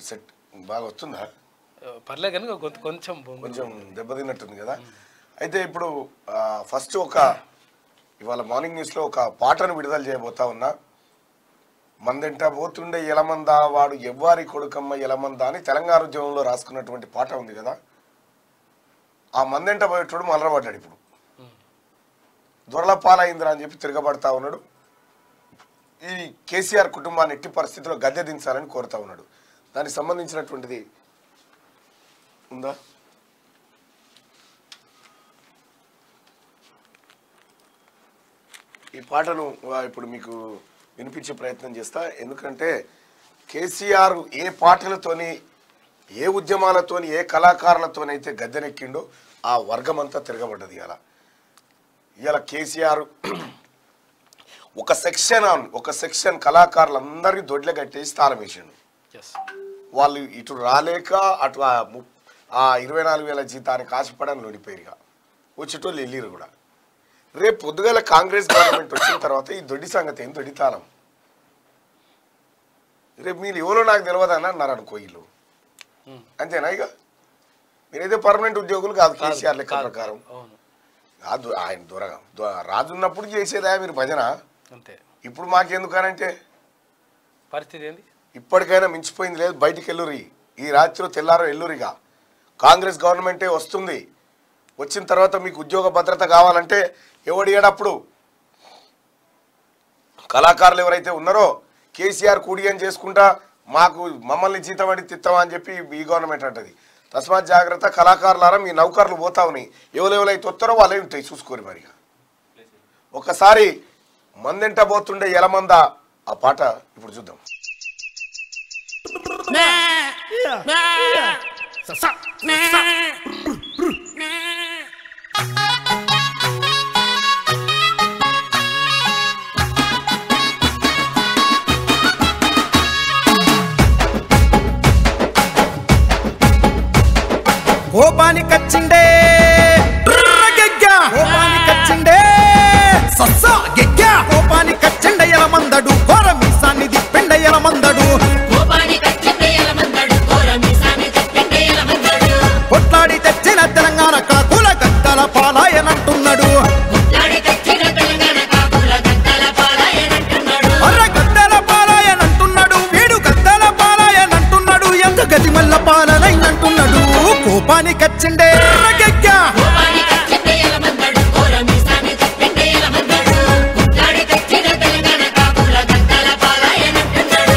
Set బాగా వస్తుందా పర్లేదు కానీ కొంత కొంచెం బొంగు. కొంచెం దెబ్బతిన్నట్టుంది కదా అయితే ఇప్పుడు ఫస్ట్ ఒక ఇవాళ మార్నింగ్ న్యూస్లో ఒక పాటను విడుదల చేయబోతా ఉన్నా మందెంట పోతుండే ఎలమందా వాడు ఎవ్వారి కొడుకమ్మ ఎలమందా అని తెలంగాణ ఉద్యమంలో రాసుకున్నటువంటి పాట ఉంది కదా ఆ మందెంట పోయేటోడు మలరబడ్డాడు ఇప్పుడు దొరలపాలైందిరా అని చెప్పి తిరగబడతా ఉన్నాడు ఈ కేసీఆర్ కుటుంబాన్ని ఎట్టి పరిస్థితిలో గద్దె దించాలని కోరుతా ఉన్నాడు దానికి సంబంధించినటువంటిది ఉందా ఈ పాటను ఆ, ఇప్పుడు మీకు వినిపించే ప్రయత్నం చేస్తా ఎందుకంటే కేసీఆర్ ఏ పాటలతోని ఏ ఉద్యమాలతోని ఏ కళాకారులతోనైతే గద్దెనెక్కిండో ఆ వర్గం అంతా తిరగబడ్డది ఇలా ఇవాళ కేసీఆర్ ఒక సెక్షన్ ఆన్ ఒక సెక్షన్ కళాకారులందరినీ దొడ్లే కట్టేసి తాళం వేసిండు Yes. వాళ్ళు ఇటు రాలేక అటు ఆ ము- ఆ ఇరవై నాలుగు వేల జీతానికి ఆశపడని ఓడిపోయారుగా వచ్చేటోళ్ళు వెళ్ళిరు కూడా రేపు పొద్దుగాల కాంగ్రెస్ గవర్నమెంట్ వచ్చిన తర్వాత ఈ దొడ్డి సంగతి ఏం దొడ్డితానం రేపు మీరు ఎవరో నాకు తెలియదని అన్నారు అనుకో వీళ్ళు ఉమ్. అంతేనా ఇక మీరైతే పర్మనెంట్ ఉద్యోగులు కాదు కేసీఆర్ లెక్క కాదు, ప్రకారం అవును కాదు ఆయన దొర దొ- రాజున్నప్పుడు చేసేదా మీరు భజన అంతే ఇప్పుడు మాకెందుకనంటే పరిస్థితి ఏంది ఇప్పటికైనా మించిపోయింది లేదు బయటికి వెళ్ళురి ఈ రాత్రి తెల్లారో ఎల్లురిగా కాంగ్రెస్ గవర్నమెంటే వస్తుంది వచ్చిన తర్వాత మీకు ఉద్యోగ భద్రత కావాలంటే ఎవడిగాడప్పుడు కళాకారులు ఎవరైతే ఉన్నారో కేసీఆర్ కూడియం చేసుకుంటా మాకు మమ్మల్ని జీతం అడి తిత్తామా అని చెప్పి ఈ గవర్నమెంట్ అంటది తస్మాత్ జాగ్రత్త కళాకారులారా మీ నౌకర్లు పోతా ఉన్నాయి ఎవరెవరైతే వస్తారో వాళ్ళే ఉంటాయి చూసుకోరు మరి ఒకసారి మందెంట పోతుండే ఎలమంద ఆ పాట ఇప్పుడు చూద్దాం కోపానికచ్చిండే గెగ్గ కోపానికచ్చిండే సస్స గెగ్గ కోపానికచ్చిండ ఎలమందడు ఘోర మీసాన్ని దిప్పిండ ఎలమందడు కోపాని కచ్చిందే ఎలమందడు కోరమిసాని తప్పిండే ఎలమందడు కొట్లాడి తెచ్చిన తెలంగాణ కాకుల గద్దల పాలాయనంటున్నాడు ముట్లాడి తెచ్చిన తెలంగాణ కాకుల గద్దల పాలాయనంటున్నాడు అర్ర గద్దల పాలాయనంటున్నాడు వీడు గద్దల పాలాయనంటున్నాడు ఎంత గతిమల్ల పాలనైనంటున్నాడు కోపానికచ్చిండే గెగ్గ కోపాని కచ్చిందే ఎలమందడు కోరమిసాని తప్పిండే ఎలమందడు ముట్లాడి తెచ్చిన తెలంగాణ కాకుల గద్దల పాలాయనంటున్నాడు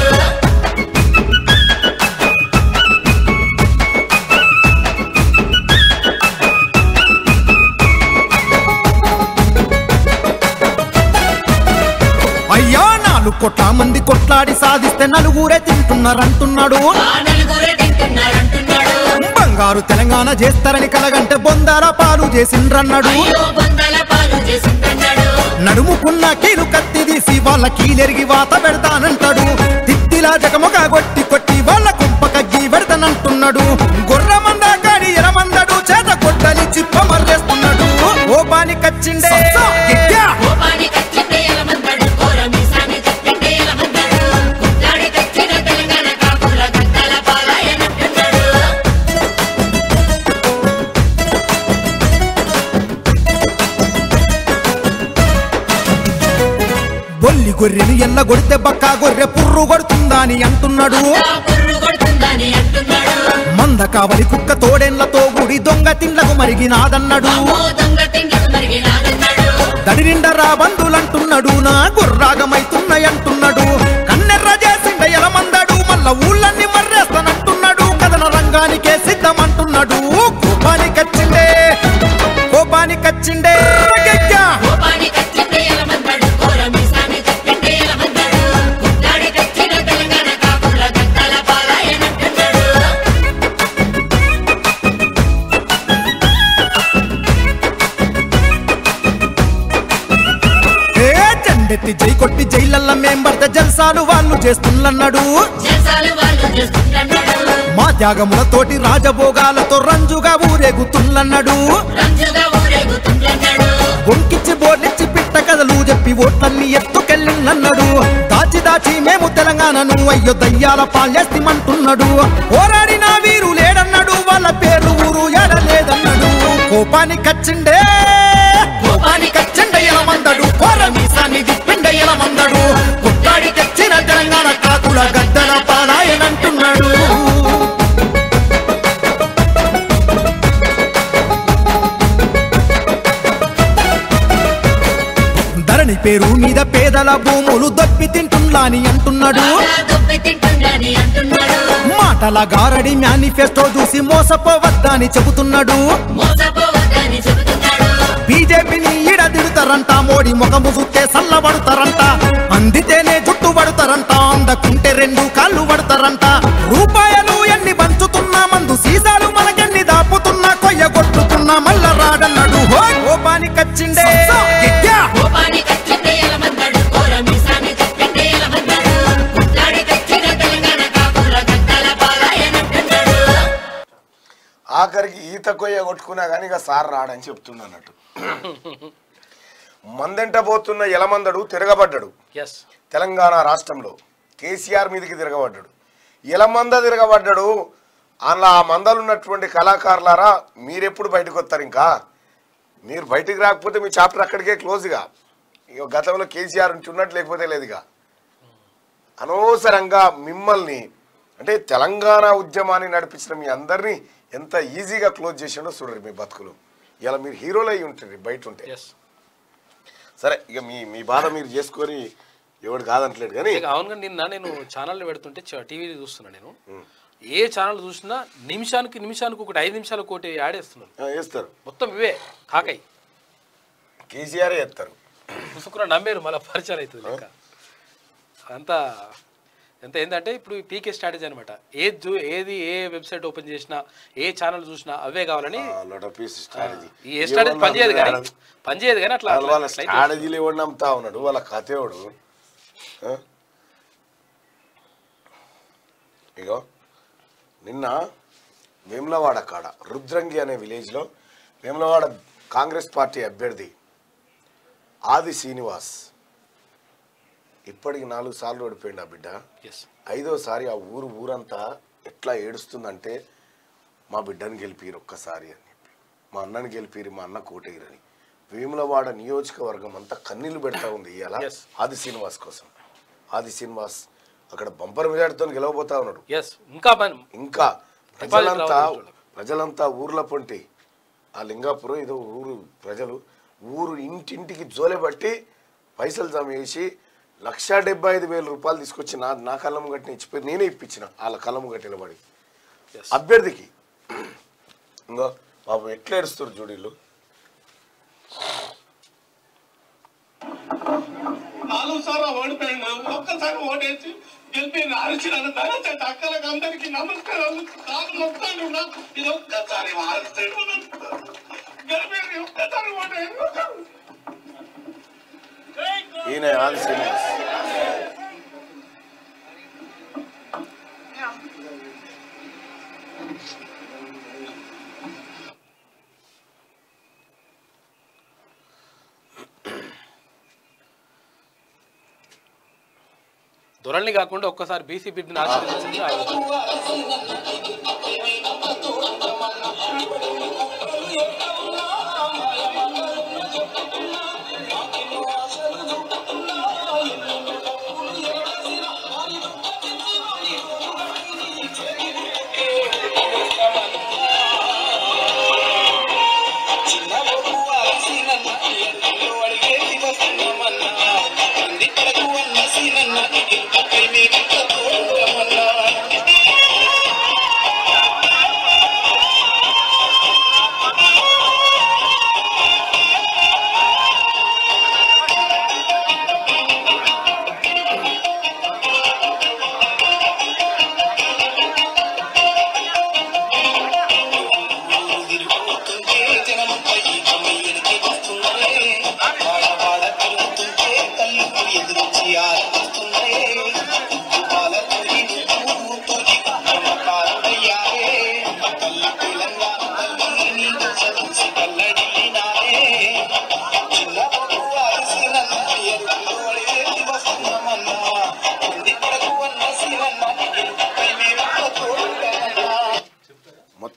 అయ్యా నాలుగు కోట్ల మంది కొట్లాడి సాధిస్తే నలుగురే తింటున్నారంటున్నాడు ఆ నలుగురే తింటున్నారంటున్నాడు బంగారు తెలంగాణ చేస్తారని కలగంటే బొందాల పాలు చేసిండ్రన్నాడు అయ్యో బొందల పాలు చేసిందన్నాడు నడుముకున్న కీలు కత్తి తీసి వాళ్ళ కీలెరిగి వాత పెడతానంటాడు తిత్తిలా జగముగా కొట్టి కొట్టి వాళ్ళ కుంప కగ్గి పెడతానంటున్నాడు గుర్రమందా గాడి ఎరమందడు చేత కొట్టని చిప్ప మర్రేస్తున్నాడు ఓపాని కచ్చిండే ఎగ్గా. కోపాని కచ్చిందే ఎలమందడు కోరమిసాని తప్పిండే ఎలమందడు ముట్లాడి తెచ్చిన తెలంగాణ కాకుల గద్దల పాలాయనంటున్నాడు బొల్లి గొర్రెను ఎల్ల కొడితే బక్క గొర్రె పుర్రు కొడుతుందా అని అంటున్నాడు ఆ పుర్రు కొడుతుందని అంటున్నాడు మంద కావలి కుక్క తోడేళ్లతో గుడి దొంగ తిండ్లకు మరిగినాదన్నాడు అమ్మో దొంగ తిండికి మరిగినాడన్నాడు దడి నిండా రా బంధులంటున్నాడు నా గుర్రాగమైతున్నాయంటున్నాడు కన్నెర్ర చేసిండ ఎలమందాడు మళ్ళా ఊళ్ళన్ని మర్రేస్తానంటున్నాడు కథన రంగానికే సిద్ధమంటున్నాడు కోపానికచ్చిండే కోపానికచ్చిండే గెగ్గ. కోపాని కచ్చిందే ఎలమందడు కోరమిసాని తప్పిండే ఎలమందడు ముట్లాడి తెచ్చిన తెలంగాణ కాకుల గద్దల పాలాయనంటున్నాడు ఏ జెండెత్తి జై కొట్టి జైలల్ల మేం పడితే జల్సాలు వాళ్ళు చేస్తున్నన్నాడు చేసాలు వాళ్ళు చేస్తుంటున్నాడు మా త్యాగములతోటి రాజభోగాలతో రంజుగా ఊరేగుతున్నన్నాడు రంజుగా ఊరేగుతుంటున్నాడు బొంకిచ్చి బోర్లిచ్చి పిట్ట కథలు చెప్పి ఓట్లన్నీ ఎత్తుకెళ్ళినన్నాడు దాచి దాచి దాచి మేము తెలంగాణను అయ్యో దయ్యాల పాల్చేస్తామంటున్నాడు పోరాడిన వీరు లేడన్నాడు వాళ్ళ పేరు ఊరు ఎడలేదన్నాడు కోపానికి కచ్చిండే కోపానికి కచ్చిండ ఎలమందడు కోరమీసాన్ని దిప్పిండ ఎలమందడు కొట్టాడి తెచ్చిన తెలంగాణ కాకుల గద్దల పాలాయనంటున్నాడు ధరణి పేరు మీద పేదల భూములు దొప్పి తింటున్నాని అంటున్నాడు బాగా దొప్పి తింటుండని అంటున్నాడు మాటల గారడి మేనిఫెస్టో చూసి మోసపోవద్దని చెబుతున్నాడు మోసపోవద్దని చెబుతున్నాడు బీజేపీని ఈడదిడుతారంట మోడీ ముఖము చూస్తే సల్లబడతారంట అందితేనే జుట్టు పడతారంట అందకుంటే రెండు కాళ్ళు పడతారంట రూపాయలు ఎన్ని పంచుతున్నా మందు సీసాలు మనకెన్ని దాపుతున్నా కొయ్య కొట్టుతున్నా మల్ల రాడన్నాడు హో కోపానికి కచ్చిండే గిగ్గ. కోపాన్ని కచ్చిందే ఎలమందడు కోరమీసాన్ని తిప్పిండే ఎలమందడు కొట్లాడి తెచ్చిన తెలంగాణ కాకుల గద్దల పాలాయనంటున్నాడు ఆఖరికి ఈత కొయ్య కొట్టుకున్నా కానీ ఇక సార్ రాడని చెప్తున్నా అన్నట్టు మందెంట పోతున్న ఎలమందడు తిరగబడ్డాడు ఎస్ తెలంగాణ రాష్ట్రంలో కేసీఆర్ మీదకి తిరగబడ్డాడు ఎలమంద తిరగబడ్డాడు అందులో ఆ మందలు ఉన్నటువంటి కళాకారులారా మీరెప్పుడు బయటకు వస్తారు ఇంకా మీరు బయటికి రాకపోతే మీ చాప్టర్ అక్కడికే క్లోజ్గా ఇక గతంలో కేసీఆర్ నుంచి ఉన్నట్టు లేకపోతే లేదుగా అనవసరంగా మిమ్మల్ని అంటే తెలంగాణ ఉద్యమాన్ని నడిపించిన మీ అందరినీ ఎంత ఈజీగా క్లోజ్ చేసిండో చూడరు మీ బతుకులు ఇలా మీరు హీరోలు అయి ఉంటుంది బయట ఉంటే ఎస్ సరే ఇక మీ మీ బాధ మీరు చేసుకొని ఎవడు కాదంటలేడు కానీ ఇక అవునుగా నిన్న నేను ఛానల్ పెడుతుంటే టీవీ చూస్తున్నా నేను ఏ ఛానల్ చూసినా నిమిషానికి నిమిషానికి ఒకటి ఐదు నిమిషాలకు ఒకటి ఆడేస్తున్నారు ఆ, వేస్తారు మొత్తం ఇవే కాకై కేసీఆర్ వేస్తారు పుసుకున్న నమ్మేరు మళ్ళీ పరిచయం అవుతుంది లెక్క అంతా ఎంత ఏంటంటే ఇప్పుడు పీకే స్ట్రాటజీ అనమాట ఏది చూ- ఏది ఏ వెబ్సైట్ ఓపెన్ చేసినా ఏ ఛానల్ చూసినా అవే కావాలని లాట్ ఆఫ్ పీస్ స్ట్రాటజీ ఈ ఏ స్ట్రాటజీ పనిచేయదు కానీ పనిచేయదు కానీ అట్లా వాళ్ళ వాళ్ళ అట్లా అయితే స్ట్రాటజీలు ఎవడు నమ్ముతా ఉన్నాడు వాళ్ళ కథ ఎవడు ఆ? ఇగో నిన్న వేములవాడ కాడ రుద్రంగి అనే విలేజ్లో వేములవాడ కాంగ్రెస్ పార్టీ అభ్యర్థి ఆది శ్రీనివాస్ ఇప్పటికి నాలుగు సార్లు ఓడిపోయింది ఆ బిడ్డ ఎస్ ఐదోసారి ఆ ఊరు ఊరంతా ఎట్లా ఏడుస్తుందంటే మా బిడ్డను గెలిపిరు ఒక్కసారి అని చెప్పి మా అన్నని గెలిపిరు మా అన్న కోటగిరని వేములవాడ నియోజకవర్గం అంతా కన్నీళ్లు పెడతా ఉంది ఇవాళ Yes. ఆది శ్రీనివాస్ కోసం ఆది శ్రీనివాస్ అక్కడ బంపర్ మెజార్టీతో గెలవబోతా ఉన్నాడు ఎస్ ఇంకా పని ఇంకా ప్రజలంతా రావాలి చూడాలి. ప్రజలంతా ఊర్ల పొంటి ఆ లింగాపురం ఏదో ఊరు ప్రజలు ఊరు ఇంటింటికి జోలెబట్టి పైసలు జమ చేసి లక్ష డెబ్బై ఐదు వేల రూపాయలు తీసుకొచ్చి నా నా కళ్ళము కట్టిన ఇచ్చిపోయి నేనే ఇప్పించిన వాళ్ళ కళ్ళము కట్టిన పడి Yes. అభ్యర్థికి ఇంకో పాపం ఎట్లా ఏడుస్తారు చూడీళ్ళు నాలుగు సార్లు ఓడిపోయాడు ఒక్కసారి ఓటేసి గెలిపి అరిచిన దయచేసి అక్కలకు అందరికి నమస్కారాలు కాదు మొత్తాను నాకు ఇది ఒక్కసారి మారుస్తాడు గెలిపి ఒక్కసారి ఓటేసి ఈయన ఆది శ్రీనివాస్ దొరల్ని కాకుండా ఒక్కసారి బీసీ బిడ్డని ఆశీర్వదించింది ఆ రోజు. చిన్న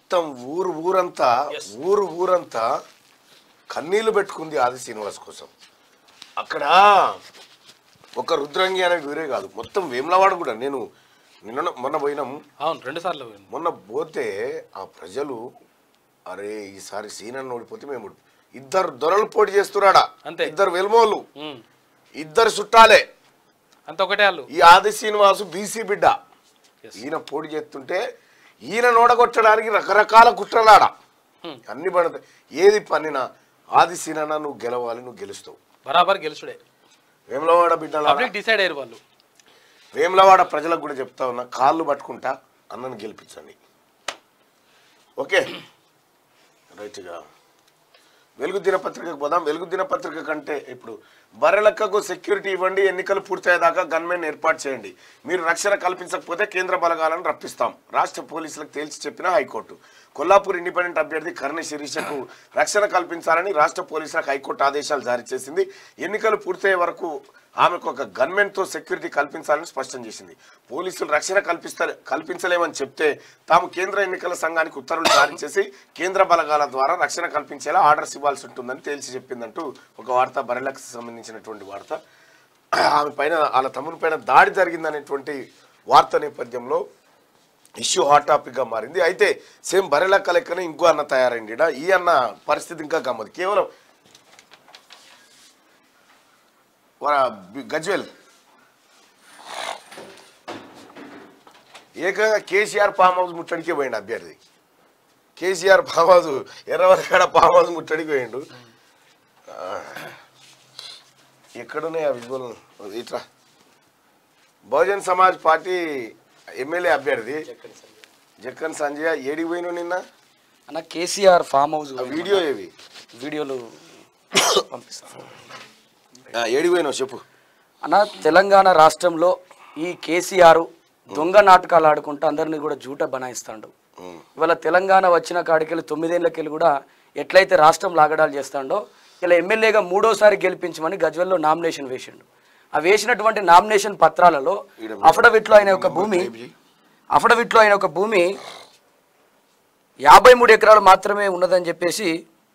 మొత్తం ఊరు ఊరంతా ఊరు ఊరంతా కన్నీళ్లు పెట్టుకుంది ఆది శ్రీనివాస్ కోసం అక్కడ ఒక రుద్రంగి అనే వీరే కాదు మొత్తం వేములవాడ కూడా నేను నిన్న మొన్న పోయినాం అవును రెండు సార్లు పోయింది. మొన్న పోతే ఆ ప్రజలు అరే ఈసారి సీనన్న ఓడిపోతే మేము ఓడిపో-" ఇద్దరు దొరలు పోటీ చేస్తున్నాడా అంతే. ఇద్దరు వెలుమోళ్ళు ఉమ్. ఇద్దరు చుట్టాలే అంత ఒకటే వాళ్ళు ఈ ఆది శ్రీనివాసు బీసీ బిడ్డ Yes. ఈయన పోటీ చేస్తుంటే ఈయన నోడగొట్టడానికి రకరకాల కుట్రలాడ Hmm. అన్ని పడతాయి ఏది పనినా ఆది సీనన్న నువ్వు గెలవాలి నువ్వు గెలుస్తావు బరాబర్ గెలుచుడే వేములవాడ బిడ్డల పబ్లిక్ డిసైడ్ అయ్యారు వాళ్ళు వేములవాడ ప్రజలకు కూడా చెప్తా ఉన్నా కాళ్ళు పట్టుకుంటా అన్నను గెలిపించండి ఓకే రైట్గా వెలుగు దినపత్రికకు పోదాం వెలుగు దినపత్రిక కంటే ఇప్పుడు బర్రెలక్కకు సెక్యూరిటీ ఇవ్వండి ఎన్నికలు పూర్తయ్యేదాకా గన్మెన్ ఏర్పాటు చేయండి మీరు రక్షణ కల్పించకపోతే కేంద్ర బలగాలను రప్పిస్తాం రాష్ట్ర పోలీసులకు తేల్చి చెప్పిన హైకోర్టు కొల్లాపూర్ ఇండిపెండెంట్ అభ్యర్థి కర్ణ శిరీషకు రక్షణ కల్పించాలని రాష్ట్ర పోలీసులకు హైకోర్టు ఆదేశాలు జారీ చేసింది ఎన్నికలు పూర్తయ్యే వరకు ఆమెకు ఒక గన్మెన్ తో సెక్యూరిటీ కల్పించాలని స్పష్టం చేసింది పోలీసులు రక్షణ కల్పిస్తా కల్పించలేమని చెప్తే తాము కేంద్ర ఎన్నికల సంఘానికి ఉత్తర్వులు జారీ చేసి కేంద్ర బలగాల ద్వారా రక్షణ కల్పించేలా ఆర్డర్స్ ఇవ్వాల్సి ఉంటుందని తేల్చి చెప్పిందంటూ ఒక వార్త బరెలకు సంబంధించినటువంటి వార్త ఆమె పైన వాళ్ళ తమ్ముని పైన దాడి జరిగిందనేటువంటి వార్త నేపథ్యంలో ఇష్యూ హాట్ టాపిక్ గా మారింది అయితే సేమ్ బరెలక్క లెక్కనే ఇంకో అన్న తయారైంది ఈడ. ఈ అన్న పరిస్థితి ఇంకా గమ్మది కేవలం వర- బి- గజ్వేల్ ఏకంగా కేసీఆర్ ఫామ్ హౌస్ ముట్టడికే పోయిండు అభ్యర్థి కేసీఆర్ ఫామ్ హౌస్ ఎర్రవరకాడ ఫామ్ హౌస్ ముట్టడికి పోయిండు ఆ, ఎక్కడున్నాయి ఆ విజువల్ ఇట్లా బహుజన్ సమాజ్ పార్టీ ఎమ్మెల్యే అభ్యర్థి జక్కన్ సంజయ్ ఏడికి పోయినావు నిన్న అన్న కేసీఆర్ ఫామ్ హౌస్ ఆ వీడియో ఏవి వీడియోలు పంపిస్తాను ఆ, ఏడికి పోయినావు చెప్పు అన్న తెలంగాణ రాష్ట్రంలో ఈ కేసీఆర్ దొంగ నాటకాలు ఆడుకుంటూ అందరినీ కూడా జూట బనాయిస్తాడు ఉమ్. ఇవాళ తెలంగాణ వచ్చిన కాడికెళ్ళి తొమ్మిదేళ్ళకెళ్ళి కూడా ఎట్లయితే రాష్ట్రం లాగడాలు చేస్తాడో ఇలా ఎమ్మెల్యేగా మూడోసారి గెలిపించమని గజ్వెల్లో నామినేషన్ వేసిండు ఆ వేసినటువంటి నామినేషన్ పత్రాలలో ఈడ అఫిడవిట్లో ఆయన ఒక భూమి టైప్ చేయి. అఫిడవిట్లో ఆయన ఒక భూమి యాభై మూడు ఎకరాలు మాత్రమే ఉన్నదని చెప్పేసి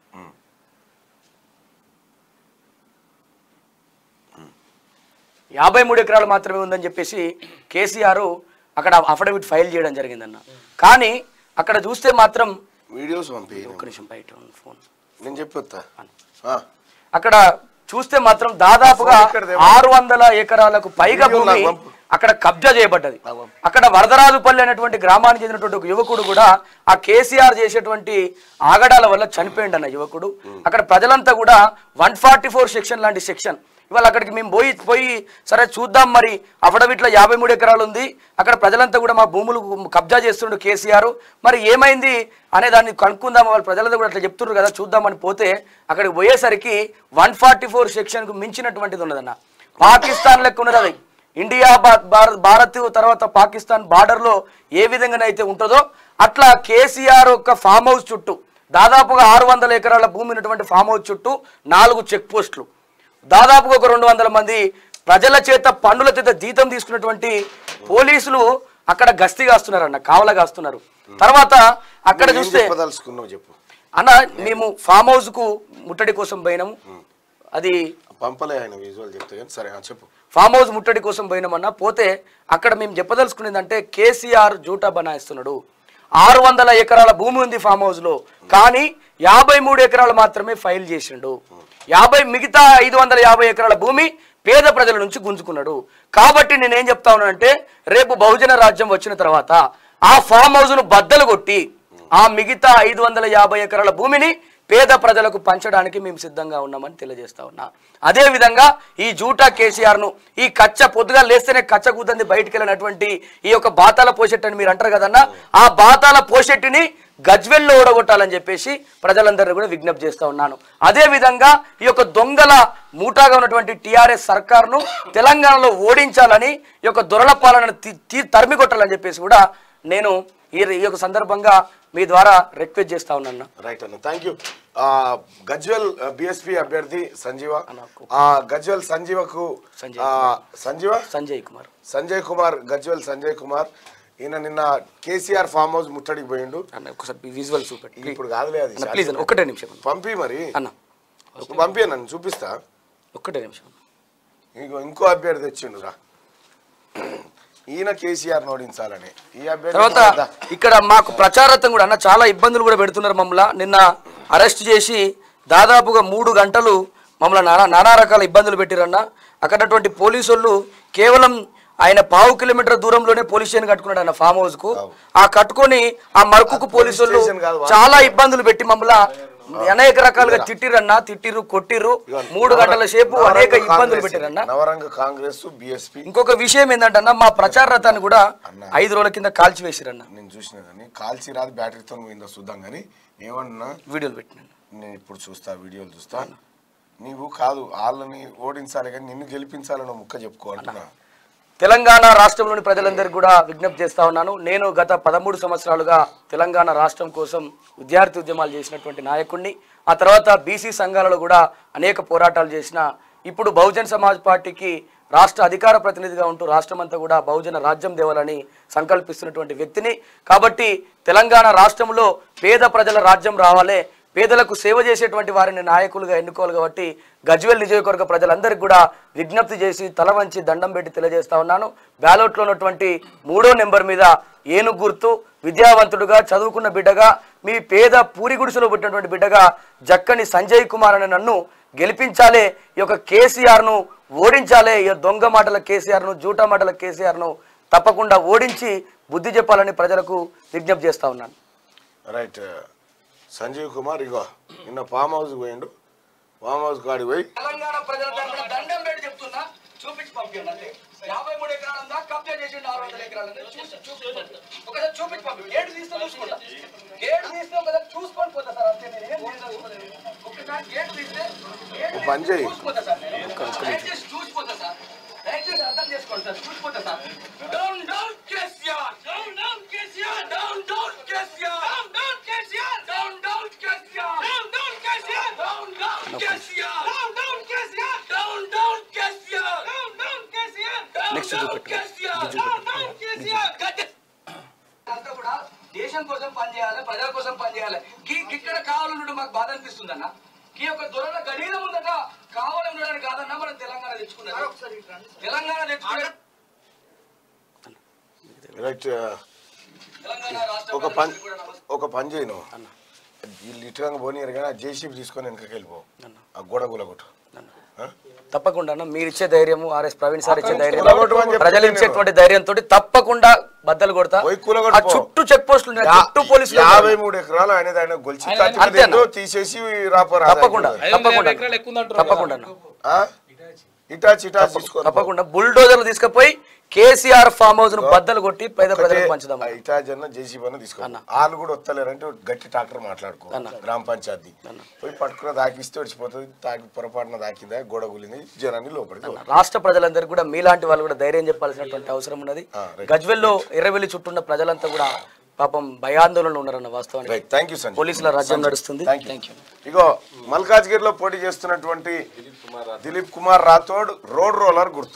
యాభై మూడు ఎకరాలు మాత్రమే ఉందని చెప్పేసి కేసీఆర్ అక్కడ అఫిడవిట్ ఫైల్ చేయడం జరిగిందన్న కానీ అక్కడ చూస్తే మాత్రం వీడియోస్ పంపి ఒక్క నిమిషం బయట ఉంది ఫోన్ నేను చెప్పొస్తా అక్కడ చూస్తే మాత్రం దాదాపుగా ఫోన్ ఎక్కడిది? ఆరు వందల ఎకరాలకు పైగా వీడియో భూమి నాకు పంపు. అక్కడ కబ్జా చేయబడ్డది నాకు పంపు. అక్కడ వరదరాజుపల్లి అనేటువంటి గ్రామానికి చెందినటువంటి ఒక యువకుడు కూడా ఆ కేసీఆర్ చేసేటువంటి ఆగడాల వల్ల చనిపోయిండు అన్న యువకుడు అక్కడ ప్రజలంతా కూడా వన్ ఫార్టీ ఫోర్ సెక్షన్ లాంటి సెక్షన్ ఇవాళ అక్కడికి మేము పోయి పోయి సరే చూద్దాం మరి అఫడవిట్లో యాభై మూడు ఎకరాలు ఉంది అక్కడ ప్రజలంతా కూడా మా భూములు కబ్జా చేస్తుండు కేసీఆర్ మరి ఏమైంది అనే దాన్ని కనుక్కుందాం వాళ్ళ ప్రజలంతా కూడా అట్లా చెప్తున్నారు కదా చూద్దామని పోతే అక్కడికి పోయేసరికి వన్ ఫార్టీ ఫోర్ సెక్షన్కు మించినటువంటిది ఉన్నదన్న పాకిస్తాన్ లెక్క ఉన్నది అది ఇండియా భా- భారత్ భారత్ తర్వాత పాకిస్తాన్ బార్డర్లో ఏ విధంగానైతే ఉంటుందో అట్లా కేసీఆర్ యొక్క ఫామ్ హౌస్ చుట్టూ దాదాపుగా ఆరు వందల ఎకరాల భూమి ఉన్నటువంటి ఫామ్ హౌస్ చుట్టూ నాలుగు చెక్ పోస్టులు దాదాపుగా ఒక రెండు వందల మంది ప్రజల చేత పన్నుల చేత జీతం తీసుకున్నటువంటి పోలీసులు అక్కడ గస్తీ కాస్తున్నారన్న కావల కాస్తున్నారు తర్వాత అక్కడ నువ్వు ఏం చూస్తే చెప్పదలుచుకున్నావు చెప్పు అన్న మేము ఫామ్ హౌస్ కు ముట్టడి కోసం పోయినాము అది పంపలే ఆయన విజువల్ చెప్తే కానీ సరే ఆ, చెప్పు ఫామ్ హౌస్ ముట్టడి కోసం పోయినామన్నా పోతే అక్కడ మేము చెప్పదలుచుకునేది అంటే కేసీఆర్ జూటా బనాయిస్తున్నాడు ఆరు వందల ఎకరాల భూమి ఉంది ఫామ్ హౌస్ లో కానీ యాభై మూడు ఎకరాలు మాత్రమే ఫైల్ చేసిండు యాభై మిగతా ఐదు వందల యాభై ఎకరాల భూమి పేద ప్రజల నుంచి గుంజుకున్నాడు కాబట్టి నేనేం చెప్తా ఉన్నానంటే రేపు బహుజన రాజ్యం వచ్చిన తర్వాత ఆ ఫామ్ హౌస్ ను బద్దలు కొట్టి ఆ మిగతా ఐదు వందల యాభై ఎకరాల భూమిని పేద ప్రజలకు పంచడానికి మేము సిద్ధంగా ఉన్నామని తెలియజేస్తా ఉన్నా అదే విధంగా ఈ జూటా కేసీఆర్ ను ఈ కచ్చ పొద్దుగా లేస్తేనే కచ్చ కూతంది బయటికి వెళ్ళినటువంటి ఈ యొక్క బాతాల పోషెట్టి అని మీరు అంటారు కదన్నా ఆ బాతాల పోషెట్టిని గజ్వెల్లో ఓడగొట్టాలని చెప్పేసి ప్రజలందరినీ కూడా విజ్ఞప్తి చేస్తా ఉన్నాను అదే విధంగా ఈ యొక్క దొంగల మూటాగా ఉన్నటువంటి టిఆర్ఎస్ సర్కార్ను తెలంగాణలో ఓడించాలని ఈ యొక్క దొరల పాలనను తి- తి- తరిమి కొట్టాలని చెప్పేసి కూడా నేను ఈ ఈ యొక్క సందర్భంగా మీ ద్వారా రిక్వెస్ట్ చేస్తా ఉన్నాను రైట్ అన్న థ్యాంక్ యూ గజ్వెల్ బిఎస్పి అభ్యర్థి సంజీవ అన్న, ఆ, గజ్వెల్ సంజీవకు సంజయ్ ఆ, సంజీవ సంజయ్ కుమార్ సంజయ్ కుమార్ గజ్వెల్ సంజయ్ కుమార్ ఈయన నిన్న కేసీఆర్ ఫామ్ హౌస్ ముట్టడికి పోయిండు అన్న ఒకసారి విజువల్ చూపెట్టి ఇప్పుడు కాదులే అది అన్న ప్లీజ్ అన్న ఒక్కటే నిమిషం అన్న. పంపి మరి అన్న నువ్వు పంపి నన్ను చూపిస్తా ఒక్కటే నిమిషం అన్న. ఇంకో ఇంకో అభ్యర్థి తెచ్చిండు రా ఈయన కేసీఆర్ ఓడించాలని ఈ అభ్యర్థి తర్వాత కాదా? ఇక్కడ మాకు ప్రచారత్వం కూడా అన్న చాలా ఇబ్బందులు కూడా పెడుతున్నారు మమ్మల్ని నిన్న అరెస్ట్ చేసి దాదాపుగా మూడు గంటలు మమ్మల్ని నానా నానా రకాల ఇబ్బందులు పెట్టిరన్న అక్కడటువంటి పోలీసు వాళ్ళు కేవలం ఆయన పావు కిలోమీటర్ దూరంలోనే పోలీస్ స్టేషన్ కట్టుకున్నాడు అన్న ఫామ్ హౌస్ కు ఆ కట్టుకొని ఆ మరకుకు పోలీసు వాళ్ళు స్టేషన్ కాదు, వాళ్ళు- చాలా ఇబ్బందులు పెట్టి మమ్మల్ని అనేక రకాలుగా తిట్టిరన్న తిట్టిర్రు కొట్టిర్రు మూడు గంటల సేపు అనేక నవరంగ ఇబ్బందులు కాంగ్రెస్ పెట్టిరన్న నవరంగ కాంగ్రెస్ బిఎస్పి ఇంకొక విషయం ఏంటంటే మా ప్రచార రథాన్ని కూడా ఐదు రోజుల కింద కాల్చివేసిరన్న నేను చూసిన కానీ కాల్చి రాదు బ్యాటరీతో పోయిందో చూద్దాం కానీ ఏమన్నా వీడియోలు పెట్టినాను నేను ఇప్పుడు చూస్తా వీడియోలు చూస్తా నీవు కాదు వాళ్ళని ఓడించాలి కానీ నిన్ను గెలిపించాలని ముక్క చెప్పుకో అంటున్నా తెలంగాణ రాష్ట్రంలోని ప్రజలందరికీ కూడా విజ్ఞప్తి చేస్తా ఉన్నాను నేను గత పదమూడు సంవత్సరాలుగా తెలంగాణ రాష్ట్రం కోసం విద్యార్థి ఉద్యమాలు చేసినటువంటి నాయకుడిని ఆ తర్వాత బీసీ సంఘాలలో కూడా అనేక పోరాటాలు చేసిన ఇప్పుడు బహుజన్ సమాజ్ పార్టీకి రాష్ట్ర అధికార ప్రతినిధిగా ఉంటూ రాష్ట్రం అంతా కూడా బహుజన రాజ్యం దేవాలని సంకల్పిస్తున్నటువంటి వ్యక్తిని కాబట్టి తెలంగాణ రాష్ట్రంలో పేద ప్రజల రాజ్యం రావాలే పేదలకు సేవ చేసేటువంటి వారిని నాయకులుగా ఎన్నుకోవాలి కాబట్టి గజ్వెల్ నియోజకవర్గ ప్రజలందరికీ కూడా విజ్ఞప్తి చేసి తల వంచి దండం పెట్టి తెలియజేస్తా ఉన్నాను బ్యాలెట్లో ఉన్నటువంటి మూడో నెంబర్ మీద ఏనుగు గుర్తు విద్యావంతుడుగా చదువుకున్న బిడ్డగా మీ పేద పూరి గుడిసెలో పుట్టినటువంటి బిడ్డగా జక్కని సంజయ్ కుమార్ అనే నన్ను గెలిపించాలే ఈ యొక్క కేసీఆర్ను ఓడించాలే ఈ దొంగ మాటల కేసీఆర్ను జూటా మాటల కేసీఆర్ను తప్పకుండా ఓడించి బుద్ధి చెప్పాలని ప్రజలకు విజ్ఞప్తి చేస్తా ఉన్నాను రైట్ సంజీవ్ కుమార్ ఇగో నిన్న ఫామ్ హౌస్ పోయిండు ఫామ్ హౌస్ కాడికి పోయి తెలంగాణ ప్రజల తరపున దండం పెట్టి చెప్తున్నా చూపించి పంపించండి అంతే యాభై మూడు ఎకరాల ఉందా కబ్జా చేసి ఆరు వందల ఎకరాలు ఉందా? చూసి చూపించి పంపి. ఒకసారి చూపించి పంపి గేట్ తీస్తే చూసుకుంటా గేట్ తీస్తే ఒకసారి చూసుకొని పోతా సార్ అంతే నేను ఏం చేయదలుచుకోలేదు. ఒకసారి గేట్ తీస్తే గేట్ ఓ పని చేయి. చూసిపోతా సార్ నేను. దయచేసి చూసిపోతా సార్ దయచేసి అర్థం చేసుకోండి సార్ చూసిపోతా sir down down KCR down down KCR down down KCR down down KCR down down KCR down down KCR down down KCR down down KCR down down KCR down down KCR next చూపెట్టు down down KCR అంతా కూడా దేశం కోసం పనిచేయాలి ప్రజల కోసం పనిచేయాలి గీ ఇక్కడ కావాలన్నాడు మాకు బాధ అనిపిస్తుంది అన్న ఈ యొక్క దొరల గడియల ముందట కావాలి ఉండడానికి కాదన్నా మనం తెలంగాణ తెచ్చుకున్నది తెలంగాణ తెచ్చుకున్నది రైట్ తెలంగాణ రాష్ట్ర ఒక పని ప్రజలకు కూడా నమస్కారం. ఒక పని చేయను వీళ్ళు ఇటుగా పోనీరు కానీ ఆ జేసీబీ తీసుకొని వెనకకి వెళ్ళిపో ఆ గోడ కూలగొట్టు ఆ? తప్పకుండా అన్న మీరు ఇచ్చే ధైర్యము ఆర్ఎస్ ప్రవీణ్ సార్ ఇచ్చే ధైర్యం కూలగొట్టమని చెప్తే ప్రజలు నేను- ఇచ్చేటువంటి ధైర్యంతో తప్పకుండా బద్దలు కొడతా పోయి కూలగొట్టు ఆ పో. చుట్టూ చెక్ పోస్టులు ఉన్నాయి ఆ చుట్టూ పోలీసులు యాభై మూడు ఎకరాలు ఆయన ఆయన గొలిచి ఆయన- కత్తికి అంతేనా? తెందో తీసేసి రాపోరా తప్పకుండా ఐదు వందల తప్పకుండా యాభై ఎకరాలు ఎక్కువ ఉందంటారు తప్పకుండా అన్న. ఆ? ఇటాచి ఇటాచి తీసుకో తప్పకుండా బుల్డోజర్లు తీసుకుపోయి కేసీఆర్ ఫామ్ హౌస్ ను బద్దలు కొట్టి పేద ప్రజలకు పంచుదాం ఆ ఇటాచి అన్న జేసీబీ అన్న తీసుకో వాళ్ళు కూడా వస్తలేరంటే గట్టి టాక్టర్ మాట్లాడుకో గ్రామ పంచాయతీ పోయి పట్టుకున్న దాకిస్తే వచ్చిపోతుంది తాకి పొరపాటున దాకిందా గోడ కూలింది జనాన్ని లోపలికి తోలు. రాష్ట్ర ప్రజలందరికీ కూడా మీలాంటి వాళ్ళు కూడా ధైర్యం చెప్పాల్సినటువంటి అవసరం ఉన్నది ఆ, రైట్. గజ్వెల్లో ఎర్రవెల్లి చుట్టూన్న ప్రజలంతా కూడా పాపం భయాందోళనలో ఉన్నారన్న వాస్తవానికి రైట్ థ్యాంక్ యూ సంజయ్ పోలీసుల రాజ్యం నడుస్తుంది థ్యాంక్ థ్యాంక్ యూ యూ ఇగో మల్కాజ్గిరిలో పోటీ చేస్తున్నటువంటి దిలీప్ కుమార్ రాథోడ్ రోడ్ రోలర్ గుర్తు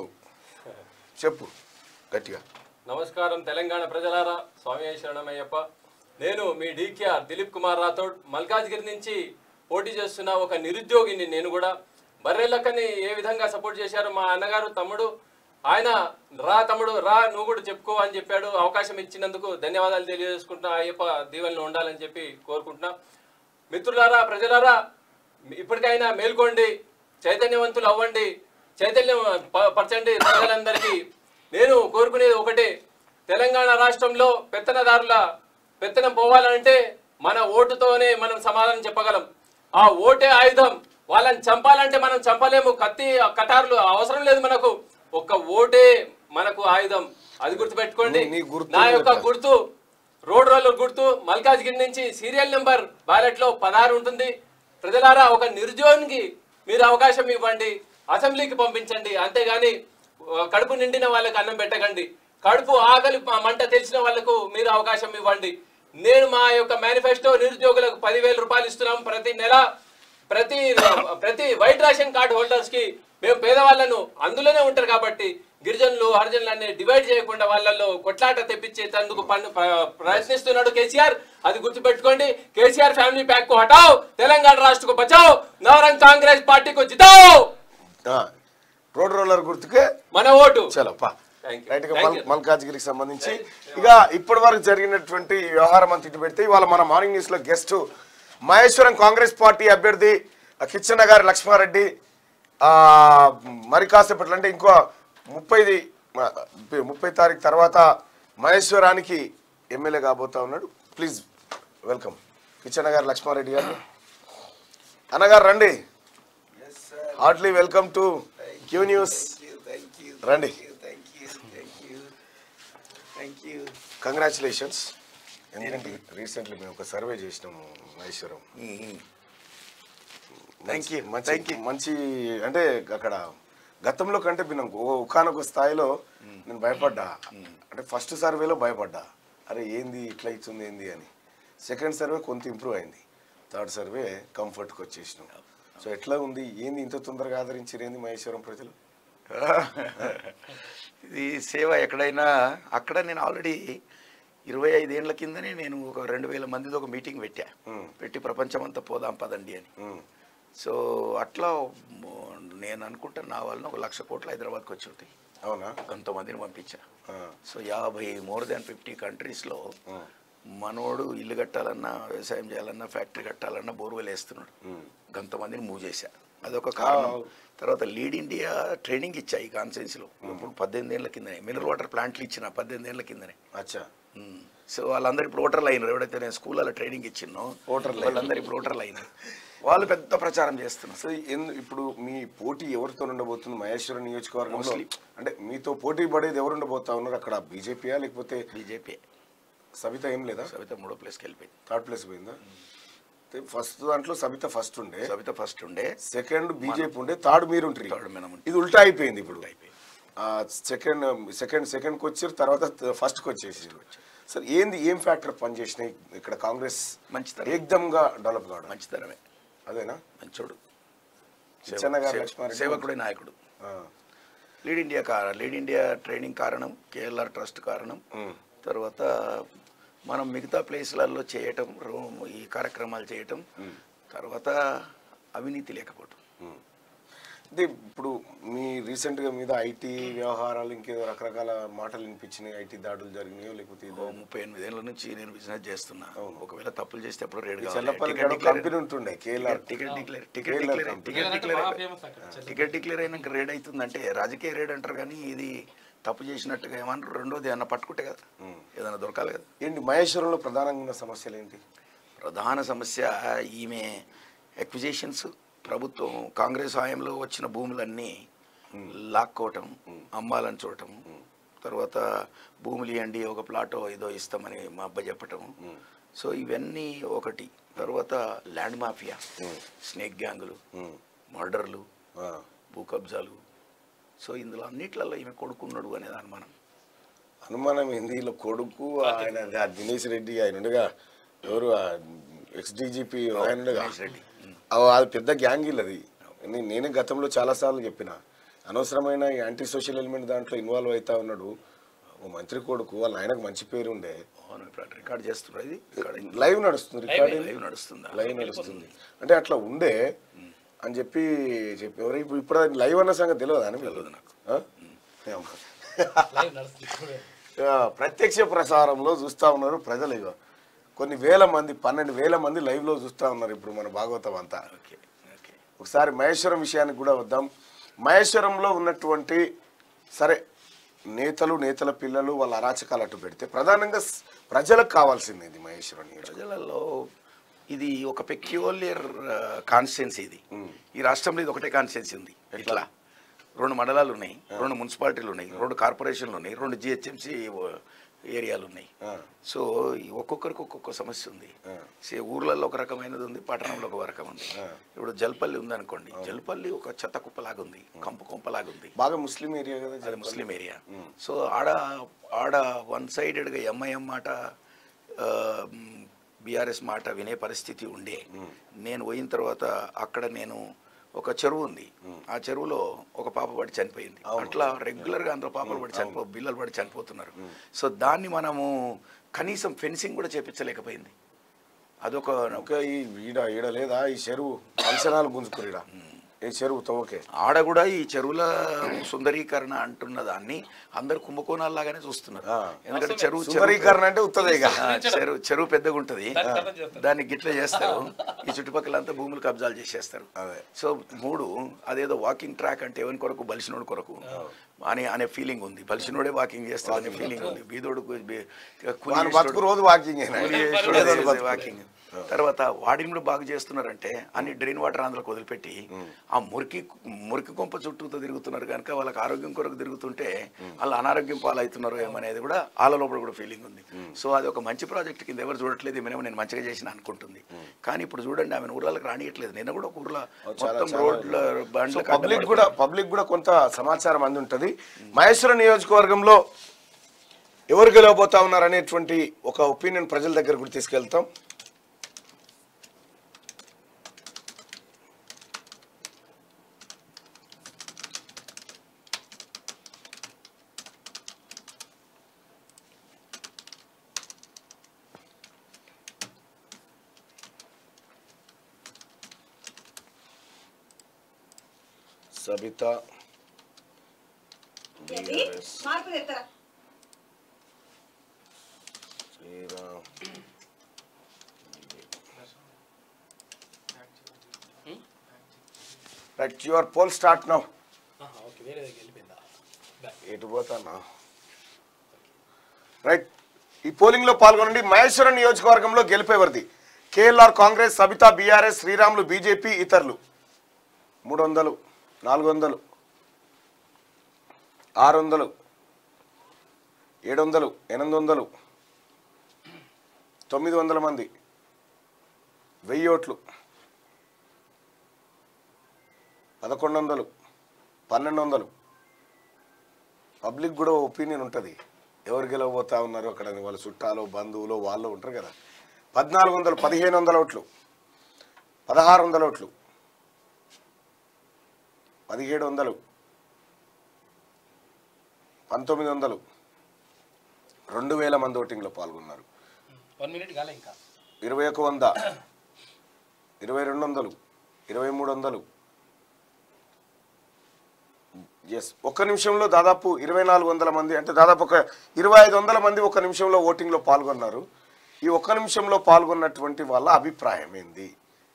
చెప్పు గట్టిగా నమస్కారం తెలంగాణ ప్రజలారా స్వామి శరణమయ్యప్ప నేను మీ డీకేఆర్ దిలీప్ కుమార్ రాథోడ్ మల్కాజ్గిరి నుంచి పోటీ చేస్తున్న ఒక నిరుద్యోగిని నేను కూడా బర్రెలక్కని ఏ విధంగా సపోర్ట్ చేశారు మా అన్నగారు తమ్ముడు ఆయన రా తమ్ముడు రా నువ్వు కూడా చెప్పుకో అని చెప్పాడు అవకాశం ఇచ్చినందుకు ధన్యవాదాలు తెలియజేసుకుంటున్నా అయ్యప్ప దీవెనలు ఉండాలని చెప్పి కోరుకుంటున్నా మిత్రులారా ప్రజలారా ఇప్పటికైనా మేల్కోండి చైతన్యవంతులు అవ్వండి చైతన్యం ప- పరచండి ప్రజలందరికీ నేను కోరుకునేది ఒకటే తెలంగాణ రాష్ట్రంలో పెత్తనదారుల పెత్తనం పోవాలంటే మన ఓటుతోనే మనం సమాధానం చెప్పగలం ఆ ఓటే ఆయుధం వాళ్ళని చంపాలంటే మనం చంపలేము కత్తి కటార్లు అవసరం లేదు మనకు ఒక్క ఓటే మనకు ఆయుధం అది గుర్తుపెట్టుకోండి నీ- నీ గుర్తు నా యొక్క చెప్పాలి. గుర్తు రోడ్ రోలర్ గుర్తు మల్కాజ్గిరి నుంచి సీరియల్ నెంబర్ బ్యాలెట్ లో పదహారు ఉంటుంది ప్రజలారా ఒక నిరుద్యోగికి మీరు అవకాశం ఇవ్వండి అసెంబ్లీకి పంపించండి అంతేగాని ఆ, కడుపు నిండిన వాళ్ళకి అన్నం పెట్టకండి కడుపు ఆకలి మ- మంట తెలిసిన వాళ్ళకు మీరు అవకాశం ఇవ్వండి నేను మా యొక్క మేనిఫెస్టో నిరుద్యోగులకు పదివేల రూపాయలు ఇస్తున్నాం ప్రతి నెల ప్రతి ప్రతి వైట్ రేషన్ కార్డు హోల్డర్స్ కి మేము పేదవాళ్ళను అందులోనే ఉంటారు కాబట్టి గిరిజనులు హరిజనులు డివైడ్ చేయకుండా వాళ్ళల్లో కొట్లాట తెప్పించేందుకు పన్ను ప్ర- ప్రయత్నిస్తున్నాడు కేసీఆర్ అది గుర్తుపెట్టుకోండి కేసీఆర్ ఫ్యామిలీ ప్యాక్ కు హటావ్ తెలంగాణ రాష్ట్రకు బచావ్ నవరంగ్ కాంగ్రెస్ పార్టీకు జితావ్ ఆ, రోడ్ రోలర్ గుర్తుకే మన ఓటు చలో పా Thank you. రైట్ గా Thank మల్- you. మల్కాజ్గిరికి సంబంధించి ఇక ఇప్పటి వరకు జరిగినటువంటి ఈ వ్యవహారం అంతా ఇటు పెడితే ఇవాళ మన మార్నింగ్ న్యూస్ లో గెస్ట్ మహేశ్వరం కాంగ్రెస్ పార్టీ అభ్యర్థి ఆ, కిచ్చన్న గారి లక్ష్మారెడ్డి ఆ, మరి కాసేపట్లో అంటే ఇంకో ముప్పైది మ- ముప్పై తారీఖు తర్వాత మహేశ్వరానికి ఎమ్మెల్యే కాబోతా ఉన్నాడు ప్లీజ్ వెల్కమ్ కిచ్చన్న గారు లక్ష్మారెడ్డి గారు అన్నగారు రండి heartly welcome to Q news రండి కంగ్రాచులేషన్స్ ఎందుకంటే రీసెంట్లీ మేము ఒక సర్వే చేసినాము మహేశ్వరం థ్యాంక్ యూ మంచి మంచి అంటే అక్కడ గతంలో కంటే భిన్నం ఒకనొక స్థాయిలో నేను భయపడ్డా అంటే ఫస్ట్ సర్వేలో భయపడ్డా అరే ఏంది ఇట్లా ఇచ్చింది ఏంది అని సెకండ్ సర్వే కొంత ఇంప్రూవ్ అయింది థర్డ్ సర్వే కంఫర్ట్కి వచ్చేసినాం సో ఎట్లా ఉంది ఏంది ఇంత తొందరగా ఆదరించారు ఏంది మహేశ్వరం ప్రజలు ఇది సేవ ఎక్కడైనా అక్కడ నేను ఆల్రెడీ ఇరవై ఐదేళ్ల కిందనే నేను ఒక రెండు వేల మందితో ఒక మీటింగ్ పెట్టా మ్మ్. పెట్టి ప్రపంచమంతా పోదాం పదండి అని ఉమ్, సో అట్లా మ- నేను అనుకుంటా నా వలన ఒక లక్ష కోట్లు హైదరాబాద్కి వచ్చి ఉంటాయి అవునా కొంతమందిని పంపించా ఆ, సో యాభై మోర్ దాన్ ఫిఫ్టీ కంట్రీస్లో ఉమ్, మనోడు ఇల్లు కట్టాలన్నా వ్యవసాయం చేయాలన్నా ఫ్యాక్టరీ కట్టాలన్నా బోర్వెల్ వేస్తున్నాడు ఉమ్. కొంతమందిని మూవ్ చేశా అదొక కారణం తర్వాత లీడ్ ఇండియా ట్రైనింగ్ ఇచ్చా ఈ కాన్ఫరెన్స్లో ఇప్పుడు పద్దెనిమిది ఏళ్ళ కిందనే మినరల్ వాటర్ ప్లాంట్లు ఇచ్చిన పద్దెనిమిది ఏళ్ళ కిందనే అచ్చా మ్మ్. సో వాళ్ళందరూ ఇప్పుడు ఓటర్లు అయినారు ఎవడైతే నేను స్కూళ్ళలో ట్రైనింగ్ ఇచ్చినో ఓటర్లు వాళ్ళందరూ ఇప్పుడు ఓటర్లు అయినారు వాళ్ళు పెద్ద ప్రచారం చేస్తున్నారు సో ఎందు ఇప్పుడు మీ పోటీ ఎవరితో ఉండబోతుంది మహేశ్వరం నియోజకవర్గంలో Mostly. అంటే మీతో పోటీ పడేది ఎవరు ఉండబోతా ఉన్నారు అక్కడ బీజేపీయా లేకపోతే బీజేపీ సబిత ఏం లేదా సవిత మూడో ప్లేస్కి వెళ్ళిపోయింది థర్డ్ ప్లేస్ పోయిందా ఫస్ట్ దాంట్లో సబిత ఫస్ట్ ఉండే సవిత ఫస్ట్ ఉండే సెకండ్ బీజేపీ ఉండే థర్డ్ మీరు ఉంటారు Third మనం ఉంటాం. ఇది ఉల్టా అయిపోయింది ఇప్పుడు సెకండ్ సెకండ్ సెకండ్కి వచ్చారు తర్వాత ఫస్ట్కి వచ్చేసి సార్ ఏంది ఏం ఫ్యాక్టర్ పనిచేసినాయి ఇక్కడ కాంగ్రెస్ మంచితనం. ఏకదంగా డెవలప్ కావడం మంచితనమే అదేనా మంచోడు చిన్న గారు సేవ- లక్ష్మారెడ్డి సేవకుడే నాయకుడు ఆ, లీడ్ ఇండియా కారణం లీడ్ ఇండియా ట్రైనింగ్ కారణం కేఎల్ఆర్ ట్రస్ట్ కారణం మ్మ్. తర్వాత మనం మిగతా ప్లేస్లలో చేయటం రో- ఈ కార్యక్రమాలు చేయటం తర్వాత అవినీతి లేకపోవటం ఉమ్. అంటే ఇప్పుడు మీ రీసెంట్గా మీద ఐటీ వ్యవహారాలు ఇంకేదో రకరకాల మాటలు వినిపించినాయి ఐటీ దాడులు జరిగినాయో లేకపోతే ఓ ఇదో ముప్పై ఎనిమిది ఏళ్ళ నుంచి నేను బిజినెస్ చేస్తున్నా ఒకవేళ తప్పులు చేస్తే ఎప్పుడు రేడ్ ఈ చెల్లపల్లి కాడ ఒక కంపెనీ ఉంటుండే KLR ticket declare ticket KLR declare company. Ticket declare బాగా famous అక్కడ. టికెట్ డిక్లేర్ అయినాక రేడ్ అవుతుందంటే రాజకీయ రేడ్ అంటారు కానీ ఇది తప్పు చేసినట్టుగా ఏమన్నారు రెండోది ఏమన్నా పట్టుకుంటే కదా ఏదైనా దొరకాలి కదా ఏంటి మహేశ్వరంలో ప్రధానంగా ఉన్న సమస్యలు ఏంటి ప్రధాన సమస్య ఈమె ఎక్విజేషన్స్ ప్రభుత్వం కాంగ్రెస్ హయాంలో వచ్చిన భూములన్నీ లాక్కోవటం అమ్మాలని చూడటం తర్వాత భూములు ఇవ్వండి ఒక ప్లాటో ఏదో ఇస్తామని మా అబ్బాయి చెప్పటం సో ఇవన్నీ ఒకటి తర్వాత ల్యాండ్ మాఫియా స్నేక్ గ్యాంగులు మర్డర్లు ఆ, భూ కబ్జాలు సో ఇందులో అన్నిట్లలో ఈమె కొడుకున్నాడు అనేది అనుమానం అనుమానం ఏంది వీళ్ళ కొడుకు ఆయన ఆ దినేష్ రెడ్డి ఆయన ఉండగా ఎవరు ఎక్స్ డీజీపీ ఆయన ఉండగా దినేష్ రెడ్డి. ఆ, అది పెద్ద గ్యాంగ్ వీళ్ళు అది నే- నేనే గతంలో చాలాసార్లు చెప్పిన అనవసరమైన యాంటీ సోషల్ ఎలిమెంట్ దాంట్లో ఇన్వాల్వ్ అవుతా ఉన్నాడు ఓ మంత్రి కొడుకు వాళ్ళ ఆయనకు మంచి పేరు ఉండే అవును ఇప్పుడు రికార్డ్ చేస్తున్నారు ఇది రికార్డింగ్ లైవ్ నడుస్తుంది రికార్డింగ్ లైవ్ నడుస్తుందా లైవ్ నడుస్తుంది అంటే అట్లా ఉండే అని చెప్పి చెప్పి ఎవరు ఇప్పుడు ఇప్పుడు అది లైవ్ అన్న సంగతి తెలియదు అని తెలియదు నాకు లైవ్ నడుస్తుంది ప్రత్యక్ష ప్రసారంలో చూస్తా ఉన్నారు ప్రజలు ఇక కొన్ని వేల మంది పన్నెండు వేల మంది live లో చూస్తా ఉన్నారు ఇప్పుడు మన భాగవతం అంతా ఓకే ఓకే ఒకసారి మహేశ్వరం విషయానికి కూడా వద్దాం మహేశ్వరంలో ఉన్నటువంటి సరే నేతలు నేతల పిల్లలు వాళ్ళ అరాచకాలు అటు పెడితే ప్రధానంగా స్- ప్రజలకు కావాల్సింది ఇది మహేశ్వరం నియోజకవర్గం. ప్రజలలో ఇది ఒక పెక్యులియర్ కాన్స్టిట్యున్సీ ఇది ఈ రాష్ట్రంలో ఇది ఒకటే కాన్స్టిట్యున్సీ ఉంది ఇట్లా రెండు మండలాలు ఉన్నాయి రెండు మున్సిపాలిటీలు ఉన్నాయి రెండు కార్పొరేషన్లు ఉన్నాయి రెండు జిహెచ్ఎంసీ ఏరియాలు ఉన్నాయి ఆ. సో ఈ ఒక్కొక్కరికి ఒక్కొక్క సమస్య ఉంది సే ఊర్లలో ఒక రకమైనది ఉంది పట్టణంలో ఒక రకం ఉంది ఇప్పుడు జల్పల్లి ఉంది అనుకోండి జల్పల్లి ఒక చెత్త కుప్పలాగా ఉంది కంపు కుంపలాగా ఉంది బాగా ముస్లిం ఏరియా కదా అది ముస్లిం ఏరియా సో ఆడ ఆడ వన్ సైడెడ్గా ఎంఐఎం మాట బీఆర్ఎస్ మాట వినే పరిస్థితి ఉండే నేను పోయిన తర్వాత అక్కడ నేను ఒక చెరువు ఉంది ఆ చెరువులో ఒక పాప పడి చనిపోయింది అట్లా రెగ్యులర్గా అందులో పాపలు పడి చనిపో పిల్లలు పడి చనిపోతున్నారు సో దాన్ని మనము కనీసం ఫెన్సింగ్ కూడా చేపించలేకపోయింది అదొక ఇంకా ఈ ఈడ ఈడ లేదా ఈ చెరువు అంచనాలు గుంజుకురు ఈడ ఈ చెరువు తవ్వకే ఆడ కూడా ఈ చెరువుల సుందరీకరణ అంటున్న దాన్ని అందరు కుంభకోణాల్లాగానే చూస్తున్నారు ఆ. ఎందుకంటే చెరువు చెరువు సుందరీకరణ అంటే ఉత్తదే ఇక ఆ, చెరువు చెరువు పెద్దగా ఉంటది దానికి అర్థం చేస్తారు. దాన్ని గిట్ల చేస్తారు ఈ చుట్టుపక్కల అంతా భూములు కబ్జాలు చేసేస్తారు అదే. సో మూడు అదేదో వాకింగ్ ట్రాక్ అంటే ఎవరి కొరకు బలిసినోడు కొరకు అని అనే ఫీలింగ్ ఉంది బలిసినోడే వాకింగ్ చేస్తాడు అనే ఫీలింగ్ ఉంది బీదోడు కు- బీ- కూలి వాని చేసేటోడు- బతుకు రోజు వాకింగ్ కూలి చేసేటోడు చేసే వాకింగ్ తర్వాత వాడిని కూడా బాగా చేస్తున్నారంటే అన్ని డ్రైన్ వాటర్ అందులోకి వదిలిపెట్టి ఆ మురికి మురికి కొంప చుట్టూతో తిరుగుతున్నారు కనుక వాళ్ళకి ఆరోగ్యం కొరకు తిరుగుతుంటే వాళ్ళు అనారోగ్యం పాలవుతున్నారు ఏమనేది కూడా వాళ్ళ లోపల కూడా ఫీలింగ్ ఉంది సో అది ఒక మంచి ప్రాజెక్ట్ కింద ఎవరు చూడట్లేదు ఈమెనేమో నేను మంచిగా చేసిన అనుకుంటుంది కానీ ఇప్పుడు చూడండి ఆమె ఊర్లకు రానియట్లేదు నిన్న కూడా ఒక ఊర్లో మొత్తం రోడ్ల బండ్ల పబ్లిక్ కూడా పబ్లిక్ కూడా కొంత సమాచారం అంది ఉంటుంది మహేశ్వర నియోజకవర్గంలో ఎవరు గెలవబోతా ఉన్నారు అనేటువంటి ఒక ఒపీనియన్ ప్రజల దగ్గర కూడా తీసుకెళ్తాం సబిత BRS, మార్పు తెస్తారా Sriram right your poll start now ఆహా, ఓకే వేరే దగ్గర వెళ్ళిపోయిందా బ్యాక్. ఎటు పోతానా రైట్ ఈ పోలింగ్ లో పాల్గొనండి మహేశ్వరం నియోజకవర్గంలో గెలిపేవరిది KLR Congress Sabitha BRS Sriramulu BJP ఇతరులు మూడు వందలు నాలుగు వందలు ఆరు వందలు ఏడు వందలు ఎనిమిది వందలు తొమ్మిది వందల మంది వెయ్యి ఓట్లు పదకొండు వందలు పన్నెండు వందలు పబ్లిక్ కూడా ఒపీనియన్ ఉంటుంది ఎవరు గెలవబోతా ఉన్నారు అక్కడ వాళ్ళ చుట్టాలు బంధువులు వాళ్ళు ఉంటారు కదా పద్నాలుగు వందలు పదిహేను వందల ఓట్లు పదహారు వందల ఓట్లు పదిహేడు వందలు పంతొమ్మిది వందలు రెండు వేల మంది ఓటింగ్లో పాల్గొన్నారు వన్ మినిట్ కాలే ఇంకా ఇరవై ఒక వంద ఇరవై రెండు వందలు ఇరవై మూడు వందలు ఎస్ ఒక్క నిమిషంలో దాదాపు ఇరవై నాలుగు వందల మంది అంటే దాదాపు ఒక ఇరవై ఐదు వందల మంది ఒక నిమిషంలో ఓటింగ్లో పాల్గొన్నారు ఈ ఒక్క నిమిషంలో పాల్గొన్నటువంటి వాళ్ళ అభిప్రాయం ఏంది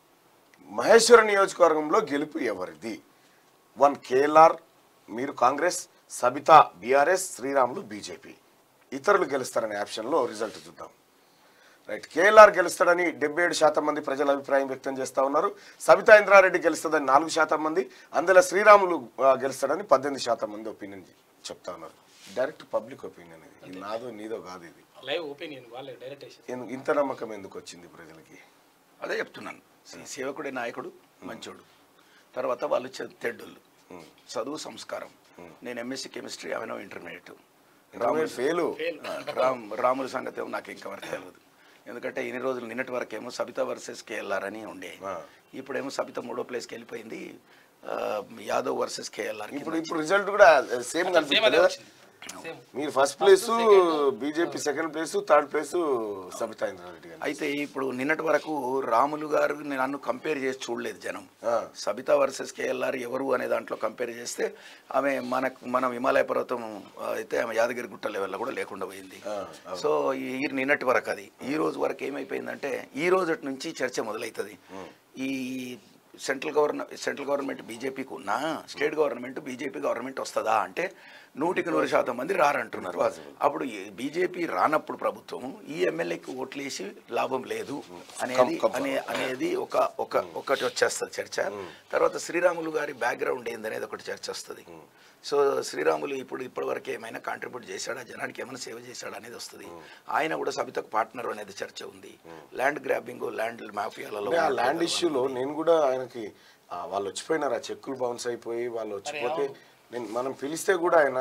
మహేశ్వర నియోజకవర్గంలో గెలుపు ఎవరిది వన్ కేఎల్ఆర్ మీరు కాంగ్రెస్ సబితా బీఆర్ఎస్ శ్రీరాములు బీజేపీ ఇతరులు గెలుస్తారనే ఆప్షన్లో రిజల్ట్ చూద్దాం రైట్ కేఎల్ఆర్ గెలుస్తాడని డెబ్బై ఏడు శాతం మంది ప్రజల అభిప్రాయం వ్యక్తం చేస్తా ఉన్నారు సబితా ఇంద్రారెడ్డి గెలుస్తుందని నాలుగు శాతం మంది అందులో శ్రీరాములు ఆ, గెలుస్తాడని పద్దెనిమిది శాతం మంది ఒపీనియన్ చెప్తా ఉన్నారు డైరెక్ట్ పబ్లిక్ ఒపీనియన్ ఇది ఇది నాదో నీదో కాదు ఇది లైవ్ ఒపీనియన్ వాళ్ళే డైరెక్ట్ వేసారు ఎన్- ఇంత నమ్మకం ఎందుకు వచ్చింది ప్రజలకి అదే చెప్తున్నాను ఈ సేవకుడే నాయకుడు మంచోడు తర్వాత వాళ్ళు చె- తెడ్డుళ్ళు చదువు సంస్కారం నేను ఎంఎస్సి కెమిస్ట్రీ అవనో ఇంటర్మీడియట్ ఇంటర్మీడియట్ ఫెయిలు రామ్ రాముల సంగతి ఏమో నాకు ఇంకా వరకు తెలియదు ఎందుకంటే ఇన్ని రోజులు నిన్నటి వరకు ఏమో సబిత వర్సెస్ కేఎల్ఆర్ అని ఉండే ఆ. ఇప్పుడేమో సబిత మూడో ప్లేస్కి వెళ్ళిపోయింది ఆ, యాదవ్ వర్సెస్ కేఎల్ఆర్ ఇప్పుడు ఇప్పుడు రిజల్ట్ కూడా సేమ్ సేమ్ కనిపిస్తుంది అదే కదా? వచ్చింది సేమ్ మీరు first place BJP second place third place Sabitha Indra Reddy గారు అయితే ఇప్పుడు నిన్నటి వరకు రాములు గారు నన్ను కంపేర్ చేసి చూడలేదు జనం ఆ. సబితా వర్సెస్ కేఎల్ఆర్ ఎవరు అనే దాంట్లో కంపేర్ చేస్తే ఆమె మనకు మనం హిమాలయ పర్వతం ఆ, అయితే ఆమె యాదగిరి గుట్ట లెవెల్లో కూడా లేకుండా పోయింది ఆ, సో ఈ నిన్నటి వరకు అది ఈ రోజు వరకు ఏమైపోయిందంటే ఈ రోజు నుంచి చర్చ మొదలవుతుంది ఈ సెంట్రల్ గవర్న సెంట్రల్ గవర్నమెంట్ బీజేపీకి ఉన్నా స్టేట్ గవర్నమెంట్ బీజేపీ గవర్నమెంట్ వస్తుందా అంటే నూటికి నూరు శాతం మంది రారంటున్నారు అప్పుడు బీజేపీ రానప్పుడు ప్రభుత్వం ఈ ఎమ్మెల్యేకి ఓట్లేసి లాభం లేదు అనేది అనే అనేది ఒక ఒక ఒకటి వచ్చేస్తుంది చర్చ తర్వాత శ్రీరాములు గారి బ్యాక్గ్రౌండ్ ఏందనేది ఒకటి చర్చ వస్తుంది సో శ్రీరాములు ఇప్పుడు ఇప్పటి వరకు ఏమైనా కాంట్రిబ్యూట్ చేశాడా జనానికి ఏమైనా సేవ చేశాడా అనేది వస్తుంది ఆయన కూడా సబితకు పార్ట్నర్ అనేది చర్చ ఉంది ల్యాండ్ గ్రాబింగ్ ల్యాండ్ మాఫియాలలో అంటే ఆ ల్యాండ్ ఇష్యూలో నేను కూడా ఆయనకి ఆ, వాళ్ళు వచ్చిపోయినారు ఆ చెక్కులు బౌన్స్ అయిపోయి వాళ్ళు వచ్చిపోతే నేను మనం పిలిస్తే కూడా ఆయన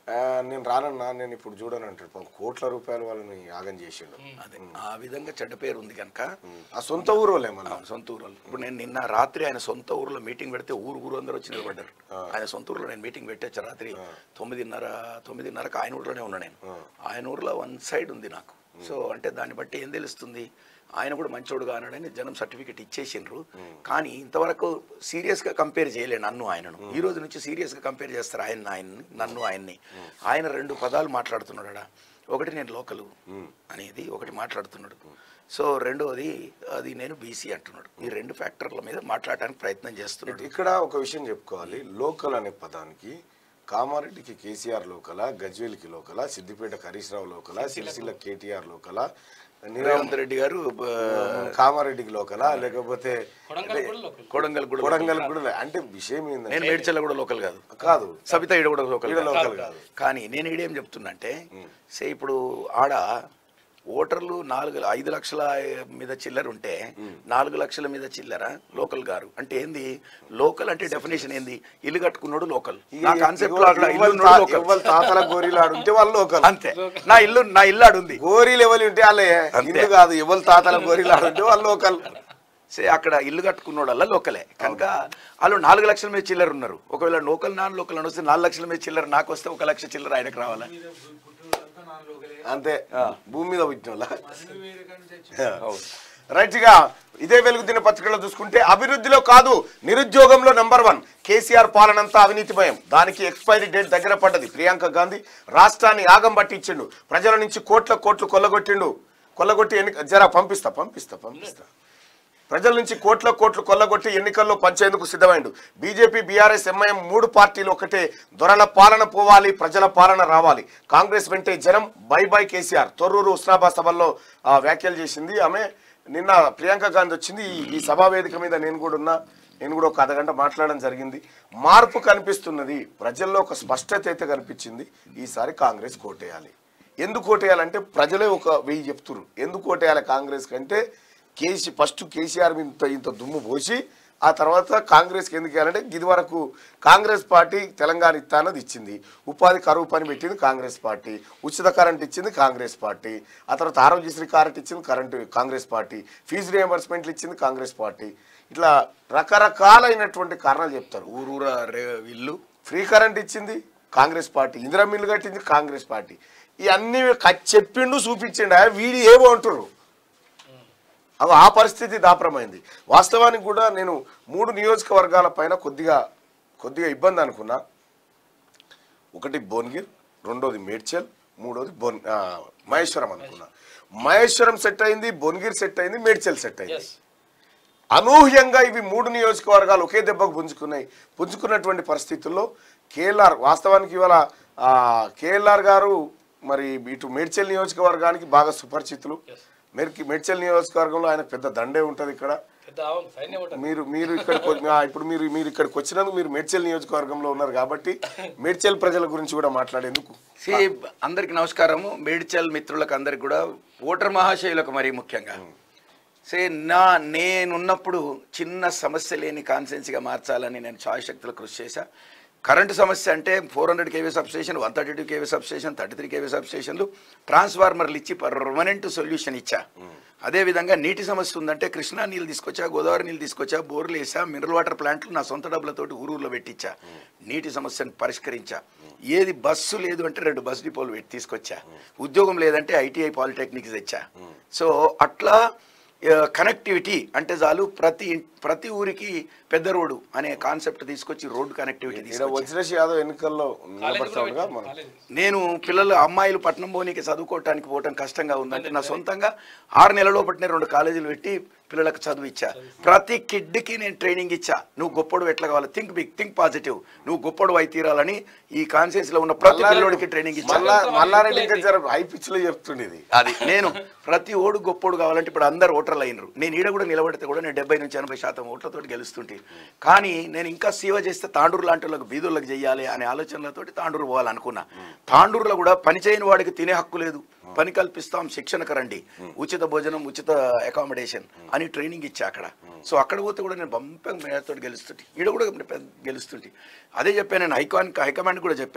ఆ, నేను రానన్నా నేను ఇప్పుడు చూడను అంటాడు పాపం కోట్ల రూపాయలు వాళ్ళని యాగం చేసిండు అదే ఆ విధంగా చెడ్డ పేరు ఉంది కనుక ఆ సొంత ఊరు వాళ్ళేమన్నా సొంత ఊరు ఇప్పుడు నేను నిన్న రాత్రి ఆయన సొంత ఊర్లో మీటింగ్ పెడితే ఊరు ఊరు అందరూ వచ్చి నిలబడ్డారు ఆయన సొంత ఊర్లో నేను మీటింగ్ పెట్టచ్చు రాత్రి తొమ్మిదిన్నర తొమ్మిదిన్నరకు ఆయన ఊర్లోనే ఉన్నా నేను ఆయన ఊర్లో వన్ సైడ్ ఉంది నాకు సో అంటే దాన్ని బట్టి ఏం తెలుస్తుంది ఆయన కూడా మంచోడు కానడని జనం సర్టిఫికెట్ ఇచ్చేసిండ్రు కానీ ఇంతవరకు సీరియస్గా కంపేర్ చేయలే నన్ను ఆయనను ఈ రోజు నుంచి సీరియస్గా కంపేర్ చేస్తారు ఆయన ఆయన్ని నన్ను ఆయన్ని ఆయన రెండు పదాలు మాట్లాడుతున్నాడా ఒకటి నేను లోకలు అనేది ఒకటి మాట్లాడుతున్నాడు సో రెండోది అది నేను బీసీ అంటున్నాడు ఈ రెండు ఫ్యాక్టర్ల మీద మాట్లాడడానికి ప్రయత్నం చేస్తున్నాడు ఇక్కడ ఒక విషయం చెప్పుకోవాలి లోకల్ అనే పదానికి కామారెడ్డికి కేసీఆర్ లోకల గజ్వేల్కి లోకల సిద్దిపేట హరీష్ రావు లోకల సిరిసిల్ల కేటీఆర్ లోకల రేవంత్ రెడ్డి గారు బ- కామారెడ్డికి లోకల లేకపోతే కొడంగల్ కూడా లోకల్ కొడంగల్ కూడా కొడంగల్ కూడా లే- అంటే విషయం నేను ఏంటంటే మేడ్చల్ల కూడా లోకల్ కాదు కాదు సబిత ఈడ కూడా లోకల్ ఈడ కాదు. లోకల్ కాదు కానీ నేను ఈడేం చెప్తున్నా అంటే సే ఇప్పుడు ఆడ ఓటర్లు నాలుగు ఐదు లక్షల మీద చిల్లర ఉంటే నాలుగు లక్షల మీద చిల్లర లోకల్ గారు అంటే ఏంది లోకల్ అంటే డెఫినేషన్ ఏంది ఇల్లు కట్టుకున్నాడు లోకల్ నా కాన్సెప్ట్ లో అట్లా ఇల్లు ఉన్నాడు లోకల్ ఎవరు తాతల గోరీలు ఆడుంటే వాళ్ళు లోకల్ అంతే నా ఇల్లు నా ఇల్లు ఆడుంది గోరీలు ఎవరు ఉంటే వాళ్ళే అంతే. ఇల్లు కాదు ఎవరు తాతల గోరీలు ఆడుంటే వాళ్ళు లోకల్ సే అక్కడ ఇల్లు కట్టుకున్నోడల్లా లోకలే కనుక వాళ్ళు నాలుగు లక్షల మీద చిల్లర ఉన్నారు ఒకవేళ లోకల్ నాన్ లోకల్ అని వస్తే నాలుగు లక్షల మీద చిల్లర నాకు వస్తే ఒక లక్ష చిల్లర ఆయనకు రావాలా అంతే భూమి మీద పుట్టిన వాళ్ళ రైట్ గా ఇదే వెలుగు దిన పత్రికలో చూసుకుంటే అభివృద్ధిలో కాదు నిరుద్యోగంలో నంబర్ వన్ కేసీఆర్ పాలనంతా అవినీతిమయం దానికి ఎక్స్పైరీ డేట్ దగ్గర పడ్డది ప్రియాంక గాంధీ రాష్ట్రాన్ని ఆగం పట్టించిండు ప్రజల నుంచి కోట్ల కోట్లు కొల్లగొట్టిండు కొల్లగొట్టి ఎన్ని జరా పంపిస్తా పంపిస్తా పంపిస్తా ప్రజల నుంచి కోట్ల కోట్లు కొల్లగొట్టి ఎన్నికల్లో పంచేందుకు సిద్ధమైండు బీజేపీ బీఆర్ఎస్ ఎంఐఎం మూడు పార్టీలు ఒకటే దొరల పాలన పోవాలి ప్రజల పాలన రావాలి కాంగ్రెస్ వెంటే జనం బై బై కేసీఆర్ తొర్రూరు ఉస్నాబా సభల్లో ఆ, వ్యాఖ్యలు చేసింది ఆమె నిన్న ప్రియాంక గాంధీ వచ్చింది ఈ- ఈ సభా వేదిక మీద నేను కూడా ఉన్నా నేను కూడా ఒక అరగంట మాట్లాడడం జరిగింది మార్పు కనిపిస్తున్నది ప్రజల్లో ఒక స్పష్టత అయితే కనిపించింది ఈసారి కాంగ్రెస్ కోటేయాలి ఎందుకు ఓటేయాలంటే ప్రజలే ఒక వెయ్యి చెప్తున్నారు ఎందుకు ఓటేయాలి కాంగ్రెస్ కంటే కేసీ ఫస్ట్ కేసీఆర్ మీద ఇంత ఇంత దుమ్ము పోసి ఆ తర్వాత కాంగ్రెస్కి ఎందుకు వేయాలంటే ఇది వరకు కాంగ్రెస్ పార్టీ తెలంగాణ ఇస్తానది ఇచ్చింది ఉపాధి కరువు పని పెట్టింది కాంగ్రెస్ పార్టీ ఉచిత కరెంట్ ఇచ్చింది కాంగ్రెస్ పార్టీ ఆ తర్వాత ఆరోగ్యశ్రీ కరెంట్ ఇచ్చింది కరెంటు కాంగ్రెస్ పార్టీ ఫీజు రియంబర్స్మెంట్లు ఇచ్చింది కాంగ్రెస్ పార్టీ ఇట్లా రకరకాలైనటువంటి కారణాలు చెప్తారు ఊరూరా రే ఇల్లు ఫ్రీ కరెంట్ ఇచ్చింది కాంగ్రెస్ పార్టీ ఇందిరా మిల్లు కట్టింది కాంగ్రెస్ పార్టీ ఇవన్నీ క- చెప్పిండు చూపించిండు ఆ వీడి ఏమో అంటారు అవి ఆ పరిస్థితి దాపరమైంది వాస్తవానికి కూడా నేను మూడు నియోజకవర్గాల పైన కొద్దిగా కొద్దిగా ఇబ్బంది అనుకున్నా ఒకటి భువనగిర్ రెండోది మేడ్చల్ మూడోది బొన్ ఆ, మహేశ్వరం అనుకున్నా మహేశ్వరం సెట్ అయింది భువనగిర్ సెట్ అయింది మేడ్చల్ సెట్ అయింది ఎస్ అనూహ్యంగా ఇవి మూడు నియోజకవర్గాలు ఒకే దెబ్బకు పుంజుకున్నాయి పుంజుకున్నటువంటి పరిస్థితుల్లో కేఎల్ఆర్ వాస్తవానికి ఇవాళ ఆ, కేఎల్ఆర్ గారు మరి ఇటు మేడ్చల్ నియోజకవర్గానికి బాగా సుపరిచితులు మేర్కి మేడ్చల్ నియోజకవర్గంలో ఆయన పెద్ద దండే ఉంటుంది ఇక్కడ పెద్ద అవును సైన్యం ఉంటుంది మీరు మీరు ఇక్కడికి వ- ఆ, ఇప్పుడు మీరు మీరు ఇక్కడికి వచ్చినందుకు మీరు మేడ్చల్ నియోజకవర్గంలో ఉన్నారు కాబట్టి మేడ్చల్ ప్రజల గురించి కూడా మాట్లాడేందుకు సి అందరికి నమస్కారము మేడ్చల్ మిత్రులకు అందరికి కూడా ఓటర్ మహాశయులకు మరీ ముఖ్యంగా సే నా నేనున్నప్పుడు చిన్న సమస్య లేని కాన్సెన్సీగా మార్చాలని నేను శక్తులు కృషి చేశా కరెంటు సమస్య అంటే four hundred KV sub station one thirty two KV sub station thirty three KV sub స్టేషన్లు ట్రాన్స్ఫార్మర్లు ఇచ్చి పర్మనెంట్ సొల్యూషన్ ఇచ్చా అదేవిధంగా నీటి సమస్య ఉందంటే కృష్ణా నీళ్ళు తీసుకొచ్చా గోదావరి నీళ్ళు తీసుకొచ్చా బోర్లు వేసా మినరల్ వాటర్ ప్లాంట్లు నా సొంత డబ్బులతోటి ఊరూరులో పెట్టించా నీటి సమస్యను పరిష్కరించా ఏది బస్సు లేదు అంటే రెండు బస్ డిపోలు పెట్టి తీసుకొచ్చా ఉద్యోగం లేదంటే ఐటీఐ పాలిటెక్నిక్స్ తెచ్చా సో అట్లా కనెక్టివిటీ అంటే చాలు ప్రతి ప్రతి ఊరికి పెద్ద రోడ్డు అనే కాన్సెప్ట్ తీసుకొచ్చి రోడ్డు కనెక్టివిటీ ఇక్కడ తీసుకొచ్చి వజ్రేష్ యాదవ్ ఎన్నికల్లో నిలబడతాడుగా మనం కాలేదు నేను పిల్లలు అమ్మాయిలు పట్నం పోనీకి చదువుకోవటానికి పోవటం కష్టంగా ఉందంటే నా సొంతంగా ఆరు నెలలో పట్టిన రెండు కాలేజీలు పెట్టి పిల్లలకు చదువు ఇచ్చా ప్రతి కిడ్కి నేను ట్రైనింగ్ ఇచ్చా నువ్వు గొప్పడు ఎట్లా కావాలి థింక్ బిగ్ థింక్ పాజిటివ్ నువ్వు గొప్పడు అయి తీరాలని ఈ కాన్షియస్ లో ఉన్న ప్రతి పిల్లడికి ట్రైనింగ్ ఇచ్చా మళ్ళా మల్లారెడ్డి ఇంకా జర హై పిచ్ లో చెప్తుండేది అది నేను ప్రతి ఓడు గొప్పోడు కావాలంటే ఇప్పుడు అందరు ఓటర్లు అయినరు నేను ఈడ కూడా నిలబడితే కూడా నేను డెబ్బై నుంచి ఎనభై శాతం ఓట్లతో గెలుస్తుంటే కానీ నేను ఇంకా సేవ చేస్తే తాండూరు లాంటి వాళ్ళకి బీదులకు చెయ్యాలి అనే ఆలోచనలతోటి తాండూరు పోవాలనుకున్నా తాండూరులో కూడా పని చేయని వాడికి తినే హక్కు లేదు పని కల్పిస్తాం శిక్షణకు రండి ఉచిత భోజనం ఉచిత అకామిడేషన్ అని ట్రైనింగ్ ఇచ్చా అక్కడ సో అక్కడ పోతే కూడా నేను బంపం మేడతో గెలుస్తుంటే ఈడ కూడా పెద్ద గెలుస్తుంటే అదే చెప్పా నేను హైకాన్ హైకమాండ్ కూడా చెప్పా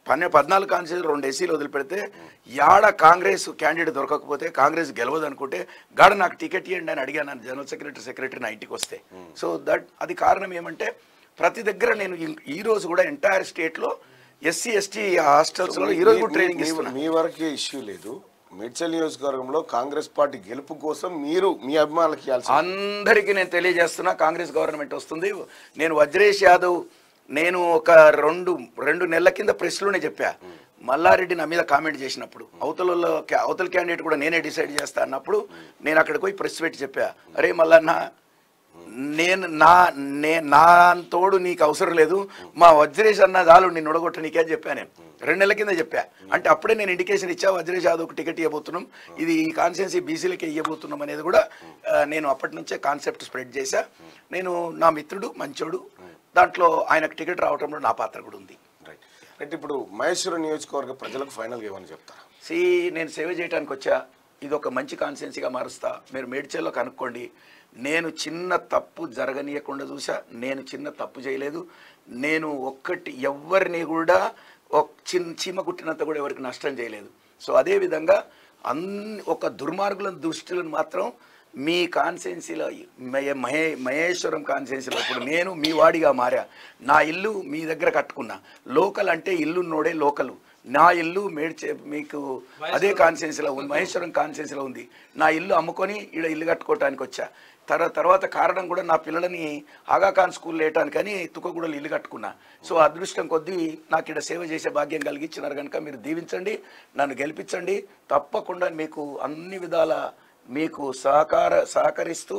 పన్నె పద్నాలుగు కాన్స్టిట్యూన్సీ రెండు ఎస్సీలు వదిలిపెడితే యాడ కాంగ్రెస్ క్యాండిడేట్ దొరకకపోతే కాంగ్రెస్ గెలవదు అనుకుంటే గాడ నాకు టికెట్ ఇవ్వండి అని అడిగాను నేను జనరల్ సెక్రటరీ సెక్రటరీ నా ఇంటికి వస్తే సో దట్ అది కారణం ఏమంటే ప్రతి దగ్గర నేను ఈ- ఈ రోజు కూడా ఎంటైర్ స్టేట్లో ఎస్సీ ఎస్టీ హాస్టల్స్లో ఈ రోజు కూడా ట్రైనింగ్ మీ- ఇస్తున్నాను మీ వరకే ఇష్యూ లేదు మేడ్చల్ నియోజకవర్గంలో కాంగ్రెస్ పార్టీ గెలుపు కోసం మీరు మీ అభిమానులకు ఇవ్వాల్సి అందరికీ నేను తెలియజేస్తున్నా కాంగ్రెస్ గవర్నమెంట్ వస్తుంది నేను వజ్రేష్ యాదవ్ నేను ఒక రెండు రెండు నెలల కింద ప్రెస్లోనే చెప్పా మల్లారెడ్డి నా మీద కామెంట్ చేసినప్పుడు అవతల అవతల క్యాండిడేట్ కూడా నేనే డిసైడ్ చేస్తా అన్నప్పుడు నేను అక్కడికి పోయి ప్రెస్ పెట్టి చెప్పా అరే మల్లన్న నేను నా నే నా తోడు నీకు అవసరం లేదు మా వజ్రేష్ అన్న చాలు నిన్ను ఉడగొట్ట నీకే చెప్పా నేను రెండు నెలల కింద చెప్పా అంటే అప్పుడే నేను ఇండికేషన్ ఇచ్చా వజ్రేష్ యాదవ్కి టికెట్ ఇవ్వబోతున్నాం ఇది ఈ కాన్స్టిట్యున్సీ బీసీలకే ఇవ్వబోతున్నాం అనేది కూడా ఆ, నేను అప్పటి నుంచే కాన్సెప్ట్ స్ప్రెడ్ చేశా నేను నా మిత్రుడు మంచోడు దాంట్లో ఆయనకు టికెట్ రావడంలో నా పాత్ర కూడా ఉంది రైట్ రైట్ ఇప్పుడు మహేశ్వరం నియోజకవర్గ ప్రజలకు ఫైనల్గా ఏమని చెప్తారా సి నేను సేవ చేయడానికి వచ్చా ఇది ఒక మంచి కాన్స్టిట్యున్సీగా మారుస్తా మీరు మేడ్చల్లో కనుక్కోండి నేను చిన్న తప్పు జరగనీయకుండా చూసా నేను చిన్న తప్పు చేయలేదు నేను ఒక్కటి ఎవరిని కూడా ఒక చిన్న చీమ కుట్టినంత కూడా ఎవరికి నష్టం చేయలేదు సో అదే విధంగా అన్ని ఒక దుర్మార్గుల దృష్టిలను మాత్రం మీ కాన్సెన్సీలో మహే మహే- మహేశ్వరం కాన్సెన్సీలో ఇప్పుడు నేను మీ వాడిగా మారా నా ఇల్లు మీ దగ్గర కట్టుకున్నా లోకల్ అంటే ఇల్లున్నోడే లోకలు నా ఇల్లు మేడ్చే మీకు అదే కాన్సెన్సీలో ఉంది మహేశ్వరం కాన్సెన్సీలో ఉంది నా ఇల్లు అమ్ముకొని ఈడ ఇల్లు కట్టుకోవటానికి వచ్చా తర్వా తర్వాత కారణం కూడా నా పిల్లలని ఆగాఖాన్ స్కూల్ వేయటానికని తుకగూడలు ఇల్లు కట్టుకున్నా సో అదృష్టం కొద్దీ నాకు ఇక్కడ సేవ చేసే భాగ్యం కలిగించినారు కనుక మీరు దీవించండి నన్ను గెలిపించండి తప్పకుండా మీకు అన్ని విధాల మీకు సహకార సహకరిస్తూ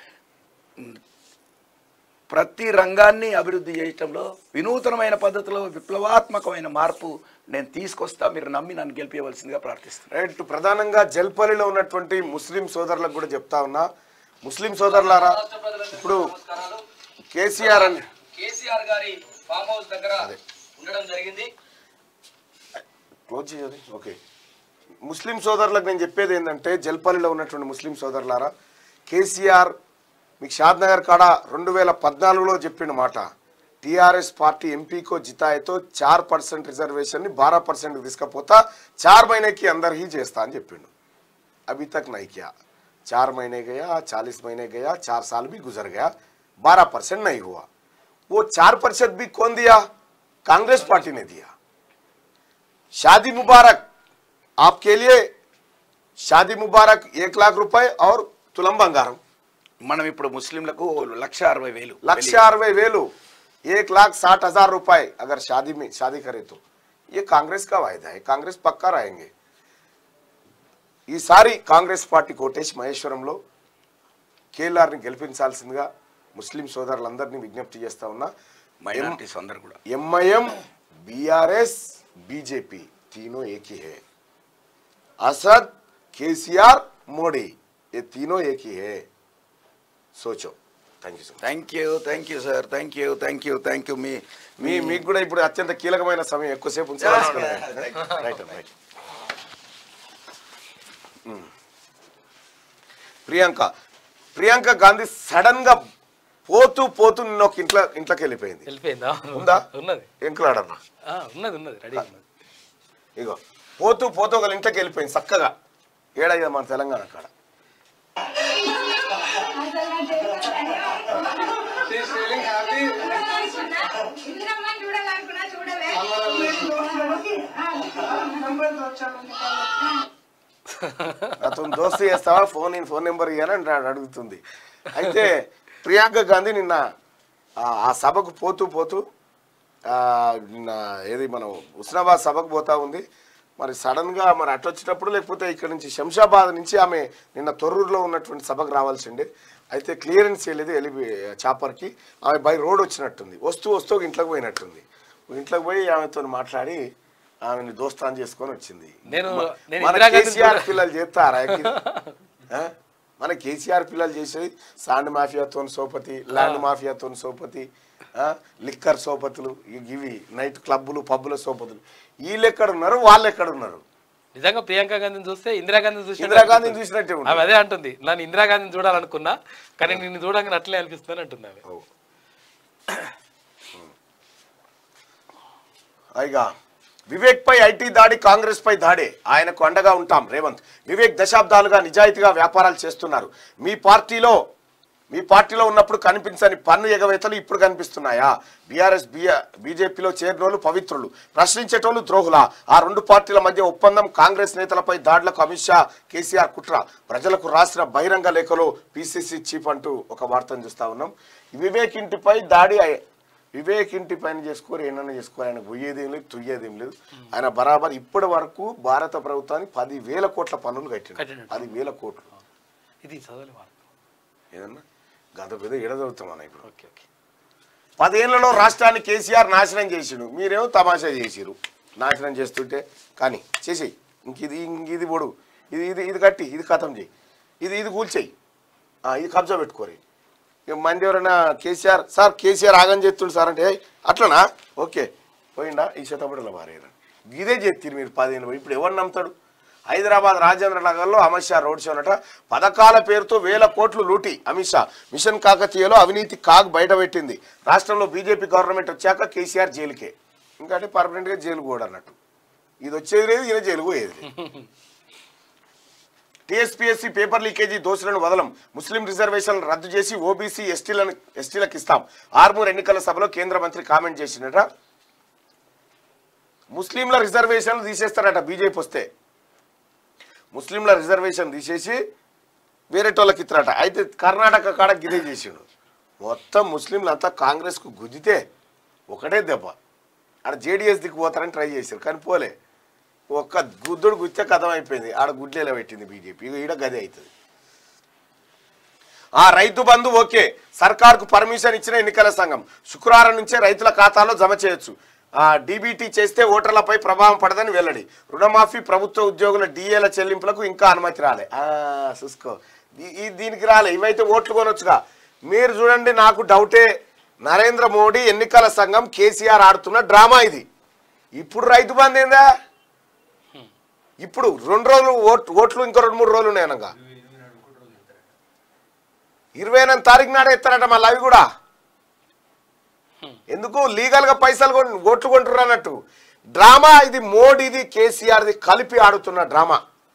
ప్రతి రంగాన్ని అభివృద్ధి చేయటంలో వినూతనమైన పద్ధతిలో విప్లవాత్మకమైన మార్పు నేను తీసుకొస్తా మీరు నమ్మి నన్ను గెలిపించవలసిందిగా ప్రార్థిస్తున్నాను రైట్ ప్రధానంగా జల్పల్లిలో ఉన్నటువంటి ముస్లిం సోదరులకు కూడా చెప్తా ఉన్నా ముస్లిం సోదరులారా ఇప్పుడు కేసీఆర్ అని కేసీఆర్ గారి ఫామ్ హౌస్ దగ్గర ఉండడం జరిగింది క్లోజ్ చేయదు ఓకే ముస్లిం సోదరులకు నేను చెప్పేది ఏంటంటే జల్పల్లిలో ఉన్నటువంటి ముస్లిం సోదరులారా కేసీఆర్ మీకు షాద్ నగర్ కాడ రెండు వేల పద్నాలుగులో చెప్పిన మాట టీఆర్ఎస్ పార్టీ ఎంపీకో జితాయితో చార్ పర్సెంట్ రిజర్వేషన్ని బారా పర్సెంట్ తీసుకపోతా చార్ మहीने अंदर ही చేస్తా అని చెప్పిండు अभी तक नहीं किया चार महीने गया चालीस महीने गया चार साल भी गुजर गया बारह परसेंट नहीं हुआ वो चार प्रतिशत भी कौन दिया कांग्रेस पार्टी ने दिया शादी मुबारक आपके लिए शादी मुबारक एक लाख रुपए और तुलम बंगारम మనం ఇప్పుడు ముస్లింలకు లక్ష అరవై వేలు लक्ष्य अरवे वेलू एक लाख साठ हजार रुपए अगर शादी में शादी करे तो ये कांग्रेस का वायदा है कांग्रेस पक्का रहेंगे ఈసారి కాంగ్రెస్ పార్టీ కోటేష్ మహేశ్వరంలో కేఎల్ఆర్ని గెలిపించాల్సిందిగా ముస్లిం సోదరులందరినీ విజ్ఞప్తి చేస్తా ఉన్నా మైనారిటీస్ అందరు కూడా एमआईएम बीआरएस बीजेपी तीनों एक ही है असद केसीआर मोदी ये तीनों एक ही है सोचो thank you so thank you thank you sir thank you thank you thank you మీ మీ మీకు కూడా ఇప్పుడు అత్యంత కీలకమైన సమయం ఎక్కువసేపు ఉంచాలి right right Priyanka Priyanka Gandhi sudden గా పోతూ పోతూ నిన్న ఒక ఇంట్లో ఇంట్లోకి వెళ్ళిపోయింది వెళ్ళిపోయిందా ఉందా? ఉన్నది ఎంకులాడన్నా ఆ, ఉన్నది ఉన్నది రెడీ ఉన్నది ఇగో పోతూ పోతూ ఒక ఇంట్లోకి వెళ్ళిపోయింది చక్కగా ఏడైదా మన తెలంగాణ కాడ నాతో దోస్తు చేస్తావా ఫోన్ నేను ఫోన్ నెంబర్ ఇవ్వని అడుగుతుంది అయితే ప్రియాంక గాంధీ నిన్న ఆ ఆ సభకు పోతూ పోతూ ఆ, నిన్న ఏది మనం హుస్నాబాద్ సభకు పోతా ఉంది మరి సడన్గా మరి అటు వచ్చేటప్పుడు లేకపోతే ఇక్కడ నుంచి శంషాబాద్ నుంచి ఆమె నిన్న తొర్రూరులో ఉన్నటువంటి సభకు రావాల్సిండే అయితే క్లియరెన్స్ చేయలేదు వెళ్ళి చాపర్కి ఆమె బై రోడ్ వచ్చినట్టుంది వస్తూ వస్తూ ఒక ఇంట్లోకి పోయినట్టుంది ఒక ఇంట్లోకి పోయి ఆమెతో మాట్లాడి ఆమెని దోస్తాన్ చేసుకొని వచ్చింది నేను మ- నేను మన ఇందిరాగాంధీ కేసీఆర్ కూడా- పిల్లలు చేస్తారా ఇది? ఆ? మన కేసీఆర్ పిల్లలు చేసేది సాండ్ మాఫియాతో సోపతి ల్యాండ్ మాఫియాతో సోపతి ఆ? లిక్కర్ సోపతులు ఇ- ఇవి నైట్ క్లబ్బులు పబ్బుల సోపతులు వీళ్ళు ఎక్కడ ఉన్నారు వాళ్ళు ఎక్కడ ఉన్నారు నిజంగా ప్రియాంక గాంధీని చూస్తే ఇందిరాగాంధీని చూసి ఇందిరాగాంధీని చూసినట్టే ఉంటుంది. ఆమె అదే అంటుంది నన్ను ఇందిరాగాంధీని చూడాలనుకున్నా కానీ నిన్ను చూడగానే అట్లే అనిపిస్తుంది అంటుంది ఆమె ఓ. అయిగా వివేక్ పై ఐటీ దాడి కాంగ్రెస్ పై దాడే ఆయనకు అండగా ఉంటాం రేవంత్ వివేక్ దశాబ్దాలుగా నిజాయితీగా వ్యాపారాలు చేస్తున్నారు మీ పార్టీలో మీ పార్టీలో ఉన్నప్పుడు కనిపించని పన్ను ఎగవేతలు ఇప్పుడు కనిపిస్తున్నాయా బీఆర్ఎస్ బీజేపీలో చేరినోళ్ళు పవిత్రులు ప్రశ్నించేటోళ్ళు ద్రోహుల ఆ రెండు పార్టీల మధ్య ఒప్పందం కాంగ్రెస్ నేతలపై దాడులకు అమిత్ షా కేసీఆర్ కుట్ర ప్రజలకు రాసిన బహిరంగ లేఖలో పిసిసి చీఫ్ అంటూ ఒక వార్తను చూస్తా ఉన్నాం వివేక్ ఇంటిపై దాడి అయ్యే- వివేక్ ఇంటి పైన చేసుకోరు ఏమన్నా చేసుకోరు ఆయన పోయేదేం లేదు తుయ్యేదేం లేదు ఆయన బరాబర్ ఇప్పటి వరకు భారత ప్రభుత్వానికి పది వేల కోట్ల పన్నులు కట్టిండు కట్టిండు. పది వేల కోట్లు ఇది చదవాలి వార్త ఏదన్నా గంట పెద్ద ఎడదవుతాం అన్న ఇప్పుడు ఓకే ఓకే పదేళ్లలో రాష్ట్రాన్ని కేసీఆర్ నాశనం చేసిండు మీరేమో తమాషా చేసిరు నాశనం చేస్తుంటే కానీ చేసేయి ఇంక ఇది ఇంక ఇది పొడు ఇది ఇది ఇది కట్టి ఇది కథం చేయి ఇది ఇది కూల్చేయి ఆ, ఇది కబ్జా పెట్టుకోరి ఇక మంది ఎవరైనా కేసీఆర్ సార్ కేసీఆర్ ఆగం చేస్తుండు సార్ అంటే "ఏయ్, అట్లనా ఓకే పోయిండా ఈ శతపడిలో మారేరా ఇదే చేస్తారు మీరు పదిహేను ఇప్పుడు ఎవరు నమ్ముతాడు హైదరాబాద్ రాజేంద్ర నగర్లో అమిత్ షా రోడ్ షో అనట పథకాల పేరుతో వేల కోట్లు లూటి అమిత్ షా మిషన్ కాకతీయలో అవినీతి కాగ్ బయటపెట్టింది రాష్ట్రంలో బీజేపీ గవర్నమెంట్ వచ్చాక కేసీఆర్ జైలుకే ఇంకా అంటే పర్మనెంట్గా జైలు కూడా అన్నట్టు ఇది వచ్చేది లేదు ఈయన జైలు పోయేది లేదు టీఎస్పీఎస్సీ పేపర్ లీకేజీ దోషులను వదలం ముస్లిం రిజర్వేషన్లను రద్దు చేసి ఓబీసీ ఎస్టీలను ఎస్టీలకు ఇస్తాం ఆర్మూర్ ఎన్నికల సభలో కేంద్ర మంత్రి కామెంట్ చేసినట ముస్లింల రిజర్వేషన్లు తీసేస్తారట బీజేపీ వస్తే ముస్లింల రిజర్వేషన్ తీసేసి వేరేటోళ్ళకి ఇస్తారట అయితే కర్ణాటక కాడ గిదే చేసిండు మొత్తం ముస్లింలు అంతా కాంగ్రెస్కు గుద్దితే ఒకటే దెబ్బ ఆడ జేడీఎస్ దిక్కు పోతారని ట్రై చేశారు కానీ పోలే ఒక్క గుద్దుడు గుచ్చే కథం అయిపోయింది ఆడ గుడ్లేలా పెట్టింది బీజేపీ ఇక ఈడ గదే అవుతుంది ఆ రైతు బంధు ఓకే సర్కార్కు పర్మిషన్ ఇచ్చిన ఎన్నికల సంఘం శుక్రవారం నుంచే రైతుల ఖాతాలో జమ చేయొచ్చు ఆ డీబీటీ చేస్తే ఓటర్లపై ప్రభావం పడదని వెల్లడి రుణమాఫీ ప్రభుత్వ ఉద్యోగుల డిఏల చెల్లింపులకు ఇంకా అనుమతి రాలే ఆ, చూసుకో ఈ- ఈ దీనికి రాలే ఇవైతే ఓట్లు కొనొచ్చుగా మీరు చూడండి నాకు డౌటే నరేంద్ర మోడీ ఎన్నికల సంఘం కేసీఆర్ ఆడుతున్న డ్రామా ఇది ఇప్పుడు రైతు బంధు ఏందా ఇప్పుడు రెండు రోజులు ఓట్ ఓట్లు ఇంకో రెండు మూడు రోజులు ఉన్నాయి అనగా ఇరవై ఎనిమిది తారీఖు నాడే ఇస్తారట మళ్ళీ అవి కూడా ఎందుకు లీగల్ గా పైసలు కొన్- ఓట్లు కొంటున్నారు అన్నట్టు డ్రామా ఇది మోడీది కేసీఆర్ది కలిపి ఆడుతున్న డ్రామా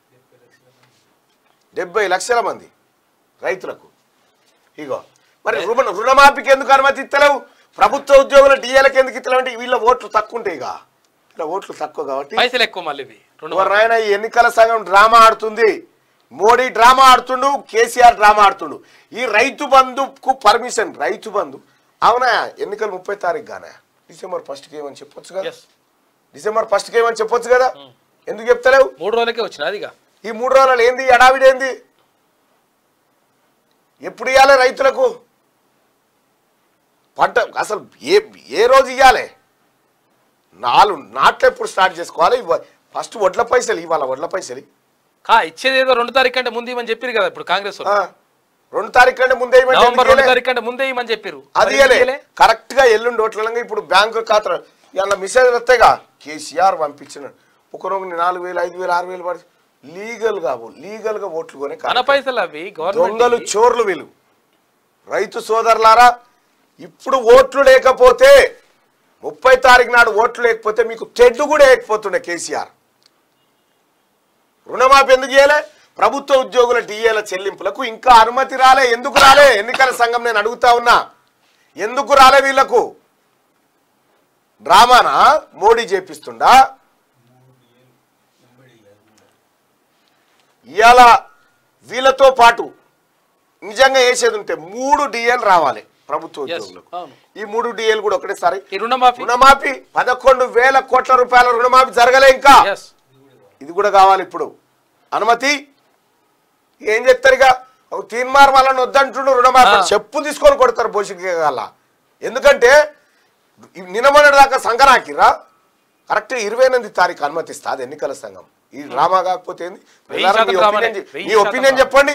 డెబ్బై లక్షల మంది రైతులకు ఇగో మరి రుణ రుణమాఫీకి ఎందుకు అనుమతి ఇస్తలేవు ప్రభుత్వ ఉద్యోగుల డిఏలకు ఎందుకు ఇస్తలేవు అంటే వీళ్ళ ఓట్లు తక్కువ ఉంటాయి ఇక ఇలా ఓట్లు తక్కువ కాబట్టి పైసలు ఎక్కువ మళ్ళీ ఇవి రెండు ఎవరు నాయన ఈ ఎన్నికల సంఘం డ్రామా ఆడుతుంది మోడీ డ్రామా ఆడుతుండు కేసీఆర్ డ్రామా ఆడుతుండు ఈ రైతు బంధుకు పర్మిషన్ రైతు బంధు అవునా ఎన్నికలు ముప్పై తారీఖు గానే డిసెంబర్ ఫస్ట్కి ఏమని చెప్పొచ్చు కదా ఎస్ డిసెంబర్ ఫస్ట్కి ఏమని చెప్పొచ్చు కదా ఎందుకు చెప్తలేవు మూడు రోజులకే వచ్చిన అదిగా ఈ మూడు రోజులు ఏంది ఎడావిడి ఏంది ఎప్పుడు ఇవ్వాలి రైతులకు పంట అసలు ఏ ఏ రోజు ఇవ్వాలి నాలుగు నాట్లు ఎప్పుడు స్టార్ట్ చేసుకోవాలి ఫస్ట్ వడ్ల పైసలు ఇవ్వాలి వడ్ల పైసలు కా ఇచ్చేది ఏదో రెండు తారీఖు అంటే ముందు ఇవ్వమని చెప్పారు కదా ఇప్పుడు కాంగ్రెస్ వాళ్ళు. ఆ, రెండు తారీఖు కంటే ముందే ఇవ్వమంటే నవంబర్ ఎందుకు రెండు ఇవ్వలే? తారీఖు అంటే ముందే ఇవ్వమని చెప్పారు అది ఇవ్వలే కరెక్ట్ గా ఎల్లుండి ఓట్లంగా ఇప్పుడు బ్యాంకు ఖాతా ఇలా మెసేజ్ వస్తాయిగా కేసీఆర్ పంపించిన ఒక రోజు నాలుగు వేలు ఐదు వేలు ఆరు వేలు పడి లీగల్ గా లీగల్ గా ఓట్లు కొనే మన పైసలు అవి దొంగలు గవర్నమెంట్ చోర్లు వీళ్ళు రైతు సోదరులారా ఇప్పుడు ఓట్లు లేకపోతే ముప్పై తారీఖు నాడు ఓట్లు లేకపోతే మీకు తెడ్డు కూడా వేయకపోతుండే కేసీఆర్ రుణమాఫీ ఎందుకు చేయలే ప్రభుత్వ ఉద్యోగుల డిఏల చెల్లింపులకు ఇంకా అనుమతి రాలే ఎందుకు రాలే ఎన్నికల సంఘం నేను అడుగుతా ఉన్నా ఎందుకు రాలే వీళ్లకు డ్రామానా మోడీ చేపిస్తుండా ఇవాళ వీళ్ళతో పాటు నిజంగా వేసేది ఉంటే మూడు డిఏలు రావాలి ప్రభుత్వ Yes, ఉద్యోగులకు అవును. ఈ మూడు డిఏలు కూడా ఒకటేసారి ఈ రుణమాఫీ రుణమాఫీ పదకొండు వేల కోట్ల రూపాయల రుణమాఫీ జరగలే ఇంకా ఎస్ ఇది కూడా కావాలి ఇప్పుడు అనుమతి ఏం చెప్తారు ఇక ఒక తీన్మార్ వాళ్ళని వద్దంటుండు రుణమాఫీ ఆ. చెప్పు తీసుకొని కొడతారు భవిష్యత్తుల ఎందుకంటే నినమొన్నటి దాకా సంగరాకిరా కరెక్ట్ ఇరవై ఎనిమిది తారీఖు అనుమతిస్తా అది ఎన్నికల సంఘం ఈ డ్రామా కాకపోతే ఏంది? వెయ్యి వెళ్ళారా? శాతం మీ డ్రామానే. opinion చె- వెయ్యి మీ శాతం ఒపీనియన్ డ్రామా. చెప్పండి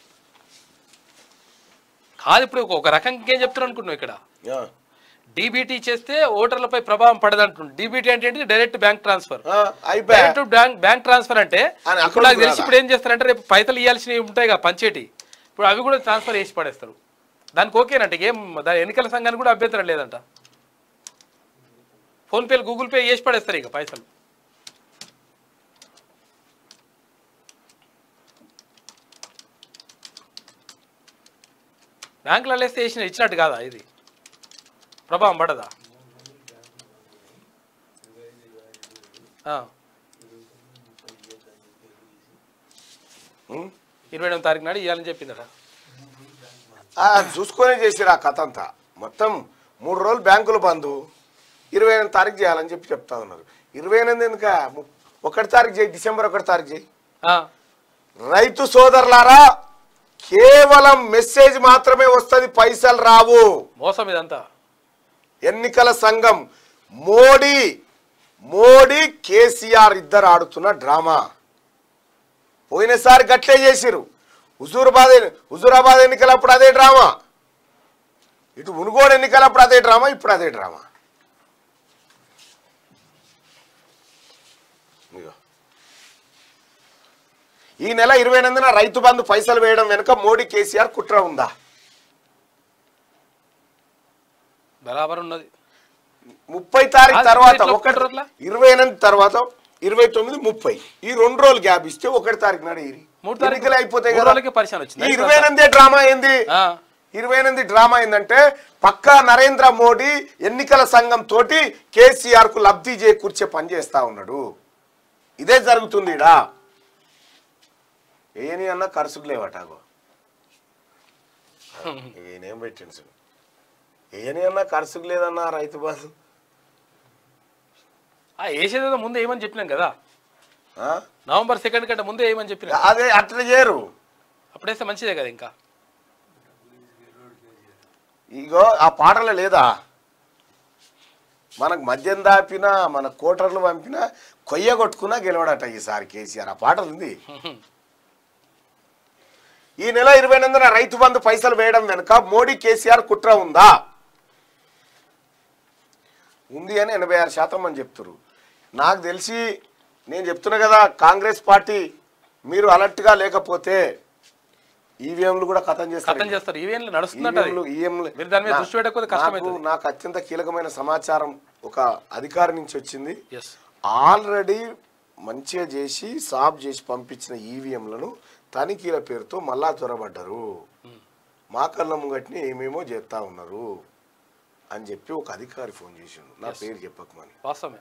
కాదు ఇప్పుడు ఒక- ఒక రకంగా ఏం చెప్తున్నారు అనుకుంటున్నావు ఇక్కడ ఆ, డీబీటీ చేస్తే ఓటర్లపై ప్రభావం పడదంటుంది డీబీటీ అంటే ఏంటి డైరెక్ట్ బ్యాంక్ ట్రాన్స్ఫర్ ఆ, అయిపోయా డైరెక్ట్ బ్యాంక్ బ్యాంక్ ట్రాన్స్ఫర్ అంటే అని ఇప్పుడు నాకు అకౌంట్ తెలిసి రాదా? ఇప్పుడు ఏం చేస్తారంటే రేపు పైసలు ఇవ్వాల్సినవి ఉంటాయి కదా పంచేటి ఇప్పుడు అవి కూడా ట్రాన్స్ఫర్ చేసి పడేస్తారు దానికి ఓకేనంట ఏం దాని ఎన్నికల సంఘానికి కూడా అభ్యంతరం లేదంట ఫోన్పేలు గూగుల్ పే చేసి పడేస్తారు ఇక పైసలు బ్యాంకులలో వేస్తే వేసిన ఇచ్చినట్టు కాదా ఇది ప్రభావం పడదా ఆ. ఉం? ఇరవై ఎనిమిది తారీఖు నాడు ఇవ్వాలని చెప్పిందట ఆ, చూసుకొనే చేసిరు ఆ కథ అంతా మొత్తం మూడు రోజులు బ్యాంకులు బంద్ ఇరవై ఎనిమిది తారీఖు చేయాలని చెప్పి చెప్తా ఉన్నారు ఇరవై ఎనిమిది ఎందుక ము- ఒకటి తారీఖు చేయి డిసెంబర్ ఒకటి తారీఖు చేయి ఆ. రైతు సోదరులారా కేవలం మెసేజ్ మాత్రమే వస్తుంది పైసలు రావు మోసం ఇదంతా ఎన్నికల సంఘం మోడీ మోడీ కేసీఆర్ ఇద్దరు ఆడుతున్న డ్రామా పోయినసారి గట్లే చేసిరు హుజూరాబాద్ ఎన్ని- హుజూరాబాద్ ఎన్నికలప్పుడు అదే డ్రామా ఇటు మునుగోడు ఎన్నికలప్పుడు అదే డ్రామా ఇప్పుడు అదే డ్రామా ఇదిగో. ఈ నెల ఇరవై ఎనిమిదిన రైతు బంధు పైసలు వేయడం వెనుక మోడీ కేసీఆర్ కుట్ర ఉందా బరాబర్ ఉన్నది ముప్పై తారీఖు అది తర్వాత ఎట్లా ఒకటి ఒప్పుకుంటారు అట్లా? ఇరవై ఎనిమిది తర్వాత ఇరవై తొమ్మిది ముప్పై ఈ రెండు రోజులు గ్యాప్ ఇస్తే ఒకటి తారీఖు నాడు ఇరి మూడు తారీఖు ఎన్నికలు అయిపోతాయి మూడు కదా రోజులకే పరిశాన్ వచ్చింది ఈ ఇరవై ఎనిమిది డ్రామా ఏంది ఆ. ఇరవై ఎనిమిది డ్రామా ఏంటంటే పక్కా నరేంద్ర మోడీ ఎన్నికల సంఘం తోటి కేసీఆర్ కు లబ్ధి చేకూర్చే పని చేస్తా ఉన్నాడు ఇదే జరుగుతుంది ఇడా ఏని అన్న ఖర్చుకు లేవటాగో ఈయనేం పెట్టిండు చూడు. ఏని అన్న ఖర్చుకు లేదన్నా రైతు బంధు ఆ వేసేదేదో ముందే ఏమని చెప్పినాం కదా ఆ? నవంబర్ సెకండ్ కంటే ముందే ఏమని చెప్పినా అదే అట్లా చేయరు అప్పుడేస్తే మంచిదే కదా ఇంకా ఇగో ఆ పాటలో లేదా మనకు మద్యం దాపినా మన కోటర్లు పంపినా కొయ్య కొట్టుకున్నా గెలవడట ఈసారి కేసీఆర్ ఆ పాటలు ఉంది ఈ నెల ఇరవై ఎనిమిదిన రైతు బంధు పైసలు వేయడం వెనుక మోడీ కేసీఆర్ కుట్ర ఉందా ఉంది అని ఎనభై ఆరు శాతం అని చెప్తున్నారు నాకు తెలిసి నేను చెప్తున్నా కదా కాంగ్రెస్ పార్టీ మీరు అలర్ట్గా లేకపోతే ఈవీఎంలు కూడా ఖతం చేస్తారు కథం చేస్తారు ఈవెంట్లు నడుస్తుందంట అది. ఈఎంలు ఈఎంలు మీరు దాని మీద నా- దృష్టి పెట్టకపోతే నాకు కష్టమవుతుంది నాకు అత్యంత కీలకమైన సమాచారం ఒక అధికారి నుంచి వచ్చింది ఎస్ ఆల్రెడీ మంచిగా చేసి సాఫ్ చేసి పంపించిన ఈవీఎంలను తనిఖీల పేరుతో మళ్ళా చొరబడ్డారు మా కళ్ళ ముంగటిని ఏమేమో చేస్తా ఉన్నారు అని చెప్పి ఒక అధికారి ఫోన్ చేసిండు నా పేరు చెప్పకమని వాస్తవమే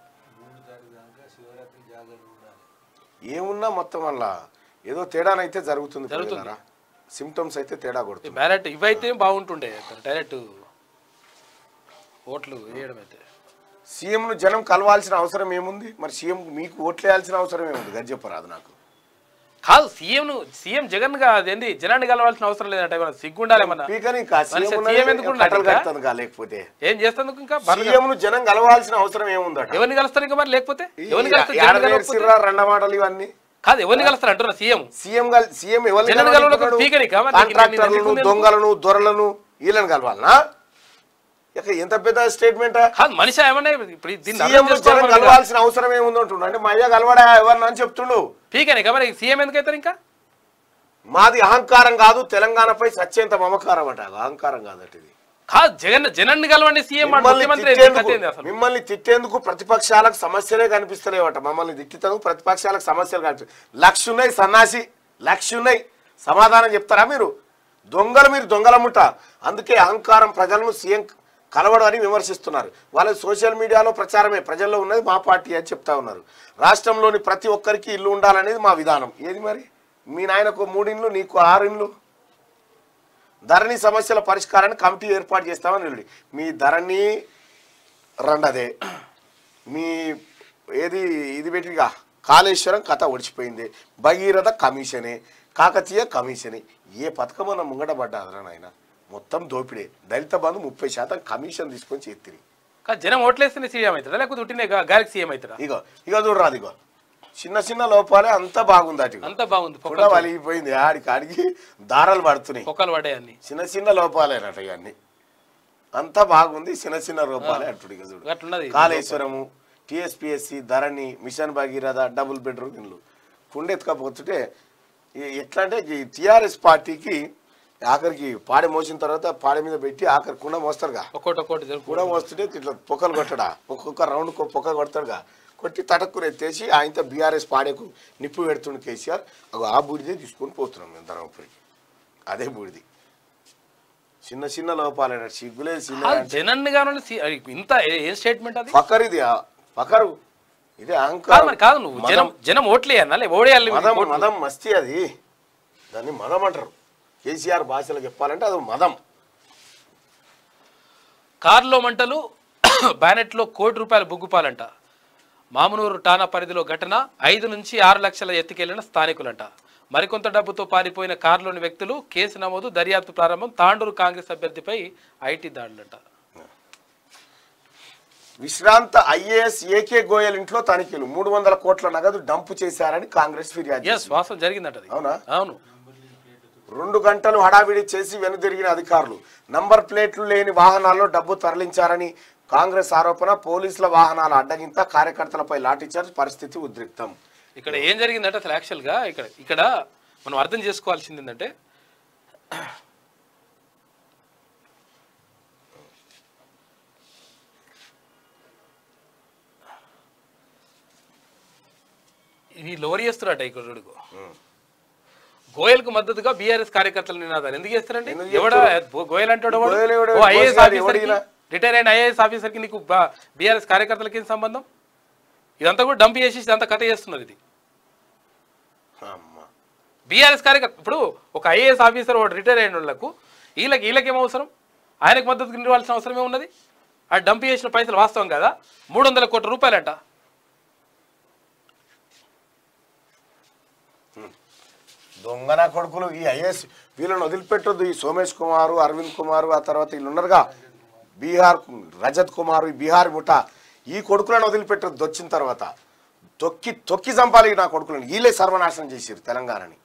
ఏమున్నా మొత్తం వల్ల ఏదో తేడానైతే జరుగుతుంది జరుగుతుంది. సిమ్టమ్స్ అయితే తేడా ఈ కొడుతుంది బ్యాలెట్ ఇవైతే బాగుంటుండే డైరెక్ట్ ఓట్లు వేయడం అయితే సీఎంను జనం కలవాల్సిన అవసరం ఏముంది మరి సీఎం మీకు ఓట్లు వేయాల్సిన అవసరం ఏముంది గది చెప్పరాదు నాకు కాదు సీఎం సీఎం జగన్ గా అదేంటి జనాన్ని కలవాల్సిన అవసరం లేదంటే ఏమన్నా సిగ్గుండాలి ఏమన్నా స్పీకర్ ఇంకా మనిషి సీఎం సీఎం ఎందుకు ఉండాలి కట్టలు ఇంకా? కడుతుంది కా లేకపోతే ఏం చేస్తందుకు ఇంకా బర్రెలు- సీఎంను జనం కలవాల్సిన అవసరం ఏముందట ఎవరిని కలుస్తారు ఇంకా మరి లేకపోతే ఎవరిని ఈ- కలుస్తారు ఏడ జనాన్ని కలవకపోతే? నేర్చిర్రా రెండ మాటలు ఇవన్నీ కాదు ఎవరిని కలుస్తారు అంటున్నా సీఎం సీఎం గల్ సీఎం ఎవరిని జనం కలవాలి కలవడం అంటున్నాడు? స్పీకర్ ఇక మరి నీకు ఇన్ని- ఇన్ని కాంట్రాక్టర్లను ఎందుకు? దొంగలను దొరలను వీళ్ళని కలవాలనా ఇక ఎంత పెద్ద స్టేట్మెంట్ కాదు మనిషి ఏమన్నా ఇప్పుడు దీన్ని అర్థం సీఎం జనం చేసుకోవాలి మరి ఇంకా. కలవాల్సిన అవసరం ఏముంది అంటుండు అంటే మా అయ్య కలవడా ఎవరిని అని చెప్తుండు పీకనే కదా మరి సీఎం ఎందుకు అవుతారు ఇంకా మాది అహంకారం కాదు తెలంగాణపై సత్యంత మమకారం అట అహంకారం కాదట ఇది కాదు జగన్ జనాన్ని కలవండి సీఎం మిమ్మల్ని ముఖ్యమంత్రి తిట్టేందుకు- కథ ఏంది అసలు మిమ్మల్ని తిట్టేందుకు ప్రతిపక్షాలకు సమస్యలే కనిపిస్తలేవట మమ్మల్ని తిట్టేందుకు ప్రతిపక్షాలకు సమస్యలు కనిపి లక్ష ఉన్నాయి సన్నాసి లక్ష ఉన్నాయి సమాధానం చెప్తారా మీరు దొంగలు మీరు దొంగలముట అందుకే అహంకారం ప్రజలను సీఎం కలవడం అని విమర్శిస్తున్నారు వాళ్ళ సోషల్ మీడియాలో ప్రచారమే ప్రజల్లో ఉన్నది మా పార్టీ అని చెప్తా ఉన్నారు రాష్ట్రంలోని ప్రతి ఒక్కరికి ఇల్లు ఉండాలనేది మా విధానం ఏది మరి మీ నాయనకు మూడిండ్లు నీకు ఆరిండ్లు ధరణి సమస్యల పరిష్కారాన్ని కమిటీ ఏర్పాటు చేస్తామని వెళ్ళి మీ ధరణి రెండదే మీ ఏది ఇది పెట్టిగా కాళేశ్వరం కథ ఒడిచిపోయింది భగీరథ కమిషనే కాకతీయ కమిషనే ఏ పథకం అన్న ముంగట పడ్డాదరా నాయన మొత్తం దోపిడే దళిత బంధు ముప్పై శాతం కమిషన్ తీసుకొని చేతిరి కాదు జనం ఓట్లేస్తేనే సీఎం అవుతారా లేకపోతే ఉట్టినే గా- గాలికి సీఎం అవుతారా ఇగో ఇగో చూడరాదు ఇగో చిన్న చిన్న లోపాలే అంత బాగుంది అటు అంత బాగుంది కూడా పొక్కలు వలిగిపోయింది ఆడికి ఆడికి దారాలు పడుతున్నాయి పొక్కలు పడ్డాయి అన్ని చిన్న చిన్న లోపాలేనట ఇవన్నీ అంతా బాగుంది చిన్న చిన్న లోపాలే అంటుడు ఇక చూడు అట్లున్నది Kaleshwaram TSPSC Dharani mission Bhagiratha double bedroom ఇల్లు కుండెత్తుకపోతుంటే ఈ- ఎట్లా అంటే టిఆర్ఎస్ పార్టీకి ఆఖరికి పాడె మోసిన తర్వాత పాడె మీద పెట్టి ఆఖరి కుండ మోస్తారుగా ఒక్కోటి ఒక్కోటి జరుపు కుండ మోస్తుంటే ఇట్లా పొక్కలు కొట్టడా ఒక్కొక్క రౌండ్ పొక్క కొడతాడుగా కొట్టి తటక్కుని ఎత్తేసి ఆయనతో బీఆర్ఎస్ పాడేకు నిప్పు పెడుతుండు కేసీఆర్ అగో ఆ బూడిదే తీసుకొని పోతున్నాం మేము ధర్మపురికి అదే బూడిది చిన్న చిన్న లోపాలే సిగ్గులే చిన్న ఆ జనాన్ని కావాలి ఇంత ఏ- ఏ స్టేట్మెంట్ అది ఫకర్ ఇది ఆ, ఫకరు ఇది కాదు అహంకారం మరి కాదు నువ్వు జనం జనం ఓట్లేయన్నా లే ఓడేయాలి మదం మదం మస్తి అది దాన్ని మదం అంటారు కేసీఆర్ భాషలో చెప్పాలంటే అది మదం కారులో మంటలు బ్యానెట్లో కోటి రూపాయల బుగ్గుపాలంట మామునూరు ఠాణా పరిధిలో ఘటన ఐదు నుంచి ఆరు లక్షల ఎత్తుకెళ్లిన స్థానికులంట మరికొంత డబ్బుతో పారిపోయిన కారులోని వ్యక్తులు కేసు నమోదు దర్యాప్తు ప్రారంభం తాండూరు కాంగ్రెస్ అభ్యర్థిపై ఐటీ దాడులంట విశ్రాంత ఐఏఎస్ ఏకే గోయల్ ఇంట్లో తనిఖీలు మూడు వందల కోట్ల నగదు డంపు చేశారని కాంగ్రెస్ ఫిర్యాదు ఎస్ చేసింది. వాసం జరిగిందట అది అవునా? అవును రెండు గంటలు హడావిడి చేసి వెనుదిరిగిన అధికారులు నంబర్ ప్లేట్లు లేని వాహనాల్లో డబ్బు తరలించారని కాంగ్రెస్ ఆరోపణ పోలీసుల వాహనాల అడ్డగింత కార్యకర్తలపై లాఠీచార్జ్ పరిస్థితి ఉద్రిక్తం ఇక్కడ ఏం జరిగిందంటే అసలు యాక్చువల్గా ఇక్కడ ఇక్కడ మనం అర్థం చేసుకోవాల్సింది ఏంటంటే ఇది లోరీ చేస్తున్నారట ఇక్కడ చూడుకో గోయల్కు మద్దతుగా బీఆర్ఎస్ కార్యకర్తలు నినాదాలు ఎందుకు చేస్తారండి ఎందుకు ఎవడ గోయల్ అంటాడు ఎవడు? గోయల్ ఎవడు? ఓ ఐఏఎస్ గోయల్ ఎవడు ఆఫీసర్కి ఈయన? రిటైర్ అయిన ఐఏఎస్ ఆఫీసర్కి నీకు బీఆర్ఎస్ కార్యకర్తలకి ఏం సంబంధం ఇదంతా కూడా డంప్ చేసి ఇదంతా కథ చేస్తున్నారు ఇది అమ్మ. బీఆర్ఎస్ కార్యకర్త ఇప్పుడు ఒక ఐఏఎస్ ఆఫీసర్ వాడు రిటైర్ అయిన వాళ్ళకు వీళ్ళకి వీళ్ళకి ఏం అవసరం ఆయనకు మద్దతు నిలవాల్సిన అవసరం ఏమున్నది ఆ డంప్ చేసిన పైసలు వాస్తవం కదా మూడు వందల కోట్ల రూపాయలంట దొంగన కొడుకులు ఈ ఐఏఎస్ వీళ్ళని వదిలిపెట్టొద్దు ఈ సోమేష్ కుమార్ అరవింద్ కుమార్ ఆ తర్వాత వీళ్ళు ఉన్నారుగా బీహార్ రజత్ కుమార్ ఈ బీహార్ ముఠ ఈ కొడుకులను వదిలిపెట్టొద్దు వచ్చిన తర్వాత తొక్కి తొక్కి చంపాలి నా కొడుకులను వీళ్ళే సర్వనాశనం చేసారు తెలంగాణని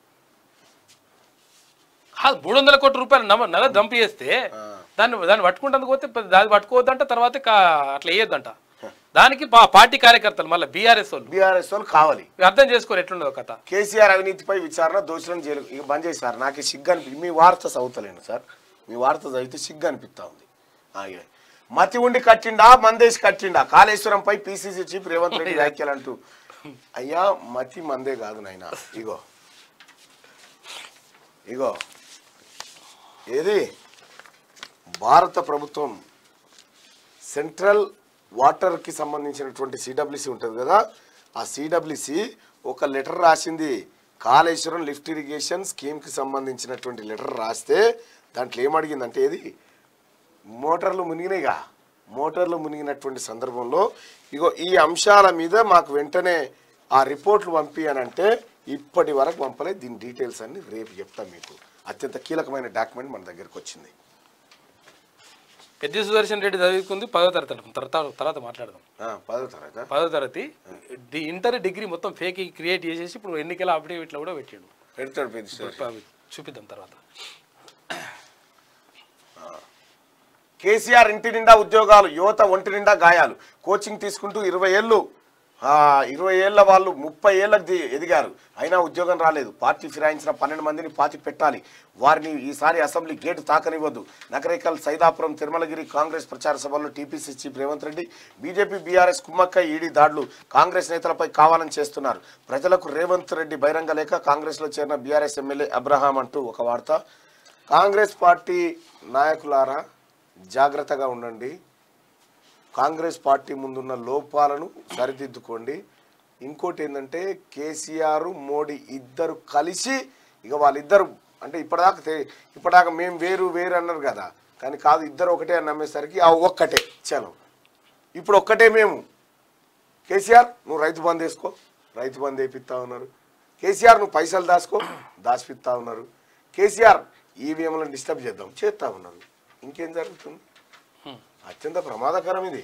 కాదు మూడు వందల కోట్ల రూపాయలు నమ నగ డంప్ చేస్తే దాన్ని దాన్ని పట్టుకుంటందుకు పోతే పెద్ద- దాన్ని పట్టుకోవద్దంట తర్వాత కా- అట్లా వేయొద్దంట దానికి పా- పార్టీ కార్యకర్తలు మళ్ళీ బీఆర్ఎస్ వాళ్ళు బీఆర్ఎస్ వాళ్ళు కావాలి ఇవి అర్థం చేసుకోరు ఎట్లున్నదో కథ కేసీఆర్ అవినీతిపై విచారణ దోషులను జైలు ఇక బంద్ చేశారు నాకు సిగ్గు అనిపి మీ వార్త చదువుతలేను సార్ మీ వార్త చదివితే సిగ్గు అనిపిస్తా ఉంది ఆగే. మతి ఉండి కట్టిండా మందేసి కట్టిండా కాళేశ్వరంపై పిసిసి చీఫ్ రేవంత్ రెడ్డి వ్యాఖ్యలు అంటూ అయ్యా మతి మందే కాదు నాయన ఇగో ఇగో ఏది భారత ప్రభుత్వం సెంట్రల్ వాటర్కి సంబంధించినటువంటి సిడబ్ల్యూసి ఉంటుంది కదా ఆ సిడబ్ల్యూసి ఒక లెటర్ రాసింది కాళేశ్వరం లిఫ్ట్ ఇరిగేషన్ స్కీమ్కి సంబంధించినటువంటి లెటర్ రాస్తే దాంట్లో ఏమడిగిందంటే ఏది మోటార్లు మునిగినాయిగా మోటార్లు మునిగినటువంటి సందర్భంలో ఇగో ఈ అంశాల మీద మాకు వెంటనే ఆ రిపోర్ట్లు పంపి అని అంటే ఇప్పటి వరకు పంపలేదు దీని డీటెయిల్స్ అన్ని రేపు చెప్తాం మీకు అత్యంత కీలకమైన డాక్యుమెంట్ మన దగ్గరకు వచ్చింది పెద్ద సుదర్శన్ రెడ్డి చదువుకుంది పదో తరగతి తర్వాత తర్వాత మాట్లాడదాం ఆ, పదో తరగతి పదో తరగతి డి- ఇంటర్ డిగ్రీ మొత్తం ఫేక్ క్రియేట్ చేసేసి ఇప్పుడు ఎన్నికల అఫిడేవిట్లో కూడా పెట్టాడు పెడతాడు పెద్ద సార్ అవి చూపిద్దాం తర్వాత కేసీఆర్ ఇంటి నిండా ఉద్యోగాలు యువత ఒంటి నిండా గాయాలు కోచింగ్ తీసుకుంటూ ఇరవై ఏళ్ళు ఆ, ఇరవై ఏళ్ళ వాళ్ళు ముప్పై ఏళ్ళకి ది- ఎదిగారు అయినా ఉద్యోగం రాలేదు పార్టీ ఫిరాయించిన పన్నెండు మందిని పాతి పెట్టాలి వారిని ఈసారి అసెంబ్లీ గేటు తాకనివ్వద్దు నకరేకల్ సైదాపురం తిరుమలగిరి కాంగ్రెస్ ప్రచార సభల్లో TPCC chief Revanth Reddy BJP BRS కుమ్మక్క ఈడీ దాడులు కాంగ్రెస్ నేతలపై కావాలని చేస్తున్నారు ప్రజలకు రేవంత్ రెడ్డి బహిరంగ లేక కాంగ్రెస్లో చేరిన బీఆర్ఎస్ ఎమ్మెల్యే అబ్రహాం అంటూ ఒక వార్త కాంగ్రెస్ పార్టీ నాయకులారా జాగ్రత్తగా ఉండండి కాంగ్రెస్ పార్టీ ముందున్న లోపాలను సరిదిద్దుకోండి ఇంకోటి ఏంటంటే కేసీఆర్ మోడీ ఇద్దరు కలిసి ఇక వాళ్ళిద్దరు అంటే ఇప్పటిదాకా తె- ఇప్పటిదాకా మేము వేరు వేరు అన్నారు కదా కానీ కాదు ఇద్దరు ఒకటే అని నమ్మేసరికి ఆ ఒక్కటే చలో ఇప్పుడు ఒక్కటే మేము కేసీఆర్ నువ్వు రైతు బంద్ వేసుకో రైతు బంద్ వేపిస్తా ఉన్నారు కేసీఆర్ నువ్వు పైసలు దాచుకో దాచిపిస్తా ఉన్నారు కేసీఆర్ ఈవీఎంలను డిస్టర్బ్ చేద్దాం చేస్తా ఉన్నారు ఇంకేం జరుగుతుంది అత్యంత ప్రమాదకరం ఇది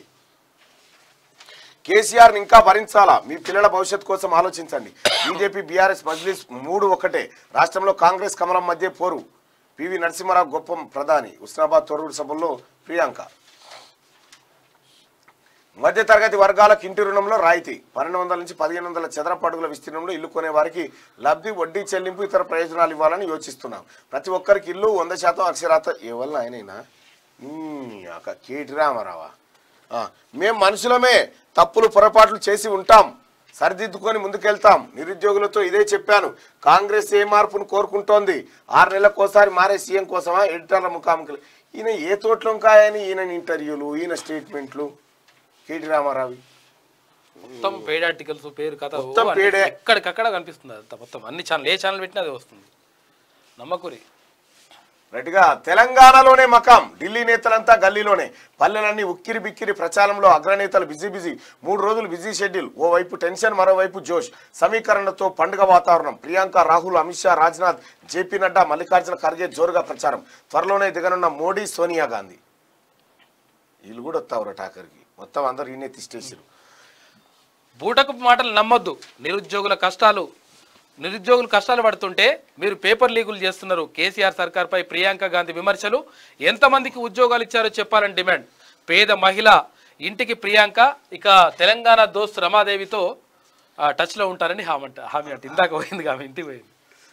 కేసీఆర్ ఇంకా భరించాలా మీ పిల్లల భవిష్యత్ కోసం ఆలోచించండి బీజేపీ బీఆర్ఎస్ మజ్లిస్ మూడు ఒకటే రాష్ట్రంలో కాంగ్రెస్ కమలం మధ్య పోరు పివి నరసింహారావు గొప్ప ప్రధాని ఉస్నాబాద్ తొర్రూరు సభల్లో ప్రియాంక మధ్య తరగతి వర్గాలకు ఇంటి రుణంలో రాయితీ పన్నెండు వందల నుంచి పదిహేను వందల చదరపు అడుగుల విస్తీర్ణంలో ఇల్లు కొనే వారికి లబ్ధి వడ్డీ చెల్లింపు ఇతర ప్రయోజనాలు ఇవ్వాలని యోచిస్తున్నాం ప్రతి ఒక్కరికి ఇల్లు వంద శాతం అక్షరాత ఎవరిని ఆయనైనా అక్క కేటి రామారావా ఆ, మేం మనుషులమే తప్పులు పొరపాట్లు చేసి ఉంటాం సరిదిద్దుకొని ముందుకెళ్తాం నిరుద్యోగులతో ఇదే చెప్పాను కాంగ్రెస్ ఏ మార్పును కోరుకుంటోంది ఆరు నెలలకోసారి మారే సీఎం కోసమా ఎడిటర్ల ముఖాముఖులు ఈయన ఏ తోట్లంకాయని ఈయన ఇంటర్వ్యూలు ఈయన స్టేట్మెంట్లు కేటీ రామారావు మొత్తం పేడ్ ఆర్టికల్స్ పేరు కథ ఓ మొత్తం అన్ని పేడే. ఎక్కడికక్కడ కనిపిస్తుంది అంత మొత్తం అన్ని ఛానల్ ఏ ఛానల్ పెట్టినా అదే వస్తుంది నమ్మకూరి రైట్గా తెలంగాణలోనే మకాం ఢిల్లీ నేతలంతా గల్లీలోనే పల్లెలన్నీ ఉక్కిరి బిక్కిరి ప్రచారంలో అగ్రనేతలు బిజీ బిజీ మూడు రోజులు బిజీ షెడ్యూల్ ఓవైపు టెన్షన్ మరోవైపు జోష్ సమీకరణతో పండుగ వాతావరణం ప్రియాంక రాహుల్ అమిత్ షా రాజ్నాథ్ జేపీ నడ్డా మల్లికార్జున ఖర్గే జోరుగా ప్రచారం త్వరలోనే దిగనున్న మోడీ సోనియా గాంధీ వీళ్ళు కూడా వస్తావు టాకర్కి మొత్తం అందరు ఈయనే తిష్టేసారు బూటకపు మాటలు నమ్మొద్దు నిరుద్యోగుల కష్టాలు నిరుద్యోగులు కష్టాలు పడుతుంటే మీరు పేపర్ లీకులు చేస్తున్నారు కేసీఆర్ సర్కార్పై ప్రియాంక గాంధీ విమర్శలు ఎంతమందికి ఉద్యోగాలు ఇచ్చారో చెప్పాలని డిమాండ్ పేద మహిళ ఇంటికి ప్రియాంక ఇక తెలంగాణ దోస్త్ రమాదేవితో ఆ, టచ్లో ఉంటారని హామీ అంట హామీ అంట ఇందాక పోయింది ఆమె ఇంటికి పోయింది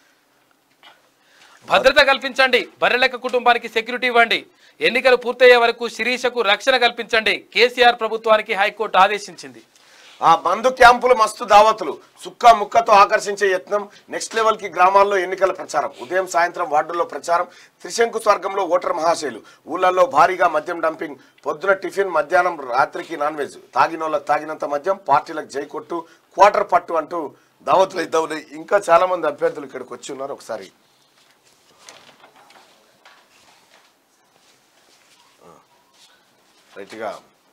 భద్రత కల్పించండి బర్రెలెక్క కుటుంబానికి సెక్యూరిటీ ఇవ్వండి ఎన్నికలు పూర్తయ్యే వరకు శిరీషకు రక్షణ కల్పించండి కేసీఆర్ ప్రభుత్వానికి హైకోర్టు ఆదేశించింది ఆ బంధు క్యాంపులు మస్తు దావతులు సుక్క ముక్కతో ఆకర్షించే యత్నం నెక్స్ట్ లెవెల్ కి గ్రామాల్లో ఎన్నికల ప్రచారం ఉదయం సాయంత్రం వార్డుల్లో ప్రచారం త్రిశంకు స్వర్గంలో ఓటర్ మహాశైలు ఊళ్ళల్లో భారీగా మద్యం డంపింగ్ పొద్దున టిఫిన్ మధ్యాహ్నం రాత్రికి నాన్ వెజ్ తాగినోళ్ళకి తాగినంత మద్యం పార్టీలకు జై కొట్టు క్వార్టర్ పట్టు అంటూ దావతులు అయితే ఉన్నాయి ఇంకా చాలా మంది అభ్యర్థులు ఇక్కడికి వచ్చి ఉన్నారు ఒకసారి రైట్గా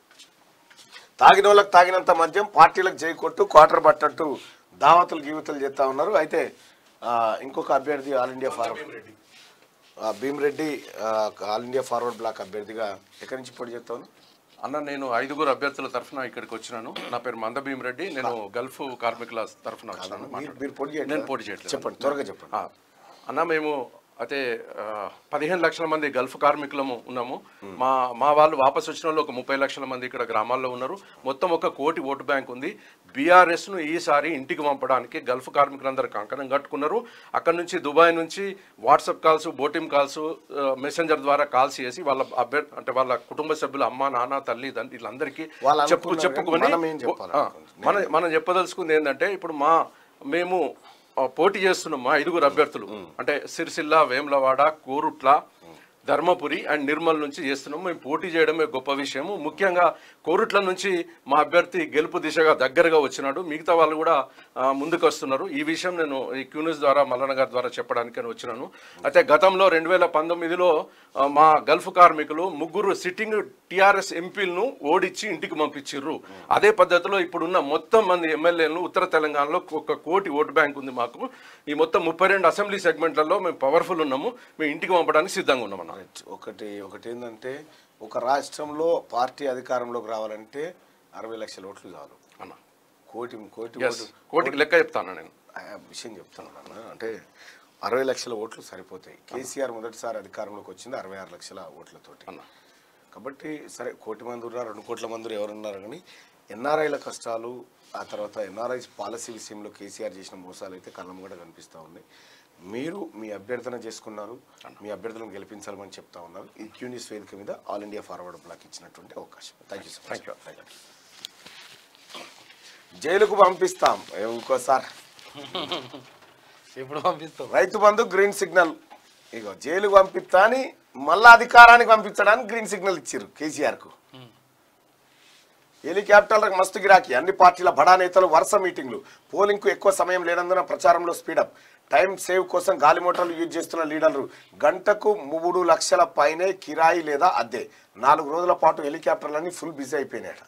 తాగిన వాళ్ళకి తాగినంత మద్యం పార్టీలకు జై కొట్టు క్వార్టర్ పట్టట్టు దావతులు గీవతులు చేస్తా ఉన్నారు అయితే ఆ, ఇంకొక అభ్యర్థి ఆల్ ఇండియా ఫార్వర్డ్ ఆ, భీమిరెడ్డి ఆ, ఆల్ ఇండియా ఫార్వర్డ్ బ్లాక్ అభ్యర్థిగా ఎక్కడి నుంచి పోటీ చేస్తాను అన్న నేను ఐదుగురు అభ్యర్థుల తరఫున ఇక్కడికి వచ్చినాను నా పేరు మందభీమ్ రెడ్డి నేను గల్ఫ్ కార్మికుల తరఫున వచ్చినాను మీరు- మీరు పోటీ చేయట్లేదా? నేను పోటీ చేయట్లేదు చెప్పండి త్వరగా చెప్పండి ఆ, అన్న మేము అయితే ఆ, పదిహేను లక్షల మంది గల్ఫ్ కార్మికులము ఉన్నాము మా మా వాళ్ళు వాపస్ వచ్చిన వాళ్ళు ఒక ముప్పై లక్షల మంది ఇక్కడ గ్రామాల్లో ఉన్నారు మొత్తం ఒక కోటి ఓటు బ్యాంక్ ఉంది బీఆర్ఎస్ ను ఈసారి ఇంటికి పంపడానికి గల్ఫ్ కార్మికులందరూ కంకణం కట్టుకున్నారు అక్కడ నుంచి దుబాయ్ నుంచి WhatsApp calls voting calls messenger ద్వారా కాల్స్ చేసి వాళ్ళ అభ్యర్థి అంటే వాళ్ళ కుటుంబ సభ్యులు అమ్మ నాన్న తల్లి తండ్రి వీళ్ళందరికీ వాళ్ళు చెప్పు అనుకున్నారు చెప్పుకొని కానీ మనం ఏం చెప్పాలి? ఆ, మన మనం చెప్పదలుచుకుంది ఏంటంటే ఇప్పుడు మా మేము ఆ, పోటీ చేస్తున్నాం మా ఐదుగురు అభ్యర్థులు అంటే సిరిసిల్ల వేములవాడ కోరుట్ల ధర్మపురి అండ్ నిర్మల్ నుంచి చేస్తున్నాం మేము పోటీ చేయడమే గొప్ప విషయము ముఖ్యంగా కోరుట్ల నుంచి మా అభ్యర్థి గెలుపు దిశగా దగ్గరగా వచ్చినాడు మిగతా వాళ్ళు కూడా ఆ, ముందుకు వస్తున్నారు ఈ విషయం నేను ఈ క్యూనిస్ ద్వారా మల్లన్న గారి ద్వారా చెప్పడానికి నేను వచ్చినాను అయితే గతంలో రెండు వేల పంతొమ్మిదిలో ఆ, మా గల్ఫ్ కార్మికులు ముగ్గురు సిట్టింగ్ టిఆర్ఎస్ ఎంపీలను ఓడించి ఇంటికి పంపించిర్రు అదే పద్ధతిలో ఇప్పుడున్న మొత్తం మంది ఎమ్మెల్యేలను ఉత్తర తెలంగాణలో ఒక కోటి ఓటు బ్యాంక్ ఉంది మాకు ఈ మొత్తం ముప్పై రెండు అసెంబ్లీ సెగ్మెంట్లలో మేము పవర్ఫుల్ ఉన్నాము మేము ఇంటికి పంపడానికి సిద్ధంగా ఉన్నాం అన్న రైట్. ఒకటి ఒకటి ఏంటంటే ఒక రాష్ట్రంలో పార్టీ అధికారంలోకి రావాలంటే అరవై లక్షల ఓట్లు చాలు అన్న కోటి కోటి Yes. ఓటు కోటికి లెక్క చెప్తాను నేను ఆ విషయం చెప్తాను అన్న అంటే అరవై లక్షల ఓట్లు సరిపోతాయి కేసీఆర్ మొదటిసారి అధికారంలోకి వచ్చింది అరవై ఆరు లక్షల ఓట్లతోటి అన్న. కాబట్టి సరే కోటి మంది ఉన్నారు రెండు కోట్ల మంది ఎవరున్నారు కానీ ఎన్ఆర్ఐల కష్టాలు ఆ తర్వాత ఎన్ఆర్ఐ పాలసీ విషయంలో కేసీఆర్ చేసిన మోసాలు అయితే కళ్ళం కూడా కనిపిస్తూ ఉన్నాయి మీరు మీ అభ్యర్థన చేసుకున్నారు మీ అభ్యర్థులను గెలిపించాలని చెప్తా ఉన్నారు ఈ క్యూనిస్ వేదిక మీద ఆల్ ఇండియా ఫార్వర్డ్ బ్లాక్ ఇచ్చినటువంటి అవకాశం thank you thank you thank you జైలుకు పంపిస్తాం ఏ ఇంకోసారి ఎప్పుడు పంపిస్తాం రైతు బంధు గ్రీన్ సిగ్నల్ ఇగో జైలుకు పంపిస్తా అని మళ్ళా అధికారానికి పంపించడానికి గ్రీన్ సిగ్నల్ ఇచ్చారు కేసీఆర్కు హెలికాప్టర్లకు మస్తు గిరాకీ అన్ని పార్టీల బడా నేతలు వరుస మీటింగ్లు పోలింగ్కు ఎక్కువ సమయం లేనందున ప్రచారంలో స్పీడప్ టైం సేవ్ కోసం గాలి మోటార్లు యూజ్ చేస్తున్న లీడర్లు గంటకు మూడు లక్షల పైనే కిరాయి లేదా అద్దె నాలుగు రోజుల పాటు హెలికాప్టర్లన్నీ ఫుల్ బిజీ అయిపోయినాయట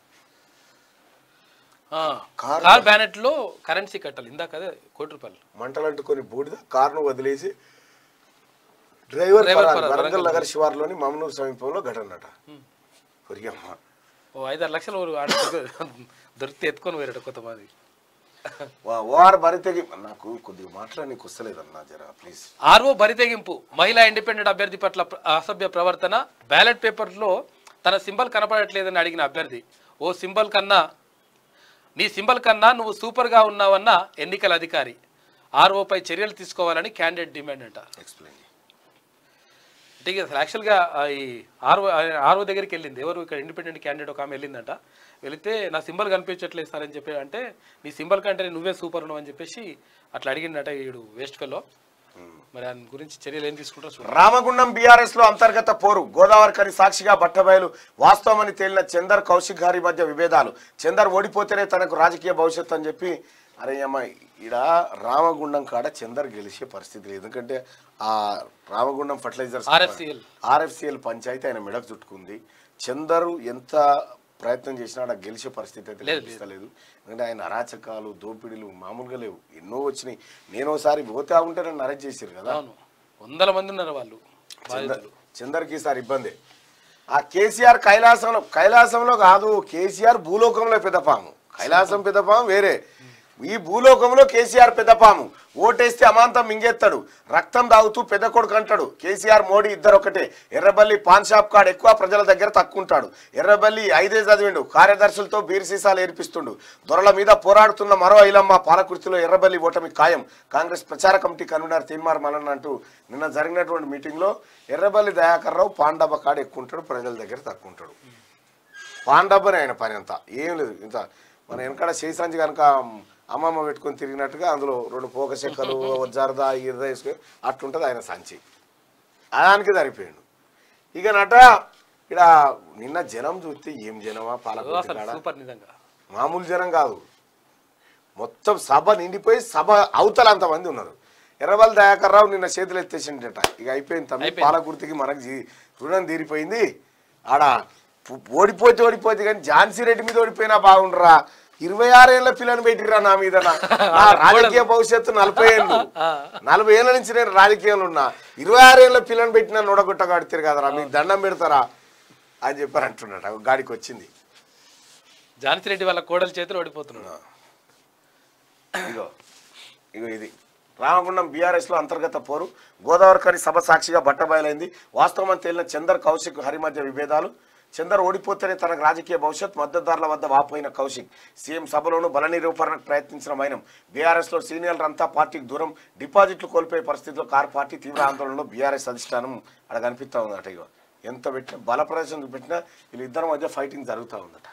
కార్ కార్ బ్యానెట్ లో కరెన్సీ కట్టాలి ఇందాక అదే కోటి రూపాయలు మంటలంటుకొని బూడిద కారును వదిలేసి డ్రైవర్ డ్రైవర్ పరారు. పరారు. వరంగల్ నగర్ శివార్లోని మమనూరు సమీపంలో ఘటనట ఒరియమ్మ ఓ ఐదారు లక్షలు ఓ ఆడ దొరికితే ఎత్తుకొని పోయారట కొంతమంది ఓఆర్ బరితెగి నాకు కొద్దిగా మాట్లాడనీకి వస్తలేదన్నా జరా ప్లీజ్ ఆర్ఓ బరితెగింపు మహిళా ఇండిపెండెంట్ అభ్యర్థి పట్ల ప్ర- అసభ్య ప్రవర్తన బ్యాలెట్ పేపర్లో తన సింబల్ కనపడట్లేదని అడిగిన అభ్యర్థి ఓ సింబల్ కన్నా నీ సింబల్ కన్నా నువ్వు సూపర్గా ఉన్నావన్న ఎన్నికల అధికారి ఆర్ఓపై చర్యలు తీసుకోవాలని క్యాండిడేట్ డిమాండ్ అంట ఎక్స్ప్లెయిన్ అంటే ఇక అసలు యాక్చువల్గా ఆ ఈ ఆర్ఓ ఆర్ఓ దగ్గరికి వెళ్ళింది ఎవరు ఇక్కడ ఇండిపెండెంట్ క్యాండిడేట్ ఒక ఆమె వెళ్ళిందంట వెళితే నా సింబల్ కనిపించట్లేదు సార్ అని చెప్పి అంటే నీ సింబల్ కంటే నువ్వే సూపర్ ఉన్నావు అని చెప్పేసి అట్లా అడిగిందట వీడు వేస్ట్ ఫెలో మరి దాని గురించి చర్యలు ఏం తీసుకుంటారో చూడాలి రామగుండం బీఆర్ఎస్ లో అంతర్గత పోరు గోదావరి కని సాక్షిగా బట్టబయలు వాస్తవమని తేలిన చందర్ కౌశిక్ గారి మధ్య విభేదాలు చందర్ ఓడిపోతేనే తనకు రాజకీయ భవిష్యత్తు అని చెప్పి అరే అమ్మ ఈడ రామగుండం కాడ చందర్ గెలిచే పరిస్థితి లేదు ఎందుకంటే ఆ Ramagundam fertilizers RFCL. RFCL panchayat ఆయన మెడకు చుట్టుకుంది చందరు ఎంత ప్రయత్నం చేసినా ఆడ గెలిచే పరిస్థితి అయితే లేదు, కనిపిస్తలేదు ఎందుకంటే ఆయన అరాచకాలు దోపిడీలు మామూలుగా లేవు ఎన్నో వచ్చినాయి నేను ఒకసారి పోతా ఉంటే నన్ను అరెస్ట్ చేశారు కదా అవును వందల మంది ఉన్నారు వాళ్ళు బాధితులు చందర్కి సార్ ఇబ్బంది ఆ కేసీఆర్ కైలాసంలో కైలాసంలో కాదు కేసీఆర్ భూలోకంలో పెద్దపాము కైలాసం పెద్దపాము వేరే ఈ భూలోకంలో కేసీఆర్ పెద్దపాము ఓటేస్తే అమాంతం మింగేస్తాడు రక్తం తాగుతూ పెద్ద కొడుకు అంటాడు కేసీఆర్ మోడీ ఇద్దరు ఒకటే ఎర్రబల్లి పాన్ షాప్ కాడ ఎక్కువ ప్రజల దగ్గర తక్కువ ఉంటాడు ఎర్రబల్లి ఐదే చదివిండు కార్యదర్శులతో బీర్ సీసాలు ఏర్పిస్తుండు దొరల మీద పోరాడుతున్న మరో ఐలమ్మ పాలకుర్తిలో ఎర్రబల్లి ఓటమి ఖాయం కాంగ్రెస్ ప్రచార కమిటీ కన్వీనర్ తీన్మార్ మలన్ అంటూ నిన్న జరిగినటువంటి మీటింగ్లో ఎర్రబల్లి దయాకర్ రావు పాండవ కాడ ఎక్కువ ఉంటాడు ప్రజల దగ్గర తక్కువ ఉంటాడు పాండబ్బనే ఆయన పని అంతా ఏం లేదు ఇంత మన వెనకాడ శేషాంజి కనుక అమ్మమ్మ పెట్టుకొని తిరిగినట్టుగా అందులో రెండు పోక చెక్కలు జరదా ఇరదా వేసుకొని అట్లుంటుంది ఆయన సంచి దానికి సరిపోయాడు ఇక నట ఇక్కడ నిన్న జనం చూస్తే ఏం జనమా పాలకుర్తి అసలు కాడ సూపర్ నిజంగా మామూలు జనం కాదు మొత్తం సభ నిండిపోయి సభ అవతల అంతమంది ఉన్నారు ఎర్రవల్లి దయాకర్ రావు నిన్న చేతులు ఎత్తేసిండట ఇక అయిపోయింది తమ్మి అయిపోయింది. పాలకుర్తికి మనకు జీ- రుణం తీరిపోయింది ఆడ పు- ఓడిపోతే ఓడిపోతే కానీ ఝాన్సీ రెడ్డి మీద ఓడిపోయినా బాగుండరా ఇరవై ఆరేళ్ల పిల్లని పెట్టిరా నా మీద నా నా రాజకీయ భవిష్యత్తు నలభై ఏళ్ళు నలభై ఏళ్ళ నుంచి నేను రాజకీయంలో ఉన్నా ఇరవై ఆరేళ్ల పిల్లని పెట్టినా నొడగొట్ట కడతారు కదరా మీకు దండం పెడతారా అని చెప్పారు అంటున్నాడు ఆ గాడికి వచ్చింది ఝాన్సీ రెడ్డి వాళ్ళ కోడల చేతులు ఓడిపోతున్నాడు ఇగో ఇగో ఇది రామగుండం బీఆర్ఎస్ లో అంతర్గత పోరు గోదావరి కని సభ సాక్షిగా బట్టబయలైంది వాస్తవం తేలిన చందర్ కౌశిక్ హరి మధ్య విభేదాలు చందర్ ఓడిపోతేనే తనకు రాజకీయ భవిష్యత్ మద్దతుదారుల వద్ద వాపోయిన కౌశిక్ సీఎం సభలోనూ బల నిరూపణకు ప్రయత్నించిన మైనం బీఆర్ఎస్ లో సీనియర్లు అంతా పార్టీకి దూరం డిపాజిట్లు కోల్పోయే పరిస్థితిలో కారు పార్టీ తీవ్ర ఆందోళనలో బీఆర్ఎస్ అధిష్టానం అక్కడ కనిపిస్తా ఉందట ఇగో ఎంత పెట్టినా బల ప్రదర్శన చూపెట్టినా వీళ్ళిద్దరి మధ్య ఫైటింగ్ జరుగుతూ ఉందట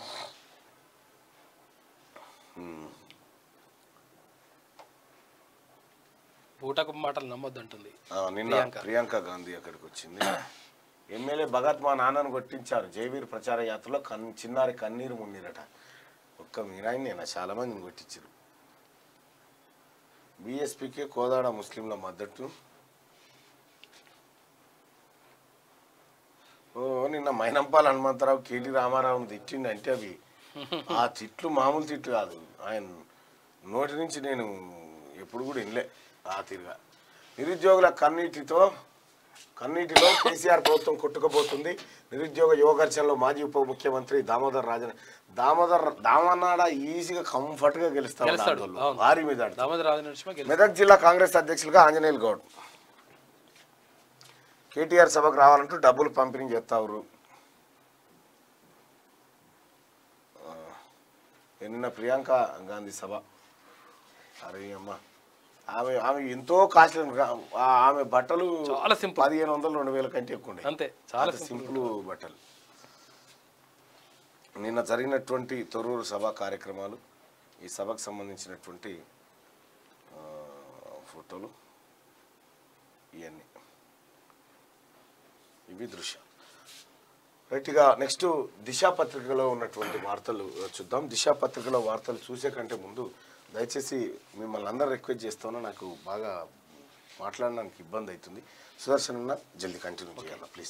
బూటకు మాటలు నమ్మొద్దు అంటుంది ఆ, నిన్న ప్రియాంక. ప్రియాంక గాంధీ అక్కడికి వచ్చింది ఎమ్మెల్యే భగత్ మా నాన్నను కొట్టించారు జయవీర్ ప్రచార యాత్రలో కన్ చిన్నారి కన్నీరు మున్నీరట ఒక్క మీరాయినేనా చాలా మందిని కొట్టించారు బీఎస్పీకి కోదాడ ముస్లింల మద్దతు ఓ నిన్న మైనంపాల హనుమంతరావు కేటీ రామారావుని తిట్టిండి అంటే అవి ఆ తిట్లు మామూలు తిట్లు కాదు ఆయన నోటి నుంచి నేను ఎప్పుడు కూడా వినలే ఆ తీరుగా నిరుద్యోగుల కన్నీటితో కన్నీటిలో కేసీఆర్ ప్రభుత్వం కొట్టుకుపోతుంది నిరుద్యోగ యువగర్చనలో మాజీ ఉప ముఖ్యమంత్రి దామోదర్ రాజన్ దామోదర్ దామన్నాడ ఈజీగా కంఫర్ట్ గా గెలుస్తాడు గెలుస్తాడు, ఆందోళనలో. అవును. భారీ మీద ఆడతాడు. దామోదర రాజు నరసింహ గెలిచారు. మెదక్ జిల్లా కాంగ్రెస్ అధ్యక్షులుగా ఆంజనేయులు గౌడ్ కేటీఆర్ సభకు రావాలంటూ డబ్బులు పంపిణీ చేస్తావు నిన్న ప్రియాంక గాంధీ సభ అరే అమ్మ ఆమె ఆమె ఎంతో కాస్ట్లీ ఆమె బట్టలు చాలా simple. పదిహేను వందలు రెండు వేల కంటే ఎక్కువ ఉన్నాయి అంతే చాలా అంత సింపుల్ సింపుల్ బట్టలు నిన్న జరిగినటువంటి తొర్రూరు సభ కార్యక్రమాలు ఈ సభకు సంబంధించినటువంటి ఆ, ఫోటోలు ఇవన్నీ ఇవి దృశ్యం రైట్గా నెక్స్ట్ దిశ పత్రికలో ఉన్నటువంటి వార్తలు చూద్దాం దిశ పత్రికలో వార్తలు చూసే కంటే ముందు దయచేసి మిమ్మల్ని అందరూ రిక్వెస్ట్ చేస్తాను నాకు బాగా మాట్లాడడానికి ఇబ్బంది అవుతుంది సుదర్శన్ అన్న జల్దీ కంటిన్యూ చేయాలి ప్లీజ్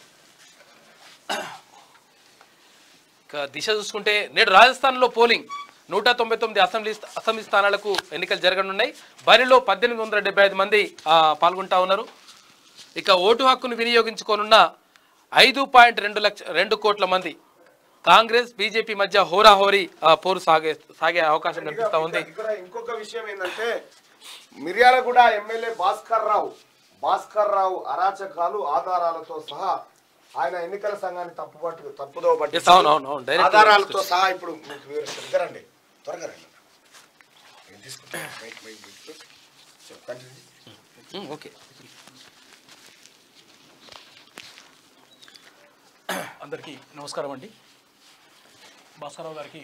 ఇక దిశ చూసుకుంటే నేడు రాజస్థాన్లో పోలింగ్ నూట తొంభై తొమ్మిది అసెంబ్లీ అసెంబ్లీ స్థానాలకు ఎన్నికలు జరగనున్నాయి బరిలో పద్దెనిమిది వందల డెబ్బై ఐదు మంది ఆ, పాల్గొంటా ఉన్నారు ఇక ఓటు హక్కును వినియోగించుకోనున్న ఐదు పాయింట్ రెండు లక్ష రెండు కోట్ల మంది కాంగ్రెస్ బీజేపీ మధ్య హోరాహోరీ ఆ, పోరు సాగే సాగే అవకాశం కనిపిస్తా ఉంది ఇక్కడ ఇంకొక విషయం ఏంటంటే మిర్యాలగూడ ఎమ్మెల్యే భాస్కర్ రావు భాస్కర్ రావు అరాచకాలు ఆధారాలతో సహా ఆయన ఎన్నికల సంఘాన్ని తప్పుపట్టు తప్పుదో Yes, అవును, అవును, అవును. Direct ఆధారాలతో సహా ఇప్పుడు మీకు వివరిస్తాను దగ్గర రండి త్వరగా రండి ఏం తీసుకుంటారు? Mike, mike, mike. చెప్పు, continue. ఉమ్, ఓకే అందరికీ నమస్కారం అండి భాస్కరరావు గారికి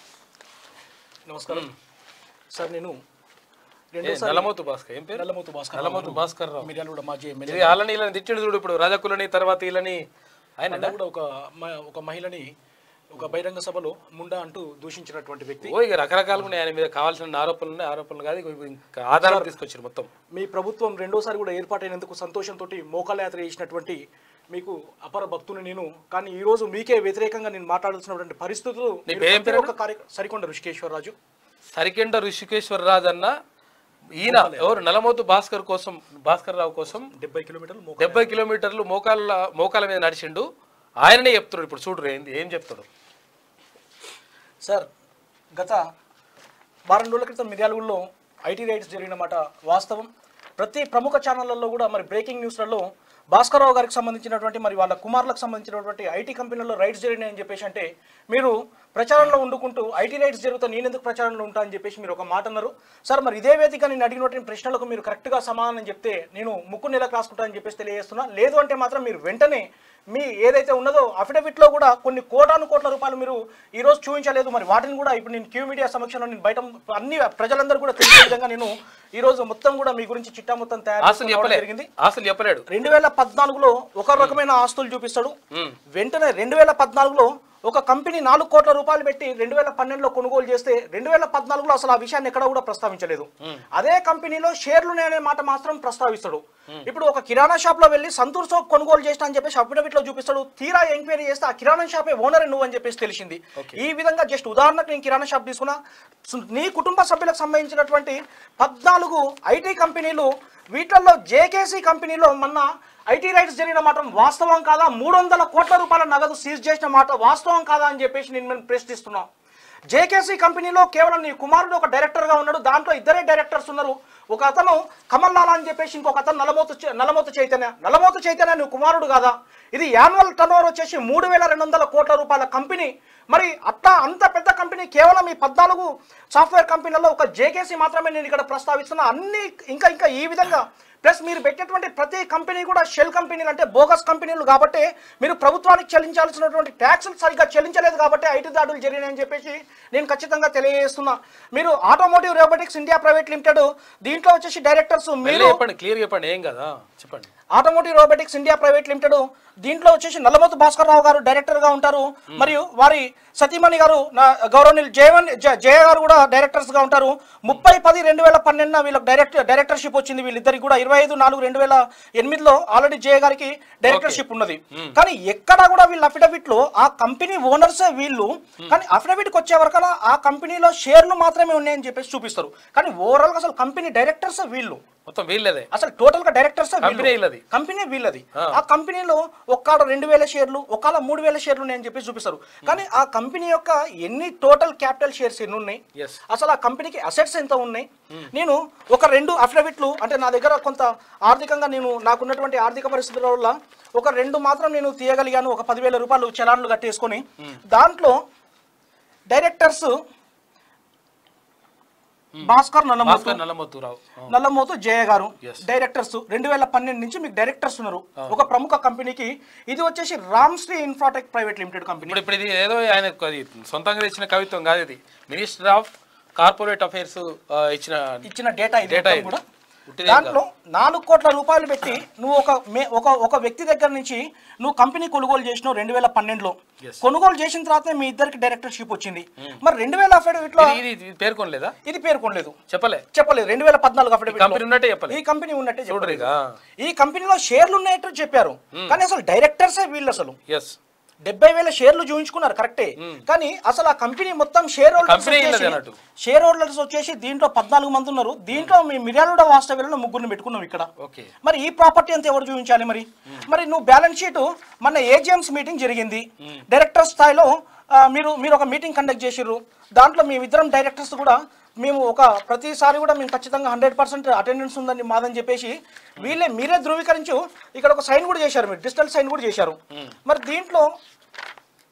నమస్కారం సార్ నేను ఏ, రెండోసారి నల్లమోతు భాస్కర్ ఏం పేరు నల్లమోతు భాస్కర్ నల్లమోతు భాస్కర్ రావు మిర్యాల కూడా మాజీ ఇది ఎమ్మెల్యే వాళ్ళని వీళ్ళని తిట్టిండు చూడు ఇప్పుడు రజకులని తర్వాత వీళ్ళని ఆయన ఆయన కూడా ఒక మ- ఒక మహిళని ఒక బహిరంగ సభలో ముండా అంటూ దూషించినటువంటి వ్యక్తి ఓ ఇక రకరకాలుగా ఉన్నాయి ఆయన మీద కావాల్సిన ఆరోపణలు ఉన్నాయి ఆరోపణలు కాదు ఇగో ఇంకా ఆధారాలు తీసుకొచ్చారు మొత్తం మీ ప్రభుత్వం రెండోసారి కూడా ఏర్పాటైనందుకు సంతోషంతో మోకాల యాత్ర చేసినటువంటి మీకు అపర భక్తుని నేను కానీ ఈ రోజు మీకే వ్యతిరేకంగా నేను మాట్లాడాల్సినటువంటి పరిస్థితులు నీ మీరు పేరు ఏం ప్రతి పేరు? ఒక్క కార్య సరికొండ ఋషికేశ్వరరాజు సరికెండ ఋషికేశ్వర రాజు అన్న ఈయన ఎవరు నలమోతు భాస్కర్ కోసం భాస్కర్ రావు కోసం డెబ్బై కిలోమీటర్లు మోకాళ్ళ డెబ్బై కిలోమీటర్లు మోకాళ్ళ మోకాల మీద నడిచిండు ఆయననే చెప్తాడు ఇప్పుడు చూడు ఏంది ఏం చెప్తాడు సార్ గత వారం రోజుల క్రితం మిర్యాలగూడలో ఐటీ రైట్స్ జరిగిన మాట వాస్తవం ప్రతి ప్రముఖ ఛానళ్లలో కూడా మరి బ్రేకింగ్ న్యూస్లలో భాస్కరరావు గారికి సంబంధించినటువంటి మరి వాళ్ళ కుమారులకు సంబంధించినటువంటి ఐటీ కంపెనీల్లో రైట్స్ జరిగినాయని చెప్పేసి అంటే మీరు ప్రచారంలో ఉండుకుంటూ ఐటీ రైట్స్ జరుగుతా నేను ఎందుకు ప్రచారంలో ఉంటా అని చెప్పేసి మీరు ఒక మాట అన్నారు సార్ మరి ఇదే వేదిక నేను అడిగినటువంటి ప్రశ్నలకు మీరు కరెక్ట్గా సమాధానం చెప్తే నేను ముక్కు నెలకు రాసుకుంటా అని చెప్పేసి తెలియజేస్తున్నా లేదు అంటే మాత్రం మీరు వెంటనే మీ ఏదైతే ఉన్నదో అఫిడవిట్లో కూడా కొన్ని కోటాను కోట్ల రూపాయలు మీరు ఈ రోజు చూపించలేదు మరి వాటిని కూడా ఇప్పుడు నేను క్యూ మీడియా సమక్షంలో నేను బయట అన్ని ప్రజలందరూ కూడా తెలిసే విధంగా నేను ఈ రోజు మొత్తం కూడా మీ గురించి చిట్టా మొత్తం తయారు అసలు చేసుకోవడం చెప్పలే జరిగింది అసలు చెప్పలేడు రెండు వేల పద్నాలుగులో ఒక రకమైన ఆస్తులు చూపిస్తాడు వెంటనే రెండు వేల పద్నాలుగులో ఒక కంపెనీ నాలుగు కోట్ల రూపాయలు పెట్టి రెండు వేల పన్నెండులో కొనుగోలు చేస్తే రెండు వేల పద్నాలుగులో అసలు ఆ విషయాన్ని ఎక్కడ కూడా ప్రస్తావించలేదు అదే కంపెనీలో షేర్లు అనే మాట మాత్రం ప్రస్తావిస్తాడు ఇప్పుడు ఒక కిరాణా షాప్ లో వెళ్ళి సంతూర్ సోప్ కొనుగోలు చేస్తా అని చెప్పేసి అఫిడవిట్ లో చూపిస్తాడు తీరా ఎంక్వైరీ చేస్తే ఆ కిరాణా షాపే ఓనర్ నువ్వు అని చెప్పేసి తెలిసింది ఈ విధంగా జస్ట్ ఉదాహరణకు నేను కిరాణా షాప్ తీసుకున్నా సు- నీ కుటుంబ సభ్యులకు సంబంధించినటువంటి పద్నాలుగు ఐటీ కంపెనీలు వీటిల్లో జేకేసీ కంపెనీలో మొన్న ఐటీ రైట్స్ జరిగిన మాట వాస్తవం కాదా మూడు వందల కోట్ల రూపాయల నగదు సీజ్ చేసిన మాట వాస్తవం కాదా అని చెప్పేసి నేను మేము ప్రశ్నిస్తున్నాం జేకేసీ కంపెనీలో కేవలం నీ కుమారుడు ఒక డైరెక్టర్గా ఉన్నాడు దాంట్లో ఇద్దరే డైరెక్టర్స్ ఉన్నారు ఒక అతను కమల్ లాలా అని చెప్పేసి ఇంకొక అతను నలమోతు చై- నలమోతు చైతన్య నలమోతు చైతన్య నీ కుమారుడు కాదా ఇది యాన్యువల్ టర్నోవర్ వచ్చేసి మూడు వేల రెండు వందల కోట్ల రూపాయల కంపెనీ మరి అట్లా అంత పెద్ద కంపెనీ కేవలం ఈ పద్నాలుగు సాఫ్ట్వేర్ కంపెనీలలో ఒక జేకేసీ మాత్రమే నేను ఇక్కడ ప్రస్తావిస్తున్నా అన్ని ఇంకా ఇంకా ఈ విధంగా ప్లస్ మీరు పెట్టేటువంటి ప్రతి కంపెనీ కూడా షెల్ కంపెనీలు అంటే బోగస్ కంపెనీలు కాబట్టి మీరు ప్రభుత్వానికి చెల్లించాల్సినటువంటి ట్యాక్సులు సరిగ్గా చెల్లించలేదు కాబట్టి ఐటీ దాడులు జరిగినాయని చెప్పేసి నేను ఖచ్చితంగా తెలియజేస్తున్నా మీరు automotive robotics India private limited దీంట్లో వచ్చేసి డైరెక్టర్స్ మళ్ళీ మీరు చెప్పండి క్లియర్ చెప్పండి ఏం కదా చెప్పండి automotive robotics India private limited దీంట్లో వచ్చేసి నల్లమోతు భాస్కర్ రావు గారు డైరెక్టర్ గా ఉంటారు మరియు వారి సతీమణి గారు నా గౌరవనీయులు జయవన్ జ- జయ గారు కూడా డైరెక్టర్స్ గా ఉంటారు ముప్పై పది రెండు వేల పన్నెండున వీళ్ళకి డైరెక్ట్ డైరెక్టర్షిప్ వచ్చింది వీళ్ళిద్దరికి కూడా ఇరవై ఐదు నాలుగు రెండు వేల ఎనిమిదిలో ఆల్రెడీ జయ గారికి డైరెక్టర్షిప్ ఉన్నది కానీ ఎక్కడా కూడా వీళ్ళ అఫిడవిట్ లో ఆ కంపెనీ ఓనర్సే వీళ్ళు కానీ అఫిడవిట్ కి వచ్చే వరకు ఆ కంపెనీలో షేర్లు మాత్రమే ఉన్నాయని చెప్పేసి చూపిస్తారు కానీ ఓవరాల్ గా అసలు కంపెనీ డైరెక్టర్స్ వీళ్ళు మొత్తం వీళ్ళదే అసలు టోటల్ గా డైరెక్టర్స్ కంపెనీ వీళ్ళది. కంపెనీ వీళ్ళది ఆ కంపెనీలో ఒక్కడ రెండు వేల షేర్లు ఒకాల మూడు వేల షేర్లు ఉన్నాయని చెప్పి చూపిస్తారు కానీ ఆ కంపెనీ యొక్క ఎన్ని టోటల్ క్యాపిటల్ షేర్స్ ఎన్ని ఉన్నాయి Yes. అసలు ఆ కంపెనీకి అసెట్స్ ఎంత ఉన్నాయి నేను ఒక రెండు అఫిడవిట్లు అంటే నా దగ్గర కొంత ఆర్థికంగా నేను నాకున్నటువంటి ఆర్థిక పరిస్థితుల వల్ల ఒక రెండు మాత్రం నేను తీయగలిగాను ఒక పదివేల రూపాయలు చలాన్లు కట్టేసుకొని దాంట్లో డైరెక్టర్స్ భాస్కర్ నల్లమోతు భాస్కర్ నల్లమోతు రావు నల్లమోతు జయ గారు Yes. డైరెక్టర్స్ రెండు వేల పన్నెండు నుంచి మీకు డైరెక్టర్స్ ఉన్నారు ఒక ప్రముఖ కంపెనీకి ఇది వచ్చేసి Ramsri infratech private limited company ఇప్పుడు ఇప్పుడు ఇది ఏదో ఆయన అది సొంతంగా ఇచ్చిన కవిత్వం కాదు ఇది మినిస్టర్ ఆఫ్ కార్పొరేట్ అఫైర్స్ ఇచ్చిన ఇచ్చిన డేటా ఇది Data మొత్తం ఇది. కూడా ఉట్టిదేం దాంట్లో నాలుగు కోట్ల రూపాయలు పెట్టి నువ్వు ఒక మే- ఒక ఒక వ్యక్తి దగ్గర నుంచి నువ్వు కంపెనీ కొనుగోలు చేసినావు రెండు వేల పన్నెండులో Yes. కొనుగోలు చేసిన తర్వాత మీ ఇద్దరికి డైరెక్టర్షిప్ వచ్చింది మరి రెండు వేల అఫిడవిట్ లో ఇది ఇది పేర్కొనలేదా ఇది పేర్కొనలేదు చెప్పలే చెప్పలేదు రెండు వేల పద్నాలుగు అఫిడవిట్ కంపెనీ ఉన్నట్టే చెప్పలేదు. ఈ కంపెనీ ఉన్నట్టే చూడరు చెప్పలేదు. ఇక ఈ కంపెనీలో షేర్లు ఉన్నట్టు చెప్పారు కానీ అసలు డైరెక్టర్సే వీళ్ళు అసలు ఎస్ డెబ్బై వేల షేర్లు చూపించుకున్నారు కరెక్టే కానీ అసలు ఆ కంపెనీ మొత్తం షేర్ హోల్డర్స్ కంపెనీ ఇల్లది వచ్చేసి- అన్నట్టు. షేర్ హోల్డర్స్ వచ్చేసి దీంట్లో పద్నాలుగు మంది ఉన్నారు దీంట్లో మీ మిర్యాలగూడ వాస్తవ్యంలో ముగ్గురిని పెట్టుకున్నాం ఇక్కడ ఓకే మరి ఈ ప్రాపర్టీ అంతా ఎవరు చూపించాలి మరి మరి నువ్వు బ్యాలెన్స్ షీట్ మన ఏజిఎంస్ మీటింగ్ జరిగింది డైరెక్టర్ స్థాయిలో ఆ, మీరు మీరు ఒక మీటింగ్ కండక్ట్ చేసిర్రు దాంట్లో మేమిద్దరం డైరెక్టర్స్ కూడా మేము ఒక ప్రతిసారి కూడా మేము ఖచ్చితంగా హండ్రెడ్ పర్సెంట్ అటెండెన్స్ ఉందని మాదని చెప్పేసి వీళ్ళే మీరే ధృవీకరించు ఇక్కడ ఒక సైన్ కూడా చేశారు మీరు డిజిటల్ సైన్ కూడా చేశారు మరి దీంట్లో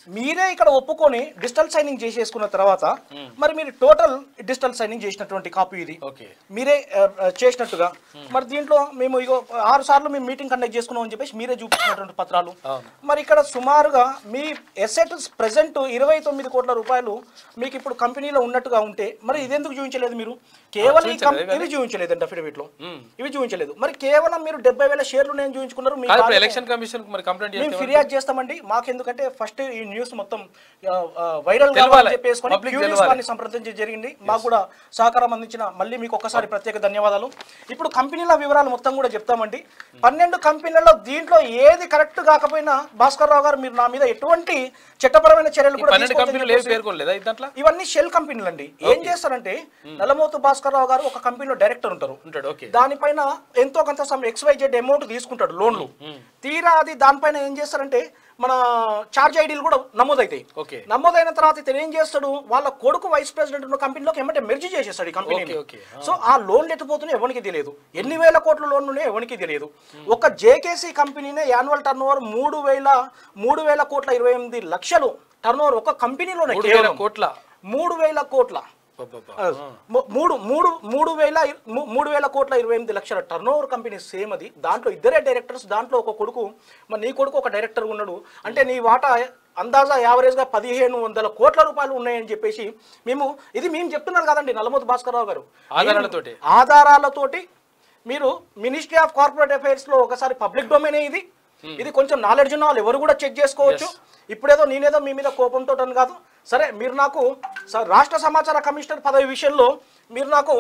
మీరే ఇక్కడ ఒప్పుకొని డిజిటల్ సైనింగ్ చేసేసుకున్న తర్వాత మరి మీరు టోటల్ డిజిటల్ సైనింగ్ చేసినటువంటి కాపీ ఇది ఓకే మీరే ఆ, ఆ, చేసినట్టుగా మరి దీంట్లో మేము ఇగో ఆరు సార్లు మేము మీటింగ్ కండక్ట్ చేసుకున్నాం అని చెప్పేసి మీరే చూపించినటువంటి పత్రాలు మరి ఇక్కడ సుమారుగా మీ ఎసెట్స్ ప్రెసెంట్ ఇరవై తొమ్మిది కోట్ల రూపాయలు మీకు ఇప్పుడు కంపెనీలో ఉన్నట్టుగా ఉంటే మరి ఇదెందుకు చూపించలేదు మీరు కేవలం ఈ కం- చూపించలేదు ఇవి చూపించలేదండి అఫిడవిట్ లో ఇవి చూపించలేదు మరి కేవలం మీరు డెబ్బై వేల షేర్లు నేను చూపించుకున్నారు మీ కాదు ఇప్పుడు ఖాతాలో- ఎలక్షన్ కమిషన్ మరి కంప్లైంట్ మేము చేస్తే ఫిర్యాదు చేస్తామండి మాకెందుకంటే ఫస్ట్ ఈ న్యూస్ మొత్తం ఆ, ఆ, వైరల్ తెలవాలి. కావాలని చెప్పేసుకొని Public క్యూ న్యూస్ తెలవాలి. వారిని సంప్రదించి జరిగింది మాకు కూడా సహకారం అందించిన మళ్ళీ మీకు ఒక్కసారి ప్రత్యేక ధన్యవాదాలు ఇప్పుడు కంపెనీల వివరాలు మొత్తం కూడా చెప్తామండి పన్నెండు కంపెనీలలో దీంట్లో ఏది కరెక్ట్ కాకపోయినా భాస్కర్ రావు గారు మీరు నా మీద ఎటువంటి చట్టపరమైన చర్యలు కూడా పన్నెండు తీసుకోవద్దని కంపెనీలు ఏం చెప్పేసి- పేర్కొనలేదా ఇది దాంట్లో ఇవన్నీ షెల్ కంపెనీలు అండి ఏం చేస్తారంటే నల్లమోతు భాస్కర్ రావు గారు ఒక కంపెనీలో డైరెక్టర్ ఉంటారు ఉంటాడు ఓకే దానిపైన ఎంతో కొంత సమ్ ఎక్స్వైజెడ్ అమౌంట్ తీసుకుంటాడు లోన్లు తీరా అది దానిపైన ఏం చేస్తారంటే మన చార్జ్ ఐడీలు కూడా నమోదవుతాయి ఓకే. నమోదైన తర్వాత ఇతను ఏం చేస్తాడు వాళ్ళ కొడుకు వైస్ ప్రెసిడెంట్ ఉన్న కంపెనీలోకి ఏమంటే మెర్జీ చేసేస్తాడు ఈ కంపెనీ ఓకే, ఓకే. సో ఆ లోన్లు ఎట్టిపోతున్నాయి ఎవరికి తెలియదు ఎన్ని వేల కోట్ల లోన్లు ఉన్నాయో ఎవరికి తెలియదు ఒక జేకేసీ కంపెనీనే యాన్యువల్ టర్న్ ఓవర్ మూడు వేల మూడు వేల కోట్ల ఇరవై ఎనిమిది లక్షలు టర్న్ ఓవర్ ఒక కంపెనీలోనే మూడు వేల కేవలం కోట్ల మూడు వేల కోట్ల అబ్బబ్బా. ఆ, ము- మూడు మూడు మూడు వేల ఇ- ము- మూడు వేల కోట్ల ఇరవై ఎనిమిది లక్షల టర్న్ ఓవర్ కంపెనీ సేమ్ అది దాంట్లో ఇద్దరే డైరెక్టర్స్ దాంట్లో ఒక కొడుకు మరి నీ కొడుకు ఒక డైరెక్టర్ ఉన్నాడు అంటే నీ వాటా అందాజా యావరేజ్గా పదిహేను వందల కోట్ల రూపాయలు ఉన్నాయని చెప్పేసి మేము ఇది మేము చెప్తున్నారు కదండి నల్లమూతి భాస్కర్రావు గారు ఆధారాలతోటి. ఆధారాలతోటి మీరు మినిస్ట్రీ ఆఫ్ కార్పొరేట్ అఫైర్స్ లో ఒకసారి పబ్లిక్ డొమైనే ఇది ఇది కొంచెం నాలెడ్జ్ ఉన్న వాళ్ళు ఎవరు కూడా చెక్ చేసుకోవచ్చు ఇప్పుడేదో నేనేదో మీ మీద కోపంతో అని కాదు సరే మీరు నాకు స- రాష్ట్ర సమాచార కమిషనర్ పదవి విషయంలో మీరు నాకు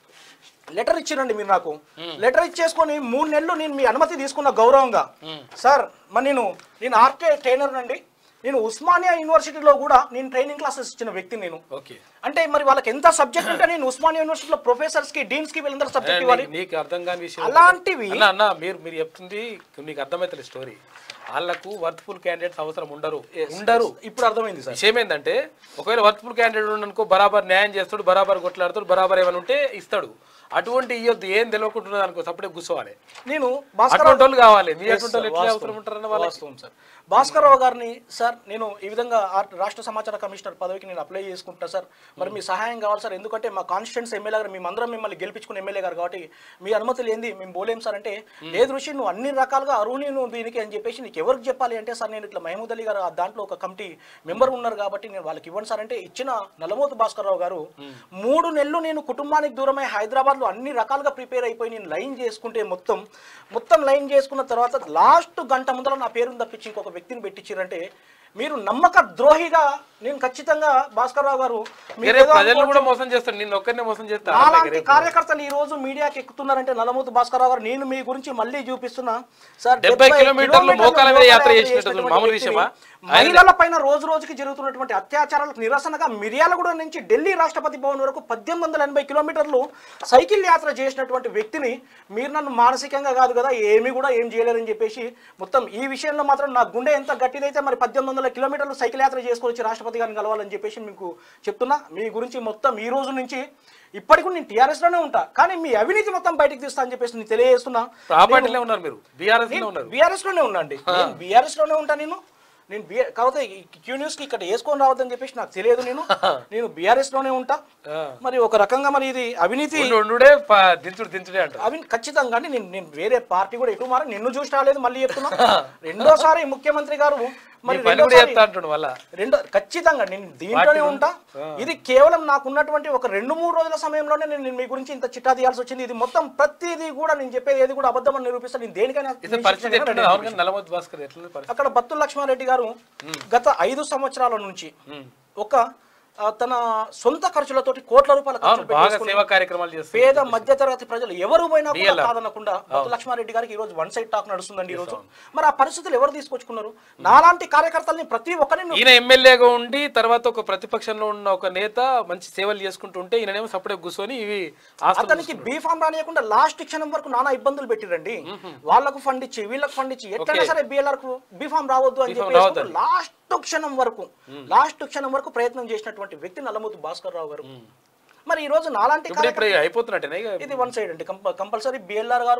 లెటర్ ఇచ్చిరండి మీరు నాకు లెటర్ ఇచ్చేసుకొని మూడు నెలలు నేను మీ అనుమతి తీసుకున్న గౌరవంగా సార్ మరి నేను నేను ఆర్కే ట్రైనర్ అండి నేను ఉస్మానియా యూనివర్సిటీలో కూడా నేను ట్రైనింగ్ క్లాసెస్ ఇచ్చిన వ్యక్తిని నేను ఓకే అంటే మరి వాళ్ళకి ఎంత సబ్జెక్ట్ ఉంటే నేను ఉస్మానియా యూనివర్సిటీలో ప్రొఫెసర్స్ కి డీన్స్ కి వీళ్ళందరూ సబ్జెక్ట్ ఇవ్వాలి నీ- నీకు అర్థం కాని విషయం అలాంటివి- అన్న అన్న మీరు మీరు చెప్తుంది మీకు అర్థమవుతుంది స్టోరీ వాళ్ళకు వర్త్ఫుల్ క్యాండిడేట్స్ అవసరం ఉండరు ఉండరు ఇప్పుడు అర్థమైంది సార్ విషయం ఏంటంటే ఒకవేళ వర్త్ఫుల్ క్యాండిడేట్ ఉండనుకో బరాబర్ న్యాయం చేస్తాడు బరాబర్ కొట్లాడతాడు బరాబర్ ఏమైనా ఉంటే ఇస్తాడు అటువంటి ఇవ్వద్దు ఏం తెలియకుంటున్నది అనుకో సపడే కూర్చోవాలి నేను భాస్కర్ అటువంటి వాళ్ళు కావాలి మీ Yes, అటువంటి వాళ్ళు sir, ఎట్లా వాస్తవం. అవసరం ఉంటారన్న వాళ్ళకి వాస్తవం సార్ భాస్కర్రావు గారిని సార్ నేను ఈ విధంగా ఆ- రాష్ట్ర సమాచార కమిషనర్ పదవికి నేను అప్లై చేసుకుంటా సార్ మరి మీ సహాయం కావాలి సార్ ఎందుకంటే మా కాన్స్టిట్యూన్స్ ఎమ్మెల్యే గారు మేమందరం మిమ్మల్ని గెలిపించుకున్న ఎమ్మెల్యే గారు కాబట్టి మీ అనుమతి లేనిది మేము పోలేం సార్ అంటే లేదు ఋషి నువ్వు అన్ని రకాలుగా అరువుని నువ్వు దీనికి అని చెప్పేసి నీకు ఎవరికి చెప్పాలి అంటే సార్ నేను ఇట్లా మహమూద్ అలీ గారు ఆ దాంట్లో ఒక కమిటీ మెంబర్ ఉన్నారు కాబట్టి నేను వాళ్ళకి ఇవ్వండి సార్ అంటే ఇచ్చిన నల్లమోతు భాస్కర్రావు గారు మూడు నెలలు నేను కుటుంబానికి దూరమై హైదరాబాద్ లో అన్ని రకాలుగా ప్రిపేర్ అయిపోయి నేను లైన్ చేసుకుంటే మొత్తం మొత్తం లైన్ చేసుకున్న తర్వాత లాస్ట్ గంట ముందర నా పేరును తప్పించి ఇంకొక వ్యక్తిని పెట్టించారంటే మీరు నమ్మక ద్రోహిగా నేను ఖచ్చితంగా భాస్కర్రావు గారు మీరు వేరే ఏదో ప్రజలు కూడా అనుకోవచ్చు. మోసం చేస్తాడు నిన్ను ఒక్కరినే మోసం చేస్తాడు నాలాంటి కార్యకర్తలు ఈ రోజు మీడియాకి ఎక్కుతున్నారంటే నలమూతు భాస్కర్రావు గారు నేను మీ గురించి మళ్ళీ చూపిస్తున్నా సార్ 70 కిలోమీటర్లు మోకాళ్ళ మీద యాత్ర చేసినట్టు చేసినటువంటి మామూలు వ్యక్తిని, విషయమా? మహిళల పైన రోజు రోజుకి జరుగుతున్నటువంటి అత్యాచారాలకు నిరసనగా మిర్యాలగూడ నుంచి ఢిల్లీ రాష్ట్రపతి భవన్ వరకు పద్దెనిమిది వందల ఎనభై కిలోమీటర్లు సైకిల్ యాత్ర చేసినటువంటి వ్యక్తిని మీరు నన్ను మానసికంగా కాదు కదా ఏమీ కూడా ఏం చేయలేరని చెప్పేసి మొత్తం ఈ విషయంలో మాత్రం నా గుండె ఎంత గట్టిదైతే మరి పద్దెనిమిది వందల కిలోమీటర్లు సైకిల్ యాత్ర చేసుకొని వచ్చి రాష్ట్రపతి గారిని కలవాలని చెప్పేసి మీకు చెప్తున్నా మీ గురించి మొత్తం ఈ రోజు నుంచి ఇప్పటికి కూడా నేను టీఆర్ఎస్ లోనే ఉంటా కానీ మీ అవినీతి మొత్తం బయటకు తీస్తా అని చెప్పేసి నేను తెలియజేస్తున్నా ఆ పార్టీలో ఉన్నారు మీరు బీఆర్ఎస్ లో ఉన్నారు బీఆర్ఎస్ లోనే ఉన్నా అండి నేను బీఆర్ఎస్ లోనే ఉంటా నేను నేను బిఆర్ కాకపోతే ఈ క్యూ న్యూస్ కి ఇక్కడ వేసుకొని రావద్దని చెప్పేసి నాకు తెలియదు నేను నేను బీఆర్ఎస్ లోనే ఉంటా మరి ఒక రకంగా మరి ఇది అవినీతి ఉండు- ఉండుడే ప- దించుడు దించుడే అంటారు అవి ఖచ్చితంగా అండి నేను నేను వేరే పార్టీ కూడా ఎటు మారా నిన్ను చూసి రాలేదు మళ్ళీ చెప్తున్నా రెండోసారి ముఖ్యమంత్రి గారు మరి నీ పని కూడా రెండోసారి- చెప్తా అంటుండు మళ్ళా రెండో ఖచ్చితంగా నేను దీంట్లోనే ఉంటా ఇది కేవలం నాకున్నటువంటి ఒక రెండు మూడు రోజుల సమయంలోనే నేను మీ గురించి ఇంత చిట్టా తీయాల్సి వచ్చింది ఇది మొత్తం ప్రతిదీ కూడా నేను చెప్పేది ఏది కూడా అబద్ధం అని నిరూపిస్తాను నేను దేనికైనా ఇతని పరిస్థితి ఎట్లున్నది అవును కానీ నల్లమోతు భాస్కర్ ఎట్లున్నది పరిస్థితి అక్కడ బత్తుల లక్ష్మారెడ్డి గారు గత ఐదు సంవత్సరాల నుంచి ఒక ఆ, తన సొంత ఖర్చులతోటి కోట్ల రూపాయల అవును ఖర్చులు బాగా పెట్టేసుకుని సేవా కార్యక్రమాలు చేస్తారు పేద మధ్యతరగతి ప్రజలు ఎవరు పోయినా కూడా DLR. కాదనకుండా బొత్స లక్ష్మారెడ్డి గారికి ఈ రోజు వన్ సైడ్ టాక్ నడుస్తుందండి ఈ రోజు మరి ఆ పరిస్థితులు ఎవరు తీసుకొచ్చుకున్నారు నాలాంటి కార్యకర్తల్ని ప్రతి ఒక్కరిని ఈయన ఎమ్మెల్యేగా ఉండి తర్వాత ఒక ప్రతిపక్షంలో ఉన్న ఒక నేత మంచి సేవలు చేసుకుంటూ ఉంటే ఈయననేమో సపడే కూర్చొని ఇవి ఆస్తులు అతనికి బీ ఫామ్ రానియకుండా లాస్ట్ క్షణం వరకు నానా ఇబ్బందులు పెట్టిరండి వాళ్ళకు ఫండ్ ఇచ్చి వీళ్ళకి ఫండ్ ఇచ్చి ఎట్లయినా Okay. సరే బిఎల్ఆర్ కు బీ ఫామ్ రావద్దు అని B farm చెప్పి రావద్దని. లాస్ట్ క్షణం వరకు లాస్ట్ క్షణం వరకు ప్రయత్నం చేసినటువంటి వ్యక్తి నల్లమూతు భాస్కర్ రావు గారు మరి ఈ రోజు నాలాంటి ఇప్పుడు ఇప్పుడు కార్యకర్త- అయిపోతున్నట్టేనా ఇక ఇది వన్ సైడ్ అండి కంపల్సరీ బిఎల్ఆర్ గారు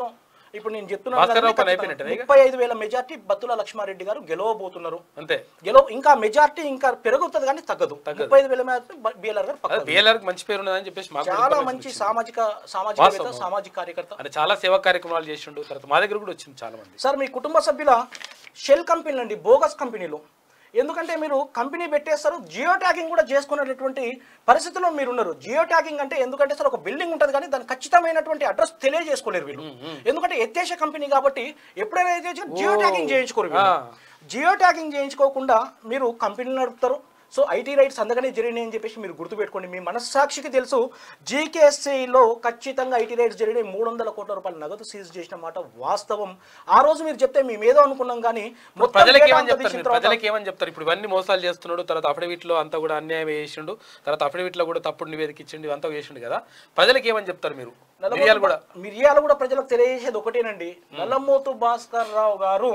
ఇప్పుడు నేను చెప్తున్నాను భాస్కర్ రావు కదండి, పని అయిపోయినట్టేనా ఇక? ముప్పై ఐదు వేల మెజార్టీ బత్తుల లక్ష్మారెడ్డి గారు గెలవబోతున్నారు అంతే గెలవ ఇంకా మెజార్టీ ఇంకా పెరుగుతుంది కానీ తగ్గదు ముప్పై ఐదు వేల బిఎల్ఆర్ గారు పక్కన బిఎల్ఆర్ మంచి పేరు ఉన్నదని చెప్పేసి మాకు కూడా చాలా information మంచి వచ్చింది. సామాజిక సామాజికవేత్త వాస్తవం. సామాజిక కార్యకర్త అంటే చాలా సేవా కార్యక్రమాలు చేసిండు తర్వాత మా దగ్గర కూడా వచ్చింది చాలా మంది సార్ మీ కుటుంబ సభ్యుల షెల్ కంపెనీలు అండి బోగస్ కంపెనీలు ఎందుకంటే మీరు కంపెనీ పెట్టేస్తారు జియో ట్యాగింగ్ కూడా చేసుకునేటటువంటి పరిస్థితిలో మీరు ఉన్నారు జియో ట్యాగింగ్ అంటే ఎందుకంటే సార్ ఒక బిల్డింగ్ ఉంటుంది కానీ దాని ఖచ్చితమైనటువంటి అడ్రస్ తెలియజేసుకోలేరు వీళ్ళు ఎందుకంటే ఎత్తేసే కంపెనీ కాబట్టి ఎప్పుడైనా అయితే జియో ట్యాగింగ్ చేయించుకోరు వీళ్ళు. జియో ట్యాగింగ్ చేయించుకోకుండా మీరు కంపెనీలు నడుపుతారు సో ఐటీ రైట్స్ అందుకనే జరిగినాయి అని చెప్పేసి మీరు గుర్తుపెట్టుకోండి మీ మనస్సాక్షికి తెలుసు జీకేఎస్సీలో ఖచ్చితంగా ఐటీ రైట్స్ జరిగినాయి మూడు వందల కోట్ల రూపాయలు నగదు సీజ్ చేసిన మాట వాస్తవం ఆ రోజు మీరు చెప్తే మేము ఏదో అనుకున్నాం కానీ మొత్తం ప్రజలకు డేటా ఏమని అంతా చెప్తారు తీసిన మీరు? తర్వాత- ప్రజలకు ఏమని చెప్తారు ఇప్పుడు ఇవన్నీ మోసాలు చేస్తున్నాడు తర్వాత అఫిడవిట్ లో అంతా కూడా అన్యాయం చేసిండు తర్వాత అఫిడవిట్ లో కూడా తప్పుడు నివేదిక ఇచ్చిండు ఇవంతా చేసిండు కదా ప్రజలకు ఏమని చెప్తారు మీరు మిరియాలు కూడా మిరియాలు కూడా ప్రజలకు తెలియజేసేది ఒకటేనండి నల్లమోతు భాస్కర్ రావు గారు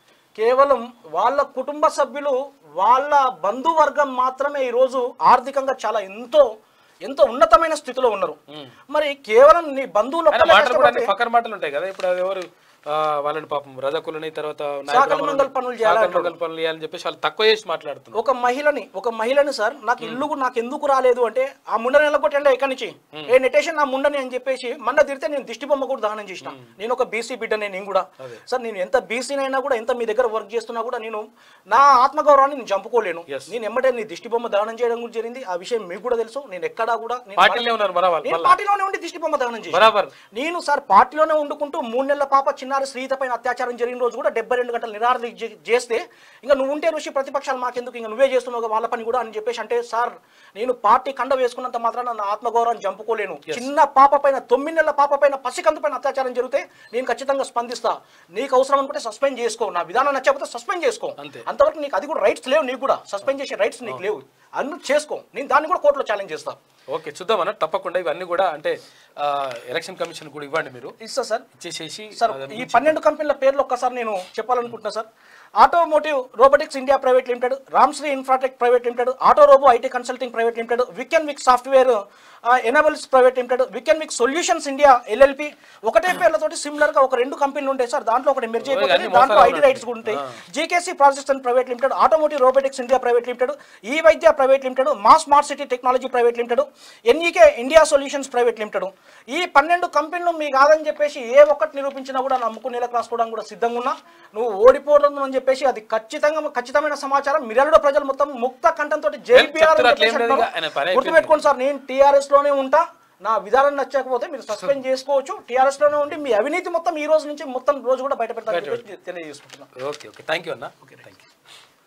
కేవలం వాళ్ళ కుటుంబ సభ్యులు వాళ్ళ బంధువర్గం మాత్రమే ఈరోజు ఆర్థికంగా చాలా ఎంతో ఎంతో ఉన్నతమైన స్థితిలో ఉన్నారు మరి కేవలం నీ బంధువులు ఆయన ఒక్కలే మాటలు కూడా అన్ని కష్టపడితే- ఫకర్ మాటలు ఉంటాయి కదా ఇప్పుడు అది ఎవరు ఆ, వాళ్ళని పాపం రజకులని తర్వాత సాకలి మంగళ పనులు చేయాలంటారు. మంగళ పనులు చేయాలని చెప్పేసి వాళ్ళు తక్కువ చేసి మాట్లాడుతున్నారు ఒక మహిళని ఒక మహిళని సార్ నాకు ఇల్లు నాకు ఎందుకు రాలేదు అంటే ఆ ముండని వెళ్ళగొట్టండి ఎక్కడి నుంచి ఏ నెటేషన్ నా ముండని అని చెప్పేసి మన్న తిడితే నేను దిష్టి బొమ్మ కూడా దహనం చేసిన నేను ఒక బీసీ బిడ్డనే నేను కూడా సార్ నేను ఎంత బీసీనైనా కూడా ఎంత మీ దగ్గర వర్క్ చేస్తున్నా కూడా నేను నా ఆత్మగౌరవాన్ని నేను చంపుకోలేను నేను ఎమ్మటే నీ దిష్టి బొమ్మ దహనం చేయడం కూడా జరిగింది ఆ విషయం మీకు కూడా తెలుసు నేను ఎక్కడా కూడా నేను పార్టీలోనే ఉన్నారు బరాబర్ నేను మళ్ళా. పార్టీలోనే ఉండి దిష్టి బొమ్మ దహనం చేసి బరాబర్. నేను సార్ పార్టీలోనే ఉండుకుంటూ మూడు నెలల పాప చిన్నారి శ్రీత పైన అత్యాచారం జరిగిన రోజు కూడా డెబ్బై రెండు గంటలు నిరాహార దీక్ష చే- చేస్తే ఇంకా నువ్వు ఉంటే ఋషి ప్రతిపక్షాలు మాకెందుకు ఇంకా నువ్వే చేస్తున్నావు కదా వాళ్ళ పని కూడా అని చెప్పేసి అంటే సార్ నేను పార్టీ కండ వేసుకున్నంత మాత్రాన నా ఆత్మగౌరవాన్ని చంపుకోలేను చిన్న పాప పైన తొమ్మిది నెలల పాప పైన పసికందు పైన అత్యాచారం జరిగితే నేను ఖచ్చితంగా స్పందిస్తా నీకు అవసరం అనుకుంటే సస్పెండ్ చేసుకో నా విధానం నచ్చకపోతే సస్పెండ్ చేసుకో అంతే. అంతవరకు నీకు అది కూడా రైట్స్ లేవు నీకు కూడా సస్పెండ్ చేసే రైట్స్ నీకు లేవు అన్ని చేసుకో నేను దాన్ని కూడా కోర్టులో ఛాలెంజ్ చేస్తా ఓకే చూద్దాం అన్న తప్పకుండా ఇవన్నీ కూడా అంటే ఆ, ఎలక్షన్ కమిషన్ కూడా ఇవ్వండి మీరు ఇస్తా సార్ ఇచ్చేసేసి సార్ అది ఈ పన్నెండు కంపెనీల పేర్లు ఒక్కసారి నేను చెప్పాలనుకుంటున్నా sir automotive robotics India private limited Ramsri infratech private limited auto robo IT consulting private limited Vic and Vic software enables private limited Vic and Vic solutions India LLP ఒకటే పేర్లతోటి సిమిలర్ గా ఒక రెండు కంపెనీలు ఉంటాయి సార్ దాంట్లో ఒకటి మెర్జ్ అయిపోతుంది అన్ని దాంట్లో మోసాలు ఐటీ రైట్స్ కూడా ఉంటాయి GKC process and private limited automotive robotics India private limited ఈ వైద్య ప్రైవేట్ లిమిటెడ్ మా smart city technology private limited NEK India solutions private limited ఈ పన్నెండు కంపెనీలు మీకు కాదని చెప్పేసి ఏ ఒక్కటి నిరూపించినా కూడా నమ్ముకునేలా రాసుకోవడానికి కూడా సిద్ధంగా ఉన్నా నువ్వు ఓడిపోవడం అని చెప్పేసి అది ఖచ్చితంగా ఖచ్చితమైన సమాచారం మిర్యాలలో ప్రజలు మొత్తం ముక్త కంఠంతో చెప్తున్నారు, అట్లేం లేదు ఇక. ఆయన పని అయిపోయింది. గుర్తుపెట్టుకోండి సార్ నేను టీఆర్ఎస్ లోనే ఉంటా నా విధానం నచ్చకపోతే మీరు సస్పెండ్ చేసుకోవచ్చు టీఆర్ఎస్ లోనే ఉండి మీ అవినీతి మొత్తం ఈ రోజు నుంచి మొత్తం రోజు కూడా బయట పెడతాను తెలియజేసుకుంటున్నాను ఓకే ఓకే థ్యాంక్ యూ అన్న ఓకే థ్యాంక్ యూ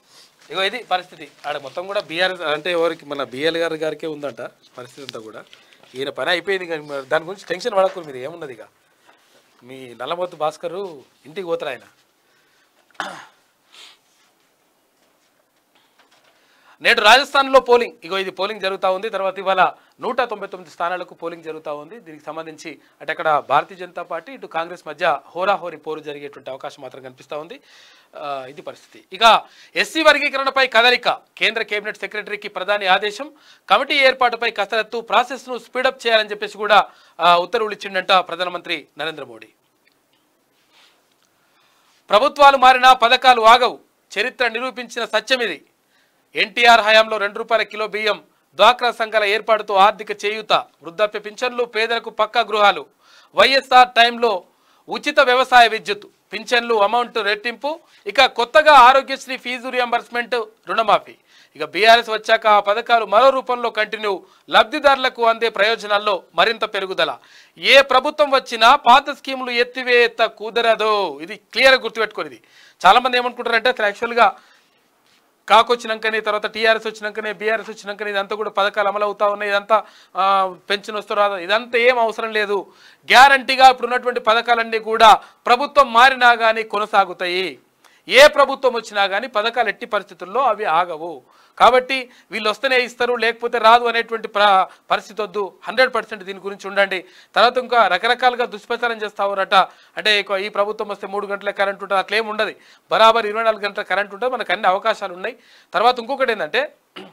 ఇగో ఇది పరిస్థితి ఆడ మొత్తం కూడా బీఆర్ అంటే ఎవరికి మన బిఎల్ గారి గారికే ఉందంట పరిస్థితి అంతా కూడా ఈయన పని అయిపోయింది కానీ మరి దాని గురించి టెన్షన్ పడకూడదు మీరు ఏమున్నది ఇక మీ నల్లమొత్తు భాస్కరు ఇంటికి పోతారు ఆయన నేడు రాజస్థాన్లో పోలింగ్ ఇగో ఇది పోలింగ్ జరుగుతూ ఉంది తర్వాత ఇవాళ నూట తొంభై తొమ్మిది స్థానాలకు పోలింగ్ జరుగుతూ ఉంది దీనికి సంబంధించి అటు అక్కడ భారతీయ జనతా పార్టీ ఇటు కాంగ్రెస్ మధ్య హోరాహోరీ పోరు జరిగేటువంటి అవకాశం మాత్రం కనిపిస్తూ ఉంది ఆ, ఇది పరిస్థితి ఇక ఎస్సీ వర్గీకరణపై కదలిక కేంద్ర కేబినెట్ సెక్రటరీకి ప్రధాని ఆదేశం కమిటీ ఏర్పాటుపై కసరత్తు ప్రాసెస్ను స్పీడప్ చేయాలని చెప్పేసి కూడా ఆ, ఉత్తర్వులు ఇచ్చిండంట ప్రధానమంత్రి నరేంద్ర మోడీ ప్రభుత్వాలు మారినా పథకాలు ఆగవు చరిత్ర నిరూపించిన సత్యం ఇది ఎన్టీఆర్ హయాంలో రెండు రూపాయల కిలో బియ్యం డ్వాక్రా సంఘాల ఏర్పాటుతో ఆర్థిక చేయూత వృద్ధాప్య పింఛన్లు పేదలకు పక్కా గృహాలు వైఎస్ఆర్ టైంలో ఉచిత వ్యవసాయ విద్యుత్ పింఛన్లు అమౌంట్ రెట్టింపు ఇక కొత్తగా ఆరోగ్యశ్రీ ఫీజు రియంబర్స్మెంట్ రుణమాఫీ ఇక బీఆర్ఎస్ వచ్చాక ఆ పథకాలు మరో రూపంలో కంటిన్యూ లబ్ధిదారులకు అందే ప్రయోజనాల్లో మరింత పెరుగుదల ఏ ప్రభుత్వం వచ్చినా పాత స్కీములు ఎత్తివేత కుదరదు ఇది క్లియర్గా గుర్తుపెట్టుకోని ఇది చాలా మంది ఏమనుకుంటారంటే అసలు యాక్చువల్గా కాకు వచ్చినాకనే తర్వాత టీఆర్ఎస్ వచ్చినాకనే బీఆర్ఎస్ వచ్చినాకనే ఇదంతా కూడా పథకాలు అమలు అవుతా ఉన్నాయి ఇదంతా ఆ, పెన్షన్ వస్తూ రాదు ఇదంతా ఏం అవసరం లేదు గ్యారంటీగా ఇప్పుడు ఉన్నటువంటి పథకాలన్నీ కూడా ప్రభుత్వం మారినా కానీ కొనసాగుతాయి ఏ ప్రభుత్వం వచ్చినా కానీ పథకాలు ఎట్టి పరిస్థితుల్లో అవి ఆగవు కాబట్టి వీళ్ళు వస్తేనే ఇస్తారు లేకపోతే రాదు అనేటువంటి ప్ర పరిస్థితి వద్దు హండ్రెడ్ పర్సెంట్ దీని గురించి ఉండండి తర్వాత ఇంకా రకరకాలుగా దుష్ప్రచారం చేస్తా ఉన్నారట అంటే ఇక ఈ ప్రభుత్వం వస్తే మూడు గంటల కరెంట్ ఉంటుంది అట్లేం ఉండదు బరాబర్ ఇరవై నాలుగు గంటల కరెంట్ ఉంటుంది మనకు అన్ని అవకాశాలు ఉన్నాయి తర్వాత ఇంకొకటి ఏంటంటే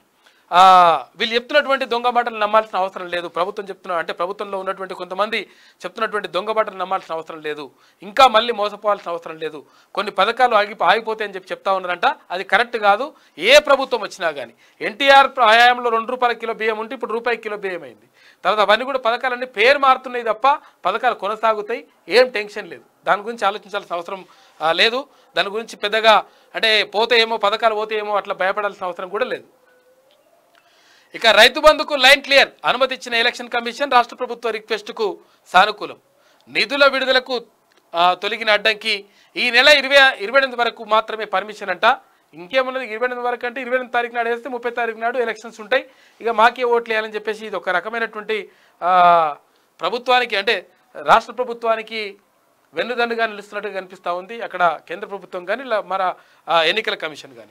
ఆ, వీళ్ళు చెప్తున్నటువంటి దొంగ మాటలు నమ్మాల్సిన అవసరం లేదు ప్రభుత్వం చెప్తున్న అంటే ప్రభుత్వంలో ఉన్నటువంటి కొంతమంది చెప్తున్నటువంటి దొంగ మాటలు నమ్మాల్సిన అవసరం లేదు ఇంకా మళ్ళీ మోసపోవాల్సిన అవసరం లేదు కొన్ని పథకాలు ఆగి ఆగిపోతాయని చెప్పి చెప్తా ఉన్నారంట అది కరెక్ట్ కాదు ఏ ప్రభుత్వం వచ్చినా కానీ ఎన్టీఆర్ హయాంలో రెండు రూపాయల కిలో బియ్యం ఉంటే ఇప్పుడు రూపాయి కిలో బియ్యం అయింది తర్వాత అవన్నీ కూడా పథకాలన్నీ పేరు మారుతున్నాయి తప్ప పథకాలు కొనసాగుతాయి ఏం టెన్షన్ లేదు దాని గురించి ఆలోచించాల్సిన అవసరం ఆ, లేదు దాని గురించి పెద్దగా అంటే పోతే ఏమో పథకాలు పోతే ఏమో అట్లా భయపడాల్సిన అవసరం కూడా లేదు ఇక రైతు బంధుకు లైన్ క్లియర్ అనుమతి ఇచ్చిన ఎలక్షన్ కమిషన్ రాష్ట్ర ప్రభుత్వ రిక్వెస్ట్కు సానుకూలం నిధుల విడుదలకు ఆ, తొలగిన అడ్డంకి ఈ నెల ఇరవై ఇరవై ఎనిమిది వరకు మాత్రమే పర్మిషన్ అంట ఇంకేమున్నది ఇరవై ఎనిమిది వరకు అంటే ఇరవై ఎనిమిది తారీఖు నాడు వేస్తే ముప్పై తారీఖు నాడు ఎలక్షన్స్ ఉంటాయి ఇక మాకే ఓట్లు వేయాలని చెప్పేసి ఇది ఒక రకమైనటువంటి ఆ, ప్రభుత్వానికి అంటే రాష్ట్ర ప్రభుత్వానికి వెన్నుదన్నుగా నిలుస్తున్నట్టుగా కనిపిస్తూ ఉంది అక్కడ కేంద్ర ప్రభుత్వం కానీ ఇలా మన ఆ, ఎన్నికల కమిషన్ కానీ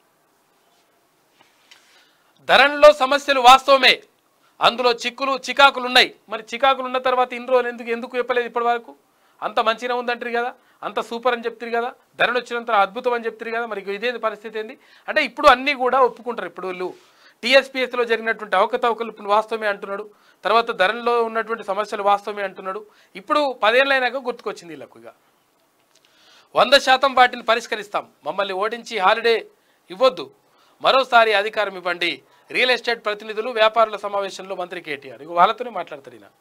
ధరల్లో సమస్యలు వాస్తవమే అందులో చిక్కులు చికాకులు ఉన్నాయి మరి చికాకులు ఉన్న తర్వాత ఇన్ని రోజులు ఎందుకు ఎందుకు చెప్పలేదు ఇప్పటి వరకు అంత మంచిగా ఉందంటారు కదా అంత సూపర్ అని చెప్తారు కదా ధరలు వచ్చినంత అద్భుతం అని చెప్తారు కదా మరి ఇదేంది పరిస్థితి ఏంది అంటే ఇప్పుడు అన్నీ కూడా ఒప్పుకుంటారు ఇప్పుడు వీళ్ళు టీఎస్పీఎస్లో జరిగినటువంటి అవకతవకలు ఇప్పుడు వాస్తవమే అంటున్నాడు తర్వాత ధరల్లో ఉన్నటువంటి సమస్యలు వాస్తవమే అంటున్నాడు ఇప్పుడు పదేళ్ళైనాక గుర్తుకొచ్చింది వీళ్ళకు ఇక వంద శాతం వాటిని పరిష్కరిస్తాం మమ్మల్ని ఓడించి హాలిడే ఇవ్వొద్దు మరోసారి అధికారం ఇవ్వండి రియల్ ఎస్టేట్ ప్రతినిధులు వ్యాపారుల సమావేశంలో మంత్రి కేటీఆర్ ఇక వాళ్ళతోనే మాట్లాడతారు ఈయన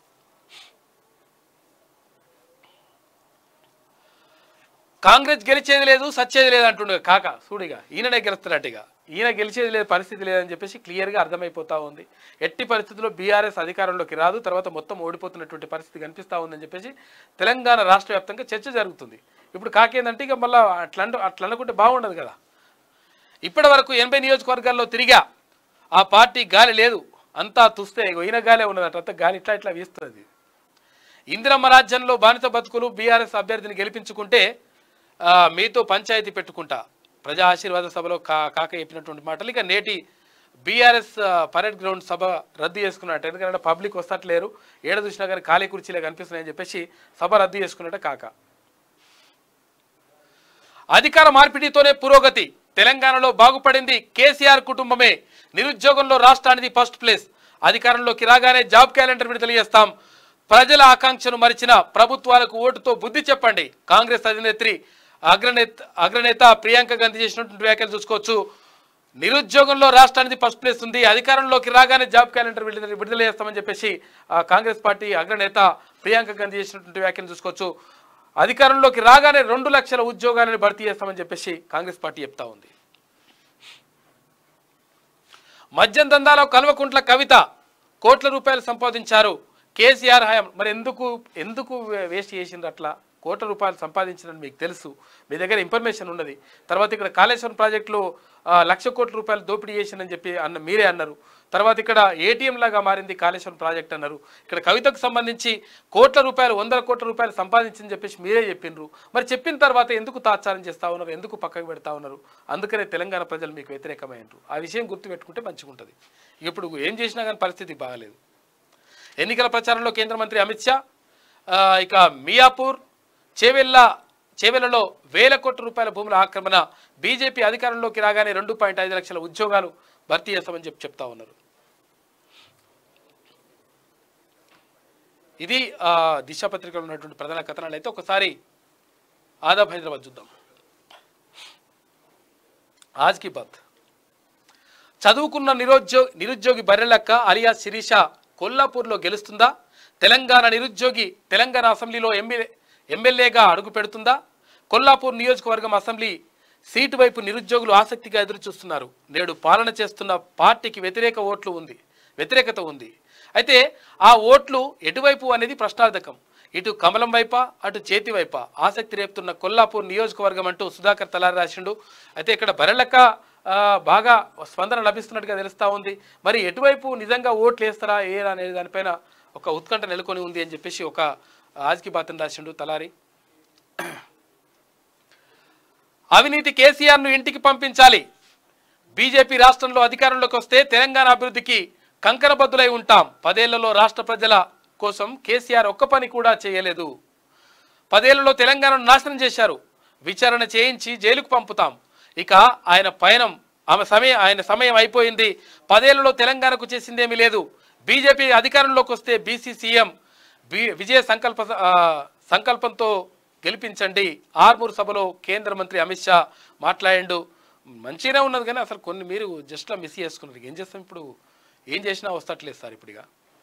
కాంగ్రెస్ గెలిచేది లేదు సచ్చేది లేదు అంటుండే కాక చూడిగా ఈయననే గెలుస్తున్నట్టుగా ఈయన గెలిచేది లేదు పరిస్థితి లేదని చెప్పేసి క్లియర్గా అర్థమైపోతా ఉంది ఎట్టి పరిస్థితుల్లో బీఆర్ఎస్ అధికారంలోకి రాదు తర్వాత మొత్తం ఓడిపోతున్నటువంటి పరిస్థితి కనిపిస్తూ ఉందని చెప్పేసి తెలంగాణ రాష్ట్ర వ్యాప్తంగా చర్చ జరుగుతుంది ఇప్పుడు కాకేందంటే ఇక మళ్ళీ అట్లా అంటు- అట్లా అనుకుంటే బాగుండదు కదా ఇప్పటి వరకు ఎనభై నియోజకవర్గాల్లో తిరిగా ఆ పార్టీ గాలి లేదు అంతా తుస్తే ఇగో ఈయన గాలే ఉన్నదట అంతా గాలి ఇట్లా ఇట్లా వీస్తుంది ఇందిరమ్మ రాజ్యంలో బానిస బతుకులు బీఆర్ఎస్ అభ్యర్థిని గెలిపించుకుంటే ఆ, మీతో పంచాయతీ పెట్టుకుంటా ప్రజా ఆశీర్వాద సభలో కా కాక చెప్పినటువంటి మాటలు ఇక నేటి బీఆర్ఎస్ పరేడ్ గ్రౌండ్ సభ రద్దు చేసుకున్నట్టు ఎందుకంటే పబ్లిక్ వస్తట్లేరు ఏడ చూసినా కానీ ఖాళీ కుర్చీలే కనిపిస్తున్నాయని చెప్పేసి సభ రద్దు చేసుకున్నట్ట కాక అధికార మార్పిడితోనే పురోగతి తెలంగాణలో బాగుపడింది కేసీఆర్ కుటుంబమే నిరుద్యోగంలో రాష్ట్రానికి ఫస్ట్ ప్లేస్ అధికారంలోకి రాగానే జాబ్ క్యాలెండర్ విడుదల చేస్తాం ప్రజల ఆకాంక్షను మరిచిన ప్రభుత్వాలకు ఓటుతో బుద్ధి చెప్పండి కాంగ్రెస్ అధినేత్రి అగ్రనేత అగ్రనేత ప్రియాంక గాంధీ చేసినటువంటి వ్యాఖ్యలు చూసుకోవచ్చు నిరుద్యోగంలో రాష్ట్రానికి ఫస్ట్ ప్లేస్ ఉంది అధికారంలోకి రాగానే జాబ్ క్యాలెండర్ విడుదల విడుదల చేస్తామని చెప్పేసి ఆ, కాంగ్రెస్ పార్టీ అగ్రనేత ప్రియాంక గాంధీ చేసినటువంటి వ్యాఖ్యలు చూసుకోవచ్చు అధికారంలోకి రాగానే రెండు లక్షల ఉద్యోగాలను భర్తీ చేస్తామని చెప్పేసి కాంగ్రెస్ పార్టీ చెప్తా ఉంది మద్యం దందాలో కల్వకుంట్ల కవిత కోట్ల రూపాయలు సంపాదించారు కేసీఆర్ హయాం మరి ఎందుకు ఎందుకు వే- వేస్ట్ చేసిండ్రు అట్లా కోట్ల రూపాయలు సంపాదించినని మీకు తెలుసు మీ దగ్గర ఇన్ఫర్మేషన్ ఉన్నది తర్వాత ఇక్కడ కాళేశ్వరం ప్రాజెక్టులో ఆ, లక్ష కోట్ల రూపాయలు దోపిడీ చేసిందని చెప్పి అన్న మీరే అన్నారు తర్వాత ఇక్కడ ఏటీఎం లాగా మారింది కాళేశ్వరం ప్రాజెక్ట్ అన్నారు ఇక్కడ కవితకు సంబంధించి కోట్ల రూపాయలు వందల కోట్ల రూపాయలు సంపాదించని చెప్పేసి మీరే చెప్పిండ్రు మరి చెప్పిన తర్వాత ఎందుకు తాత్సారం చేస్తా ఉన్నారు ఎందుకు పక్కకు పెడతా ఉన్నారు అందుకనే తెలంగాణ ప్రజలు మీకు వ్యతిరేకమైనరు ఆ విషయం గుర్తుపెట్టుకుంటే మంచిగా ఉంటుంది ఇప్పుడు ఏం చేసినా కానీ పరిస్థితి బాగాలేదు ఎన్నికల ప్రచారంలో కేంద్ర మంత్రి అమిత్ షా ఆ, ఇక మియాపూర్ చేవెళ్ళ చేవెళ్లలో వేల కోట్ల రూపాయల భూముల ఆక్రమణ బీజేపీ అధికారంలోకి రాగానే రెండు పాయింట్ ఐదు లక్షల ఉద్యోగాలు భర్తీ చేస్తామని చెప్పి చెప్తా ఉన్నారు ఇది ఆ, దిశ పత్రికలో ఉన్నటువంటి ప్రధాన కథనాలు అయితే ఒకసారి ఆదాబ్ హైదరాబాద్ చూద్దాం ఆజ్ కి బాత్ చదువుకున్న నిరుద్యోగి నిరుద్యోగి బర్రెలక్క అలియా శిరీష కొల్లాపూర్లో గెలుస్తుందా తెలంగాణ నిరుద్యోగి తెలంగాణ అసెంబ్లీలో ఎమ్మెల్యే ఎమ్మెల్యేగా అడుగు పెడుతుందా కొల్లాపూర్ నియోజకవర్గం అసెంబ్లీ సీటు వైపు నిరుద్యోగులు ఆసక్తిగా ఎదురు చూస్తున్నారు నేడు పాలన చేస్తున్న పార్టీకి వ్యతిరేక ఓట్లు ఉంది వ్యతిరేకత ఉంది అయితే ఆ ఓట్లు ఎటువైపు అనేది ప్రశ్నార్థకం ఇటు కమలం వైపా అటు చేతి వైపా ఆసక్తి రేపుతున్న కొల్లాపూర్ నియోజకవర్గం అంటూ సుధాకర్ తలారి రాసిండు అయితే ఇక్కడ బరెలక్క ఆ, బాగా స్పందన లభిస్తున్నట్టుగా తెలుస్తూ ఉంది మరి ఎటువైపు నిజంగా ఓట్లు వేస్తారా ఏ అనే దానిపైన ఒక ఉత్కంఠ నెలకొని ఉంది అని చెప్పేసి ఒక ఆజ్కి బాతను రాసిండు తలారి అవినీతి కేసీఆర్ను ఇంటికి పంపించాలి బీజేపీ రాష్ట్రంలో అధికారంలోకి వస్తే తెలంగాణ అభివృద్ధికి కంకణబద్దులై ఉంటాం పదేళ్లలో రాష్ట్ర ప్రజల కోసం కేసీఆర్ ఒక్క పని కూడా చేయలేదు పదేళ్లలో తెలంగాణను నాశనం చేశారు విచారణ చేయించి జైలుకు పంపుతాం ఇక ఆయన పయనం ఆమె సమయం ఆయన సమయం అయిపోయింది పదేళ్లలో తెలంగాణకు చేసిందేమీ లేదు బీజేపీ అధికారంలోకి వస్తే బీసీ సీఎం బి విజయ సంకల్ప ఆ, సంకల్పంతో గెలిపించండి ఆర్మూర్ సభలో కేంద్ర మంత్రి అమిత్ షా మాట్లాడిండు మంచిగానే ఉన్నది కానీ అసలు కొన్ని మీరు జస్ట్ మిస్ చేసుకున్నారు ఏం చేస్తాం ఇప్పుడు ఏం చేసినా వస్తట్లేదు సార్ ఇప్పుడుగా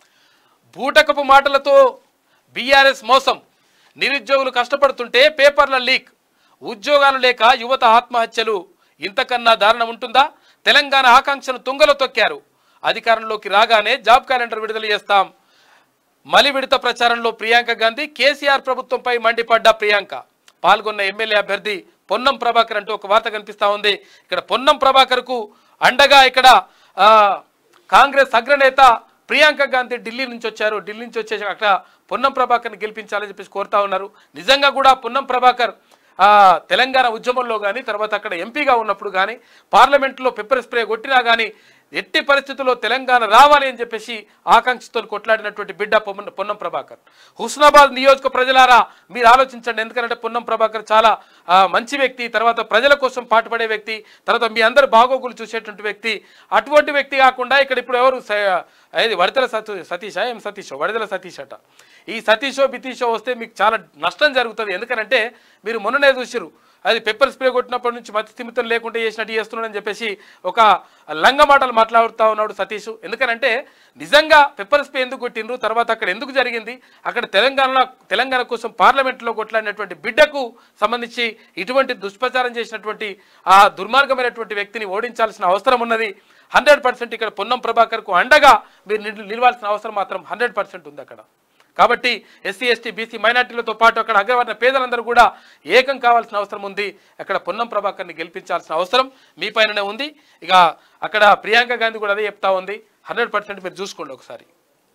బూటకపు మాటలతో బీఆర్ఎస్ మోసం నిరుద్యోగులు కష్టపడుతుంటే పేపర్ల లీక్ ఉద్యోగాలు లేక యువత ఆత్మహత్యలు ఇంతకన్నా దారుణం ఉంటుందా తెలంగాణ ఆకాంక్షను తుంగలో తొక్కారు అధికారంలోకి రాగానే జాబ్ క్యాలెండర్ విడుదల చేస్తాం మలి విడత ప్రచారంలో ప్రియాంక గాంధీ కేసీఆర్ ప్రభుత్వంపై మండిపడ్డ ప్రియాంక పాల్గొన్న ఎమ్మెల్యే అభ్యర్థి పొన్నం ప్రభాకర్ అంటూ ఒక వార్త కనిపిస్తా ఉంది ఇక్కడ పొన్నం ప్రభాకర్కు అండగా ఇక్కడ ఆ, కాంగ్రెస్ అగ్రనేత ప్రియాంక గాంధీ ఢిల్లీ నుంచి వచ్చారు ఢిల్లీ నుంచి వచ్చేసి అక్కడ పొన్నం ప్రభాకర్ని గెలిపించాలని చెప్పేసి కోరుతా ఉన్నారు నిజంగా కూడా పొన్నం ప్రభాకర్ ఆ, తెలంగాణ ఉద్యమంలో కానీ తర్వాత అక్కడ ఎంపీగా ఉన్నప్పుడు కానీ పార్లమెంట్లో పెప్పర్ స్ప్రే కొట్టినా కానీ ఎట్టి పరిస్థితుల్లో తెలంగాణ రావాలి అని చెప్పేసి ఆకాంక్షతో కొట్లాడినటువంటి బిడ్డ పొన్న పొన్నం ప్రభాకర్ హుస్నాబాద్ నియోజక ప్రజలారా మీరు ఆలోచించండి ఎందుకంటే పొన్నం ప్రభాకర్ చాలా ఆ, మంచి వ్యక్తి తర్వాత ప్రజల కోసం పాటుపడే వ్యక్తి తర్వాత మీ అందరి బాగోగులు చూసేటువంటి వ్యక్తి అటువంటి వ్యక్తి కాకుండా ఇక్కడ ఇప్పుడు ఎవరు స- ఏది వడదల సతీ సతీషా ఏం సతీషో వడదల సతీష్ అట ఈ సతీషో బితీషో వస్తే మీకు చాలా నష్టం జరుగుతుంది ఎందుకనంటే మీరు మొన్ననే చూసిరు అది పెప్పర్ స్ప్రే కొట్టినప్పటి నుంచి మతి స్థిమితం లేకుండా చేసినట్టు చేస్తున్నాడని చెప్పేసి ఒక లంగ మాటలు మాట్లాడుతూ ఉన్నాడు సతీష్ ఎందుకనంటే నిజంగా పెప్పర్ స్ప్రే ఎందుకు కొట్టిండ్రు తర్వాత అక్కడ ఎందుకు జరిగింది అక్కడ తెలంగాణ తెలంగాణ కోసం పార్లమెంట్లో కొట్లాడినటువంటి బిడ్డకు సంబంధించి ఇటువంటి దుష్ప్రచారం చేసినటువంటి ఆ దుర్మార్గమైనటువంటి వ్యక్తిని ఓడించాల్సిన అవసరం ఉన్నది హండ్రెడ్ పర్సెంట్ ఇక్కడ పొన్నం ప్రభాకర్కు అండగా మీరు నిల్- నిలవాల్సిన అవసరం మాత్రం హండ్రెడ్ పర్సెంట్ ఉంది అక్కడ కాబట్టి ఎస్సీ ఎస్టీ బీసీ మైనార్టీలతో పాటు అక్కడ అగ్రవర్ణ పేదలందరూ కూడా ఏకం కావాల్సిన అవసరం ఉంది అక్కడ పొన్నం ప్రభాకర్ని గెలిపించాల్సిన అవసరం మీ పైననే ఉంది ఇక అక్కడ ప్రియాంక గాంధీ కూడా అదే చెప్తా ఉంది హండ్రెడ్ పర్సెంట్ మీరు చూసుకోండి ఒకసారి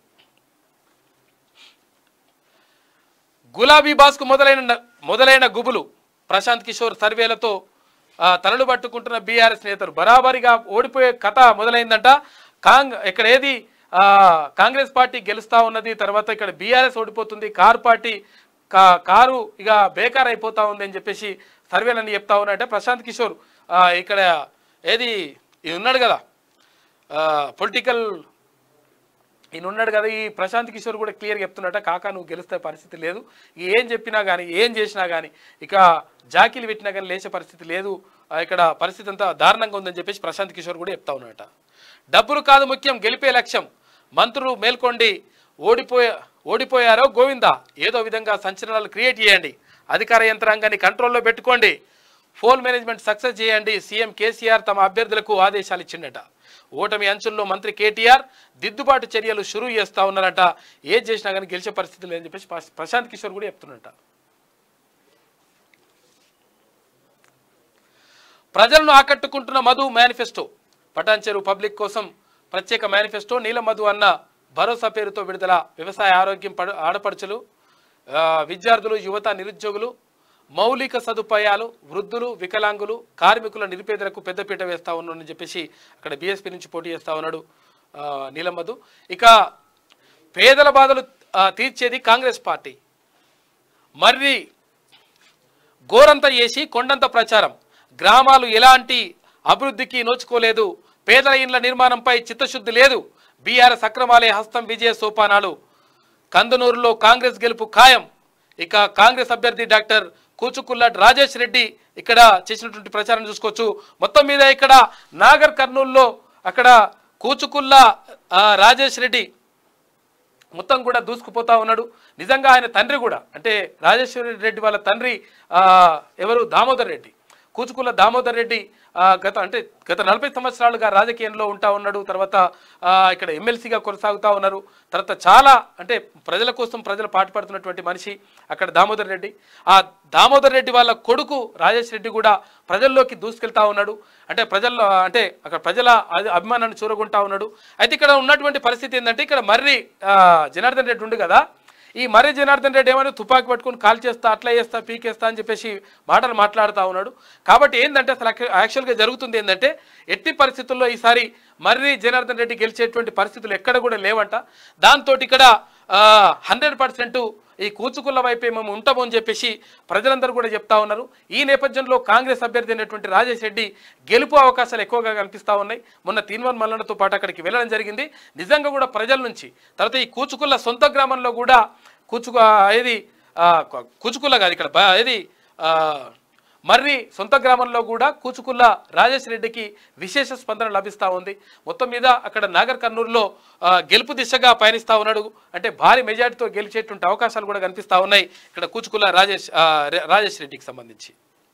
గులాబీ బాస్కు మొదలైన మొదలైన గుబులు ప్రశాంత్ కిషోర్ సర్వేలతో ఆ, తలలు పట్టుకుంటున్న బీఆర్ఎస్ నేతలు బరాబరిగా ఓడిపోయే కథ మొదలైందంట కాంగ్ ఇక్కడ ఏది ఆ, కాంగ్రెస్ పార్టీ గెలుస్తా ఉన్నది తర్వాత ఇక్కడ బీఆర్ఎస్ ఓడిపోతుంది కారు పార్టీ కా కారు ఇక బేకార్ అయిపోతా ఉంది అని చెప్పేసి సర్వేలన్నీ చెప్తా ఉన్నాయంటే ప్రశాంత్ కిషోర్ ఆ, ఇక్కడ ఏది ఇది ఉన్నాడు కదా పొలిటికల్ ఈయన ఉన్నాడు కదా ఈ ప్రశాంత్ కిషోర్ కూడా క్లియర్గా చెప్తున్నట్ట కాకా నువ్వు గెలిస్తే పరిస్థితి లేదు ఇక ఏం చెప్పినా కానీ ఏం చేసినా కానీ ఇక జాకీలు పెట్టినా కానీ లేచే పరిస్థితి లేదు ఆ, ఇక్కడ పరిస్థితి అంతా దారుణంగా ఉందని చెప్పేసి ప్రశాంత్ కిషోర్ కూడా చెప్తా ఉన్నట డబ్బులు కాదు ముఖ్యం గెలిపే లక్ష్యం మంత్రులు మేల్కొండి ఓడిపోయే ఓడిపోయారో గోవిందా ఏదో విధంగా సంచలనాలు క్రియేట్ చేయండి అధికార యంత్రాంగాన్ని కంట్రోల్లో పెట్టుకోండి ఫోన్ మేనేజ్మెంట్ సక్సెస్ చేయండి సీఎం కేసీఆర్ తమ అభ్యర్థులకు ఆదేశాలు ఇచ్చిండట ఓటమి అంచుల్లో మంత్రి కేటీఆర్ దిద్దుబాటు చర్యలు షురూ చేస్తా ఉన్నారట ఏది చేసినా కానీ గెలిచే పరిస్థితి లేదని చెప్పేసి ప్రశ్- ప్రశాంత్ కిషోర్ కూడా చెప్తున్నట ప్రజలను ఆకట్టుకుంటున్న మధు మేనిఫెస్టో పటాన్చెరు పబ్లిక్ కోసం ప్రత్యేక మేనిఫెస్టో నీల మధు అన్న భరోసా పేరుతో విడుదల వ్యవసాయ ఆరోగ్యం పడు ఆడపడుచులు ఆ, విద్యార్థులు యువత నిరుద్యోగులు మౌలిక సదుపాయాలు వృద్ధులు వికలాంగులు కార్మికుల నిరుపేదలకు పెద్దపీట వేస్తా ఉన్నాడని చెప్పేసి అక్కడ బీఎస్పీ నుంచి పోటీ చేస్తా ఉన్నాడు ఆ, నీలం మధు ఇక పేదల బాధలు ఆ, తీర్చేది కాంగ్రెస్ పార్టీ మర్రి గోరంత చేసి కొండంత ప్రచారం గ్రామాలు ఎలాంటి అభివృద్ధికి నోచుకోలేదు పేదల ఇండ్ల నిర్మాణంపై చిత్తశుద్ధి లేదు బీఆర్ఎస్ అక్రమాలే హస్తం విజయ సోపానాలు కందునూరులో కాంగ్రెస్ గెలుపు ఖాయం ఇక కాంగ్రెస్ అభ్యర్థి డాక్టర్ కూచుకుల్లాట్ రాజేష్ రెడ్డి ఇక్కడ చేసినటువంటి ప్రచారం చూసుకోవచ్చు మొత్తం మీద ఇక్కడ నాగర్ కర్నూలులో అక్కడ కూచుకుల్లా ఆ, రాజేష్ రెడ్డి మొత్తం కూడా దూసుకుపోతా ఉన్నాడు నిజంగా ఆయన తండ్రి కూడా అంటే రాజేశ్వరి రెడ్డి వాళ్ళ తండ్రి ఆ, ఎవరు దామోదర్ రెడ్డి కూచుకుల దామోదర్ రెడ్డి ఆ, గత అంటే గత నలభై సంవత్సరాలుగా రాజకీయంలో ఉంటా ఉన్నాడు తర్వాత ఆ, ఇక్కడ ఎమ్మెల్సీగా కొనసాగుతా ఉన్నారు తర్వాత చాలా అంటే ప్రజల కోసం ప్రజలు పాటుపడుతున్నటువంటి మనిషి అక్కడ దామోదర్ రెడ్డి ఆ దామోదర్ రెడ్డి వాళ్ళ కొడుకు రాజేష్ రెడ్డి కూడా ప్రజల్లోకి దూసుకెళ్తా ఉన్నాడు అంటే ప్రజల్లో అంటే అక్కడ ప్రజల అభి- అభిమానాన్ని చూరగొంటా ఉన్నాడు అయితే ఇక్కడ ఉన్నటువంటి పరిస్థితి ఏంటంటే ఇక్కడ మర్రి ఆ, జనార్దన్ రెడ్డి ఉండు కదా ఈ మర్రి జనార్దన్ రెడ్డి ఏమైనా తుపాకీ పట్టుకొని కాల్ చేస్తా అట్లా చేస్తా పీకేస్తా అని చెప్పేసి మాటలు మాట్లాడుతూ ఉన్నాడు కాబట్టి ఏంటంటే అసలు యాక్చు- యాక్చువల్గా జరుగుతుంది ఏంటంటే ఎట్టి పరిస్థితుల్లో ఈసారి మర్రి జనార్దన్ రెడ్డి గెలిచేటువంటి పరిస్థితులు ఎక్కడ కూడా లేవంట దాంతో ఇక్కడ హండ్రెడ్ పర్సెంట్ ఈ కూచుకుల వైపే మేము ఉంటాము అని చెప్పేసి ప్రజలందరూ కూడా చెప్తా ఉన్నారు ఈ నేపథ్యంలో కాంగ్రెస్ అభ్యర్థి అయినటువంటి రాజేష్ రెడ్డి గెలుపు అవకాశాలు ఎక్కువగా కనిపిస్తా ఉన్నాయి మొన్న తీన్వన్ మల్లన్నతో పాటు అక్కడికి వెళ్ళడం జరిగింది నిజంగా కూడా ప్రజల నుంచి తర్వాత ఈ కూచుకుల సొంత గ్రామంలో కూడా కూచుకు ఏది ఆ, కూచుకుల కాదు ఇక్కడ బ- ఏది ఆ, మర్రి సొంత గ్రామంలో కూడా కూచుకుల్ల రాజేష్ రెడ్డికి విశేష స్పందన లభిస్తూ ఉంది మొత్తం మీద అక్కడ నాగర్ కర్నూలులో ఆ, గెలుపు దిశగా పయనిస్తా ఉన్నాడు అంటే భారీ మెజార్టీతో గెలిచేటువంటి అవకాశాలు కూడా కనిపిస్తా ఉన్నాయి ఇక్కడ కూచుకుల్ల రాజేష్ ఆ, రే- రాజేష్ రెడ్డికి సంబంధించి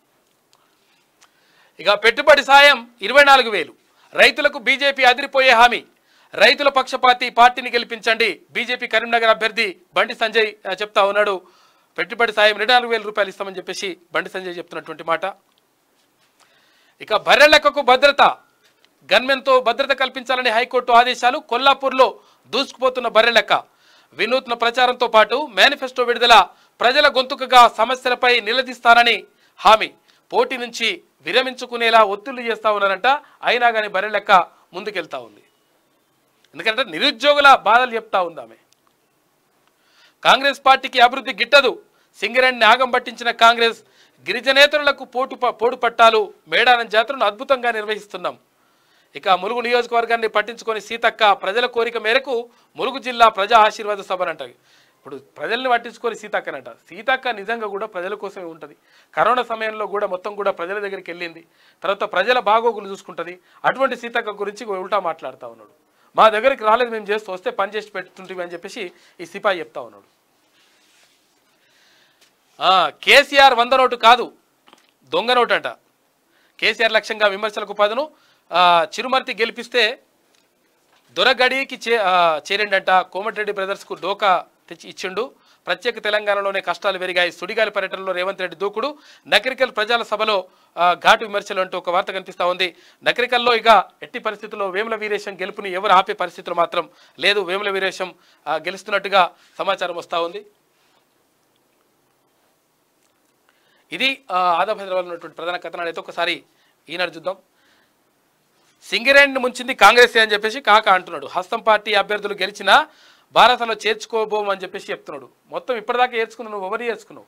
ఇక పెట్టుబడి సాయం ఇరవై నాలుగు వేలు రైతులకు బీజేపీ అదిరిపోయే హామీ రైతుల పక్షపాతి పార్టీని గెలిపించండి బీజేపీ కరీంనగర్ అభ్యర్థి బండి సంజయ్ ఆ, చెప్తా ఉన్నాడు పెట్టుబడి సాయం ఇరవై నాలుగు వేల రూపాయలు ఇస్తామని చెప్పేసి బండి సంజయ్ చెప్తున్నటువంటి మాట ఇక బర్రెలెక్కకు భద్రత గన్మెన్తో భద్రత కల్పించాలని హైకోర్టు ఆదేశాలు కొల్లాపూర్లో దూసుకుపోతున్న బర్రెలెక్క వినూత్న ప్రచారంతో పాటు మేనిఫెస్టో విడుదల ప్రజల గొంతుకగా సమస్యలపై నిలదీస్తానని హామీ పోటీ నుంచి విరమించుకునేలా ఒత్తిళ్లు చేస్తా ఉన్నారంట అయినా కానీ బర్రెలెక్క ముందుకెళ్తా ఉంది ఎందుకంటే నిరుద్యోగుల బాధలు చెప్తా ఉంది ఆమె కాంగ్రెస్ పార్టీకి అభివృద్ధి గిట్టదు సింగరేణిని ఆగం పట్టించిన కాంగ్రెస్ గిరిజనేతరులకు పోటు ప- పోటు పట్టాలు మేడారం జాతరను అద్భుతంగా నిర్వహిస్తున్నాం ఇక ములుగు నియోజకవర్గాన్ని పట్టించుకొని సీతక్క ప్రజల కోరిక మేరకు ములుగు జిల్లా ప్రజా ఆశీర్వాద సభనంట ఇప్పుడు ప్రజల్ని పట్టించుకొని సీతక్కనంట సీతక్క నిజంగా కూడా ప్రజల కోసమే ఉంటుంది కరోనా సమయంలో కూడా మొత్తం కూడా ప్రజల దగ్గరికి వెళ్ళింది తర్వాత ప్రజల బాగోగులు చూసుకుంటుంది అటువంటి సీతక్క గురించి ఉల్టా మాట్లాడుతూ ఉన్నాడు మా దగ్గరికి రాలేదు మేము చేస్తూ వస్తే పని చేసి పెట్టుంటివి అని చెప్పేసి ఈ సిపాయి చెప్తా ఉన్నాడు ఆ, కేసీఆర్ వంద నోటు కాదు దొంగ నోటు అంట కేసీఆర్ లక్ష్యంగా విమర్శలకు పదను ఆ, చిరుమర్తి గెలిపిస్తే దొరగడికి చే ఆ, చేరిండంట కోమటిరెడ్డి బ్రదర్స్కు డోకా తెచ్చి ఇచ్చిండు ప్రత్యేక తెలంగాణలోనే కష్టాలు పెరిగాయి సుడిగాలి పర్యటనలో రేవంత్ రెడ్డి దూకుడు నకరికల్ ప్రజల సభలో ఆ, ఘాటు విమర్శలు అంటూ ఒక వార్త కనిపిస్తా ఉంది నకరికల్లో ఇక ఎట్టి పరిస్థితుల్లో వేముల వీరేశం గెలుపుని ఎవరు ఆపే పరిస్థితులు మాత్రం లేదు వేముల వీరేశం ఆ, గెలుస్తున్నట్టుగా సమాచారం వస్తూ ఉంది ఇది ఆ, ఆదాబ్ హైదరాబాద్ ఉన్నటువంటి ప్రధాన కథనాలు అయితే ఒకసారి ఈనాడు చూద్దాం సింగరేణిని ముంచింది కాంగ్రెస్ అని చెప్పేసి కాక అంటున్నాడు హస్తం పార్టీ అభ్యర్థులు గెలిచిన భారతలో చేర్చుకోబోము అని చెప్పేసి చెప్తున్నాడు మొత్తం ఇప్పటిదాకా ఏర్చుకున్నావు నువ్వు ఎవరు ఏర్చుకున్నావు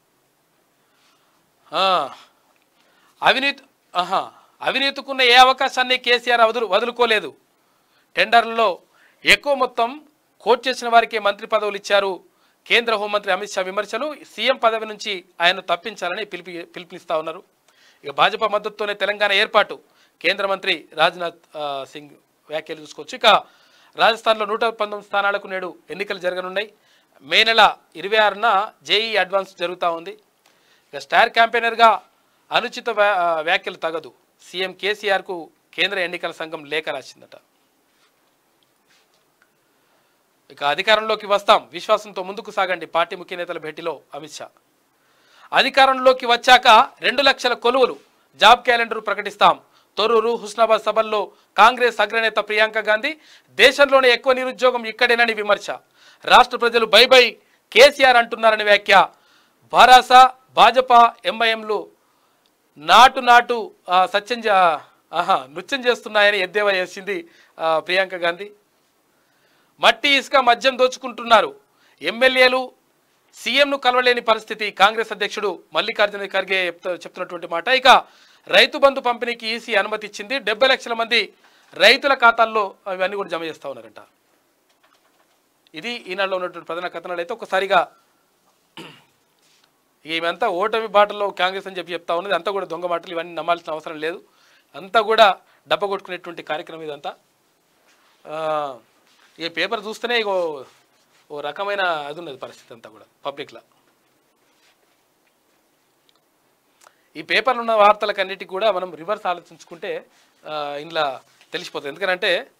ఆ, అవినీతి ఆహా అవినీతికున్న ఏ అవకాశాన్ని కేసీఆర్ వదులు వదులుకోలేదు టెండర్లలో ఎక్కువ మొత్తం కోట్ చేసిన వారికే మంత్రి పదవులు ఇచ్చారు కేంద్ర హోంమంత్రి అమిత్ షా విమర్శలు సీఎం పదవి నుంచి ఆయన తప్పించాలని పిలుపు పిలుపునిస్తా ఉన్నారు ఇక భాజపా మద్దతుతోనే తెలంగాణ ఏర్పాటు కేంద్ర మంత్రి రాజ్నాథ్ ఆ, సింగ్ వ్యాఖ్యలు చూసుకోవచ్చు ఇక రాజస్థాన్లో నూట పంతొమ్మిది స్థానాలకు నేడు ఎన్నికలు జరగనున్నాయి మే నెల ఇరవై ఆరున జేఈ అడ్వాన్స్ జరుగుతూ ఉంది ఇక స్టార్ క్యాంపెయినర్గా అనుచిత వ్యా- ఆ, వ్యాఖ్యలు తగదు సీఎం కేసీఆర్కు కేంద్ర ఎన్నికల సంఘం లేఖ రాసిందట ఇక అధికారంలోకి వస్తాం విశ్వాసంతో ముందుకు సాగండి పార్టీ ముఖ్య నేతల భేటీలో అమిత్ షా అధికారంలోకి వచ్చాక రెండు లక్షల కొలువులు జాబ్ క్యాలెండర్ ప్రకటిస్తాం తొర్రూరు హుస్నాబాద్ సభల్లో కాంగ్రెస్ అగ్రనేత ప్రియాంక గాంధీ దేశంలోనే ఎక్కువ నిరుద్యోగం ఇక్కడేనని విమర్శ రాష్ట్ర ప్రజలు బై బై కేసీఆర్ అంటున్నారని వ్యాఖ్య భారాస భాజపా ఎంఐఎంలు నాటు నాటు ఆ, సత్యం చే- ఆహా నృత్యం చేస్తున్నాయని ఎద్దేవా చేసింది ఆ, ప్రియాంక గాంధీ మట్టి ఇసుక మద్యం దోచుకుంటున్నారు ఎమ్మెల్యేలు సీఎంను కలవలేని పరిస్థితి కాంగ్రెస్ అధ్యక్షుడు మల్లికార్జున ఖర్గే చెప్తూ- చెప్తున్నటువంటి మాట ఇక రైతు బంధు పంపిణీకి ఈసీ అనుమతి ఇచ్చింది డెబ్బై లక్షల మంది రైతుల ఖాతాల్లో ఇవన్నీ కూడా జమ చేస్తూ ఉన్నారంట ఇది ఈనాడులో ఉన్నటువంటి ప్రధాన కథనాలు అయితే ఒకసారిగా ఇవంతా ఓటమి బాటలో కాంగ్రెస్ అని చెప్పి చెప్తా ఉన్నది అంతా కూడా దొంగ మాటలు ఇవన్నీ నమ్మాల్సిన అవసరం లేదు అంతా కూడా డబ్బ కొట్టుకునేటువంటి కార్యక్రమం ఇదంతా ఆ, ఈ పేపర్ చూస్తేనే ఇగో ఓ రకమైన అది ఉన్నది పరిస్థితి అంతా కూడా పబ్లిక్లో ఈ పేపర్లో ఉన్న వార్తలకన్నిటికీ కూడా మనం రివర్స్ ఆలోచించుకుంటే ఆ, ఇందులో తెలిసిపోతుంది ఎందుకంటే